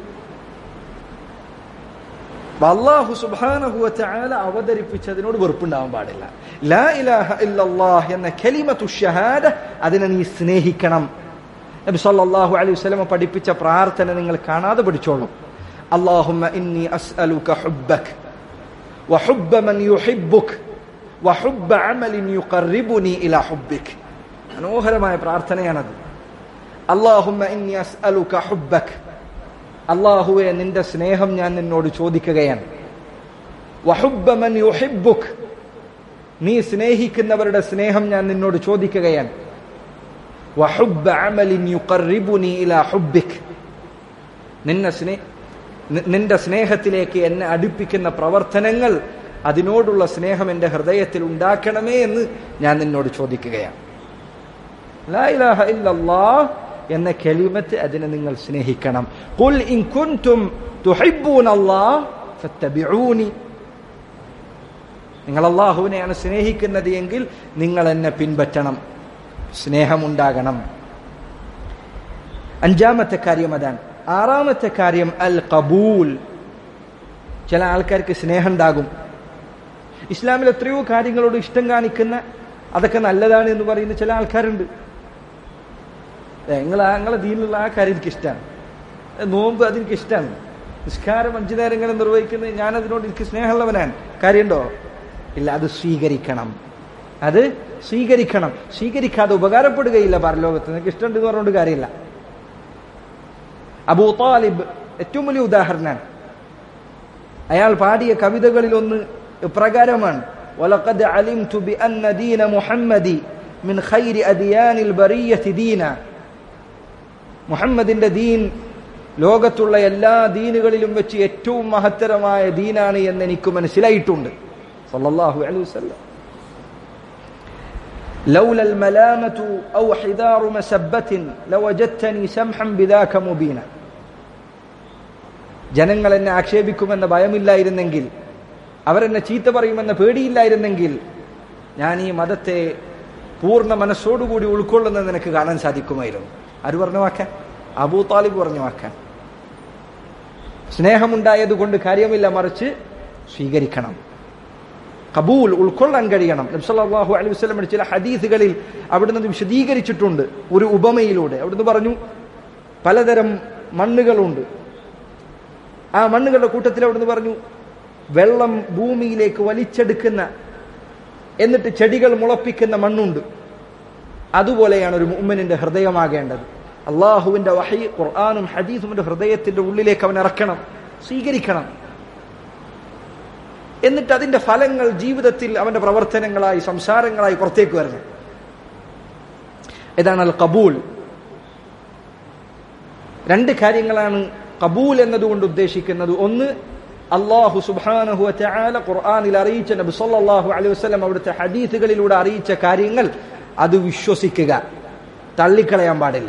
അള്ളാഹു സുബാനഹുവ ചാല അവതരിപ്പിച്ചതിനോട് വെറുപ്പുണ്ടാവാൻ പാടില്ല ലാ ഇലാഹ ഇല്ലല്ലാഹ് എന്ന കലിമത്തു ഷഹാദ അതിനെ നീ സ്നേഹിക്കണം നബി സല്ലല്ലാഹു അലൈഹി വസല്ലം പഠിപ്പിച്ച പ്രാർത്ഥന നിങ്ങൾ കാണാതെ പഠിച്ചോളൂ അല്ലാഹുമ്മ ഇന്നി അസ്അലുക ഹുബ്ബക് വഹുബ്ബ മൻ യുഹിബ്ബുക് വഹുബ്ബ അമലിൻ യുഖർറിബുനി ഇലാ ഹുബ്ബിക് മനോഹരമായ പ്രാർത്ഥനയാണത് അല്ലാഹുമ്മ ഇന്നി അസ്അലുക ഹുബ്ബക് അള്ളാഹുവെ നിന്റെ സ്നേഹം ഞാൻ നിന്നോട് ചോദിക്കുകയാണ് വഹുബ്ബ മൻ യുഹിബ്ബുക് നീ സ്നേഹിക്കുന്നവരുടെ സ്നേഹം ഞാൻ നിന്നോട് ചോദിക്കുകയാണ് വഹുബ്ബ അമലിൻ യുഖർറിബുനി ഇലാ ഹുബ്ബിക് നിന്നെ സ്നേ നിന്റെ സ്നേഹത്തിലേക്ക് എന്നെ അടുപ്പിക്കുന്ന പ്രവർത്തനങ്ങൾ അതിനോടുള്ള സ്നേഹം എൻ്റെ ഹൃദയത്തിൽ ഉണ്ടാക്കണമേ എന്ന് ഞാൻ നിന്നോട് ചോദിക്കുകയാണ് ലാ ഇലാഹ ഇല്ലല്ലാഹ് എന്ന കലിമത്ത് അതിനെ നിങ്ങൾ സ്നേഹിക്കണം ഖുൽ ഇൻ കുൻതും തുഹിബ്ബൂന അല്ലാഹ് ഫത്തബിഊനി നിങ്ങൾ അള്ളാഹുവിനെയാണ് സ്നേഹിക്കുന്നത് എങ്കിൽ നിങ്ങൾ എന്നെ പിൻപറ്റണം സ്നേഹമുണ്ടാകണം അഞ്ചാമത്തെ കാര്യം അതാണ് ആറാമത്തെ കാര്യം അൽ കബൂൽ ചില ആൾക്കാർക്ക് സ്നേഹം ഉണ്ടാകും ഇസ്ലാമിൽ എത്രയോ കാര്യങ്ങളോട് ഇഷ്ടം കാണിക്കുന്ന അതൊക്കെ നല്ലതാണ് എന്ന് പറയുന്ന ചില ആൾക്കാരുണ്ട് നിങ്ങൾ നിങ്ങളെ ദീനിലുള്ള ആ കാര്യം എനിക്ക് ഇഷ്ടമാണ് നോമ്പ് അതെനിക്ക് ഇഷ്ടമാണ് നിസ്കാരം അഞ്ചു നേരം ഇങ്ങനെ നിർവഹിക്കുന്നത് ഞാൻ അതിനോട് എനിക്ക് സ്നേഹമുള്ളവനാണ് കാര്യമുണ്ടോ ഇല്ല അത് സ്വീകരിക്കണം അത് സ്വീകരിക്കണം സ്വീകരിക്കാതെ ഉപകാരപ്പെടുകയില്ല പരലോകത്ത് നിനക്ക് ഇഷ്ടമുണ്ട് എന്ന് പറഞ്ഞുകൊണ്ട് കാര്യമില്ല അബൂ താലിബ് ഏറ്റവും വലിയ ഉദാഹരണമാണ് അയാൾ പാടിയ കവിതകളിൽ ഒന്ന് ഇപ്രകാരമാണ് ولقد علمت بأن دين محمد من خير أديان البرية دينا മുഹമ്മദിന്റെ ദീൻ ലോകത്തുള്ള എല്ലാ ദീനുകളിലും വെച്ച് ഏറ്റവും മഹത്തരമായ ദീനാണ് എന്ന് എനിക്ക് മനസ്സിലായിട്ടുണ്ട് സല്ലല്ലാഹു അലൈഹി വസല്ലം لولا الملامة أو حذار مسبة لوجدتني سمحا بذاك مبينا ജനങ്ങൾ എന്നെ ആക്ഷേപിക്കുമെന്ന ഭയമില്ലായിരുന്നെങ്കിൽ അവരെന്നെ ചീത്ത പറയുമെന്ന പേടിയില്ലായിരുന്നെങ്കിൽ ഞാൻ ഈ മതത്തെ പൂർണ്ണ മനസ്സോടുകൂടി ഉൾക്കൊള്ളുന്നത് നിനക്ക് കാണാൻ സാധിക്കുമായിരുന്നു ആര് പറഞ്ഞു വാക്കാൻ അബൂ താലിബ് പറഞ്ഞു വാക്കാൻ സ്നേഹമുണ്ടായത് കൊണ്ട് കാര്യമില്ല മറിച്ച് സ്വീകരിക്കണം കബൂൽ ഉൾക്കൊള്ളാൻ കഴിയണം നബ്സല്ലാഹു അലൈഹി വസ്ലം ചില ഹദീസുകളിൽ അവിടുന്ന് വിശദീകരിച്ചിട്ടുണ്ട് ഒരു ഉപമയിലൂടെ അവിടുന്ന് പറഞ്ഞു പലതരം മണ്ണുകളുണ്ട് ആ മണ്ണുകളുടെ കൂട്ടത്തിൽ അവിടുന്ന് പറഞ്ഞു വെള്ളം ഭൂമിയിലേക്ക് വലിച്ചെടുക്കുന്ന എന്നിട്ട് ചെടികൾ മുളപ്പിക്കുന്ന മണ്ണുണ്ട് അതുപോലെയാണ് ഒരു മുമ്മനിന്റെ ഹൃദയമാകേണ്ടത് അള്ളാഹുവിന്റെ വഹി ഖുർആാനും ഹദീസും ഹൃദയത്തിന്റെ ഉള്ളിലേക്ക് അവൻ ഇറക്കണം സ്വീകരിക്കണം എന്നിട്ട് അതിന്റെ ഫലങ്ങൾ ജീവിതത്തിൽ അവന്റെ പ്രവർത്തനങ്ങളായി സംസാരങ്ങളായി പുറത്തേക്ക് വരണം ഇതാണ് അൽ കബൂൽ രണ്ട് കാര്യങ്ങളാണ് കബൂൽ എന്നതുകൊണ്ട് ഉദ്ദേശിക്കുന്നത് ഒന്ന് അള്ളാഹു സുബ്ഹാനഹു വതആല ഖുർആനിൽ അറിയിച്ച നബി സല്ലല്ലാഹു അലൈഹി വസല്ലം അവിടുത്തെ ഹദീസുകളിലൂടെ അറിയിച്ച കാര്യങ്ങൾ അത് വിശ്വസിക്കുക തള്ളിക്കളയാൻ പാടില്ല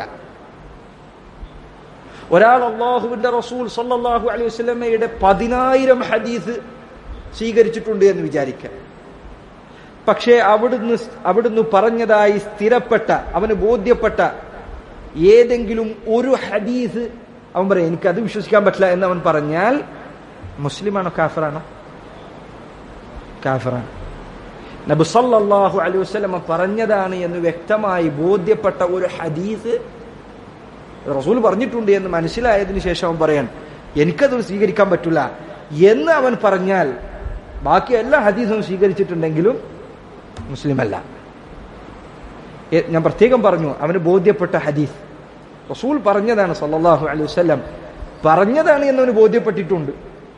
ഒരാൾ അള്ളാഹുവിന്റെ റസൂൽ സല്ലല്ലാഹു അലൈഹി വസല്ലമയുടെ പതിനായിരം ഹദീസ് സ്വീകരിച്ചിട്ടുണ്ട് എന്ന് വിചാരിക്കുക പക്ഷേ അവിടുന്ന് അവിടുന്ന് പറഞ്ഞതായി സ്ഥിരപ്പെട്ട അവന് ബോധ്യപ്പെട്ട ഏതെങ്കിലും ഒരു ഹദീസ് അവൻ പറയും എനിക്കത് വിശ്വസിക്കാൻ പറ്റില്ല എന്ന് അവൻ പറഞ്ഞാൽ മുസ്ലിമാണോ കാഫറാണോ കാഫറാണ് നബി സല്ലല്ലാഹു അലൈഹി വസല്ലമ പറഞ്ഞതാണ് എന്ന് വ്യക്തമായി ബോധ്യപ്പെട്ട ഒരു ഹദീസ് റസൂൽ പറഞ്ഞിട്ടുണ്ട് എന്ന് മനസ്സിലായതിനു ശേഷം അവൻ പറയാൻ എനിക്കത് സ്വീകരിക്കാൻ പറ്റില്ല എന്ന് അവൻ പറഞ്ഞാൽ ബാക്കി എല്ലാ ഹദീസും സ്വീകരിച്ചിട്ടുണ്ടെങ്കിലും മുസ്ലിം അല്ല എ- ഞാൻ പ്രത്യേകം പറഞ്ഞു അവന് ബോധ്യപ്പെട്ട ഹദീസ് റസൂൽ പറഞ്ഞതാണ് സല്ലല്ലാഹു അലൈഹി വസല്ലം പറഞ്ഞതാണ് എന്നവന് ബോധ്യപ്പെട്ടിട്ടുണ്ട്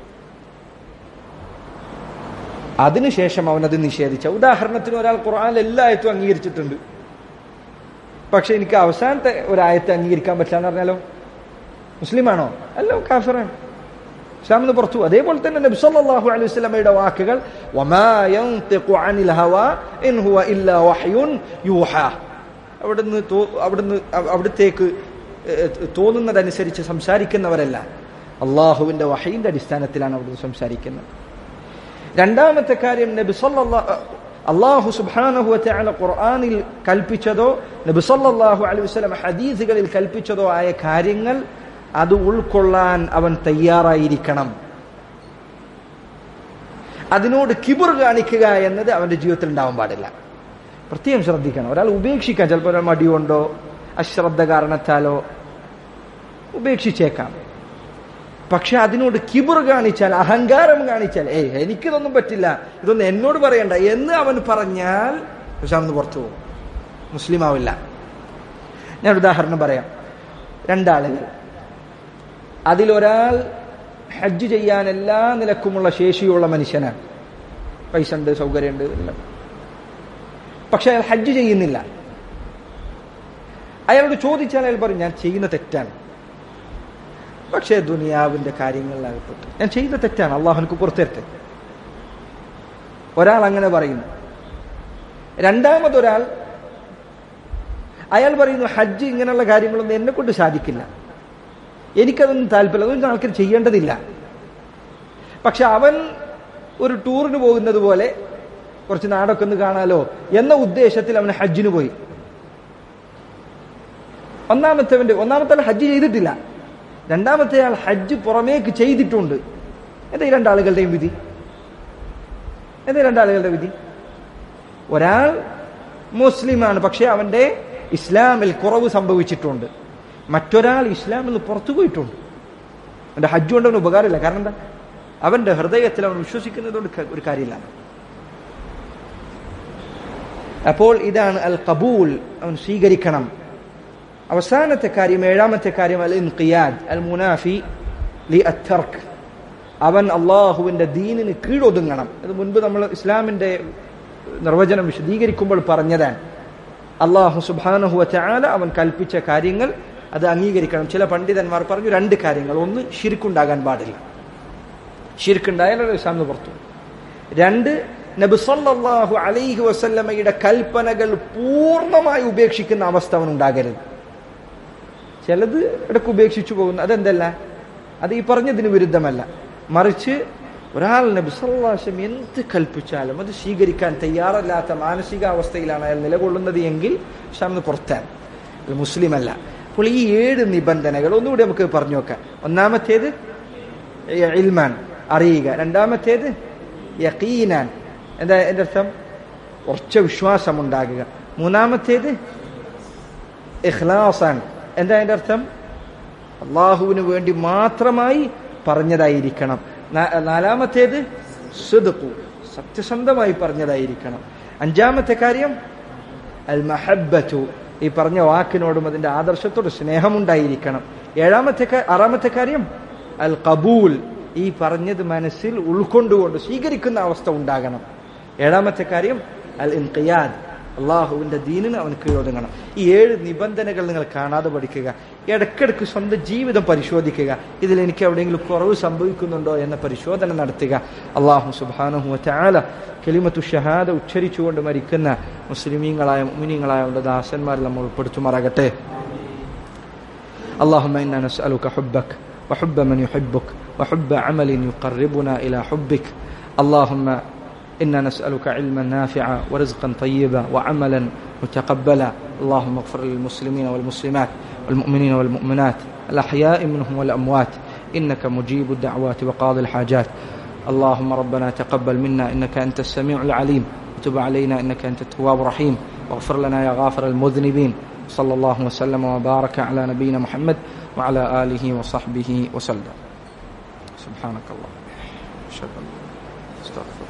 അതിനുശേഷം അവനത് നിഷേധിച്ച ഉദാഹരണത്തിന് ഒരാൾ ഖുർആൻ എല്ലായത്തും അംഗീകരിച്ചിട്ടുണ്ട് പക്ഷെ എനിക്ക് അവസാനത്തെ ഒരായത്തെ അംഗീകരിക്കാൻ പറ്റില്ല എന്ന് പറഞ്ഞാലോ മുസ്ലിമാണോ അല്ല കാഫിറാണ് ഇസ്ലാമിൽ നിന്ന് പുറത്തു അതേപോലെ തന്നെ നബി സല്ലല്ലാഹു അലൈഹി വസല്ലമയുടെ വാക്കുകൾ വമാ യൻതിഖു അനിൽ ഹവാ ഇൻ ഹുവ ഇല്ലാ വഹ്യുൻ യൂഹാ അവിടുന്ന് തോ- അവിടുന്ന് അവ- അവിടുത്തേക്ക് ഏഹ്, തോന്നുന്നതനുസരിച്ച് സംസാരിക്കുന്നവരല്ല അള്ളാഹുവിന്റെ വഹയിന്റെ അടിസ്ഥാനത്തിലാണ് അവിടുന്ന് സംസാരിക്കുന്നത് രണ്ടാമത്തെ കാര്യം നബി സല്ലല്ലാഹു അള്ളാഹു സുബ്ഹാനഹു വതആല ഖുർആനിൽ കൽപ്പിച്ചതോ നബി സല്ലല്ലാഹു അലൈഹി വസല്ലം ഹദീസുകളിൽ കൽപ്പിച്ചതോ ആയ കാര്യങ്ങൾ അത് ഉൾക്കൊള്ളാൻ അവൻ തയ്യാറായിരിക്കണം അതിനോട് കിബുർ കാണിക്കുക എന്നത് അവന്റെ ജീവിതത്തിൽ ഉണ്ടാവാൻ പാടില്ല പ്രത്യേകം ശ്രദ്ധിക്കണം ഒരാൾ ഉപേക്ഷിക്കാൻ ചിലപ്പോൾ ഒരാൾ മടിയുണ്ടോ അശ്രദ്ധ കാരണത്താലോ ഉപേക്ഷിച്ചേക്കാം പക്ഷെ അതിനോട് കിബുർ കാണിച്ചാൽ അഹങ്കാരം കാണിച്ചാൽ ഏയ് എനിക്കിതൊന്നും പറ്റില്ല ഇതൊന്നും എന്നോട് പറയണ്ട എന്ന് അവൻ പറഞ്ഞാൽ പക്ഷെ അവന് പുറത്തു പോകും മുസ്ലിം ആവില്ല ഞാൻ ഒരു ഉദാഹരണം പറയാം രണ്ടാളുകൾ അതിലൊരാൾ ഹജ്ജ് ചെയ്യാൻ എല്ലാ നിലക്കുമുള്ള ശേഷിയുള്ള മനുഷ്യനാണ് പൈസ ഉണ്ട് സൗകര്യമുണ്ട് എല്ലാം പക്ഷെ അയാൾ ഹജ്ജ് ചെയ്യുന്നില്ല അയാളോട് ചോദിച്ചാൽ അയാൾ പറയും ഞാൻ ചെയ്യുന്ന തെറ്റാണ് പക്ഷേ ദുനിയാവിന്റെ കാര്യങ്ങളിലാകപ്പെട്ടു ഞാൻ ചെയ്ത തെറ്റാണ് അള്ളാഹു എനിക്ക് പുറത്തെടുത്ത് ഒരാൾ അങ്ങനെ പറയുന്നു രണ്ടാമതൊരാൾ അയാൾ പറയുന്നു ഹജ്ജ് ഇങ്ങനെയുള്ള കാര്യങ്ങളൊന്നും എന്നെ കൊണ്ട് സാധിക്കില്ല എനിക്കതൊന്നും താല്പര്യം അതൊന്നും ആൾക്കാർ ചെയ്യേണ്ടതില്ല പക്ഷെ അവൻ ഒരു ടൂറിന് പോകുന്നത് പോലെ കുറച്ച് നാടൊക്കെ ഒന്ന് കാണാലോ എന്ന ഉദ്ദേശത്തിൽ അവൻ ഹജ്ജിന് പോയി ഒന്നാമത്തവന്റെ ഒന്നാമത്തെ ആൾ ഹജ്ജ് ചെയ്തിട്ടില്ല രണ്ടാമത്തെ ആൾ ഹജ്ജ് പുറമേക്ക് ചെയ്തിട്ടുണ്ട് എന്താ ഈ രണ്ടാളുകളുടെയും വിധി എന്താ ഈ രണ്ടാളുകളുടെ വിധി ഒരാൾ മുസ്ലിമാണ് പക്ഷെ അവന്റെ ഇസ്ലാമിൽ കുറവ് സംഭവിച്ചിട്ടുണ്ട് മറ്റൊരാൾ ഇസ്ലാമിൽ നിന്ന് പുറത്തു പോയിട്ടുണ്ട് അവന്റെ ഹജ്ജ് കൊണ്ട് അവന് ഉപകാരമില്ല കാരണം എന്താ അവന്റെ ഹൃദയത്തിൽ അവൻ വിശ്വസിക്കുന്നതുകൊണ്ട് ക- ഒരു കാര്യമില്ല അപ്പോൾ ഇതാണ് അൽ കബൂൽ അവൻ സ്വീകരിക്കണം അവസാനത്തെ കാര്യം ഏഴാമത്തെ കാര്യം അൽ ഇൻഖിയാദ് അൽ മുനാഫി ലി അത്തർക്ക് അവൻ അള്ളാഹുവിന്റെ ദീനിന് കീഴൊതുങ്ങണം അത് മുൻപ് നമ്മൾ ഇസ്ലാമിന്റെ നിർവചനം വിശദീകരിക്കുമ്പോൾ പറഞ്ഞതാണ് അള്ളാഹു സുബാനഹു വചാല അവൻ കൽപ്പിച്ച കാര്യങ്ങൾ അത് അംഗീകരിക്കണം ചില പണ്ഡിതന്മാർ പറഞ്ഞു രണ്ട് കാര്യങ്ങൾ ഒന്ന് ഷിർക്കുണ്ടാകാൻ പാടില്ല ഷിർക്കുണ്ടായാൽ അത് ഇസ്ലാമിന് പുറത്തു രണ്ട് നബി സല്ലല്ലാഹു അലൈഹി വസല്ലമയുടെ കൽപ്പനകൾ പൂർണ്ണമായി ഉപേക്ഷിക്കുന്ന അവസ്ഥ അവൻ ഉണ്ടാകരുത് ചിലത് ഇടയ്ക്ക് ഉപേക്ഷിച്ചു പോകുന്നു അതെന്തല്ല അത് ഈ പറഞ്ഞതിന് വിരുദ്ധമല്ല മറിച്ച് ഒരാൾ നബി സല്ലല്ലാഹു അലൈഹി വസല്ലം എന്ത് കൽപ്പിച്ചാലും അത് സ്വീകരിക്കാൻ തയ്യാറല്ലാത്ത മാനസികാവസ്ഥയിലാണ് അയാൾ നിലകൊള്ളുന്നത് എങ്കിൽ ഇസ്ലാമിന് പുറത്താണ് അത് മുസ്ലിം അല്ല അപ്പോൾ ഈ ഏഴ് നിബന്ധനകൾ ഒന്നുകൂടി നമുക്ക് പറഞ്ഞു നോക്കാം ഒന്നാമത്തേത് ഇൽമാൻ അറിയുക രണ്ടാമത്തേത് യഖീനാൻ എന്താ എൻ്റെ അർത്ഥം ഉറച്ച വിശ്വാസം ഉണ്ടാകുക മൂന്നാമത്തേത് ഇഖ്ലാസാണ് എന്താ അതിന്റെ അർത്ഥം അള്ളാഹുവിന് വേണ്ടി മാത്രമായി പറഞ്ഞതായിരിക്കണം നാ- നാലാമത്തേത് സുദുഖു സത്യസന്ധമായി പറഞ്ഞതായിരിക്കണം അഞ്ചാമത്തെ കാര്യം അൽ മഹബത്തു ഈ പറഞ്ഞ വാക്കിനോടും അതിന്റെ ആദർശത്തോട് സ്നേഹമുണ്ടായിരിക്കണം ഏഴാമത്തെ കാ- ആറാമത്തെ കാര്യം അൽ കബൂൽ ഈ പറഞ്ഞത് മനസ്സിൽ ഉൾക്കൊണ്ടുകൊണ്ട് സ്വീകരിക്കുന്ന അവസ്ഥ ഉണ്ടാകണം ഏഴാമത്തെ കാര്യം അൽ ഇൻഖിയാദ് അള്ളാഹുവിന്റെ ദീനിന് അവൻ കീഴൊതുങ്ങണം ഈ ഏഴ് നിബന്ധനകൾ നിങ്ങൾ കാണാതെ പഠിക്കുക ഇടയ്ക്കിടയ്ക്ക് സ്വന്തം ജീവിതം പരിശോധിക്കുക ഇതിൽ എനിക്ക് എവിടെയെങ്കിലും കുറവ് സംഭവിക്കുന്നുണ്ടോ എന്ന പരിശോധന നടത്തുക അള്ളാഹു സുബാനഹു ചാല കെലിമത്തു ഷഹാദ ഉച്ചരിച്ചുകൊണ്ട് മരിക്കുന്ന മുസ്ലിമീങ്ങളായ മുമിനീങ്ങളായ അവരുടെ ദാസന്മാരിൽ നമ്മൾ ഉൾപ്പെടുത്തുമാറാകട്ടെ اللهم انا نسالك حبك وحب من يحبك وحب عمل يقربنا الى حبك اللهم انا نسالك علما نافعا ورزقا طيبا وعملا متقبلا اللهم اغفر للمسلمين والمسلمات والمؤمنين والمؤمنات الاحياء منهم والاموات انك مجيب الدعوات وقاضي الحاجات اللهم ربنا تقبل منا انك انت السميع العليم وتب علينا انك انت التواب الرحيم واغفر لنا يا غافر المذنبين صلى الله وسلم وبارك على نبينا محمد وعلى اله وصحبه وسلم سبحانك اللهم اشهد ان لا اله الا انت استغفرك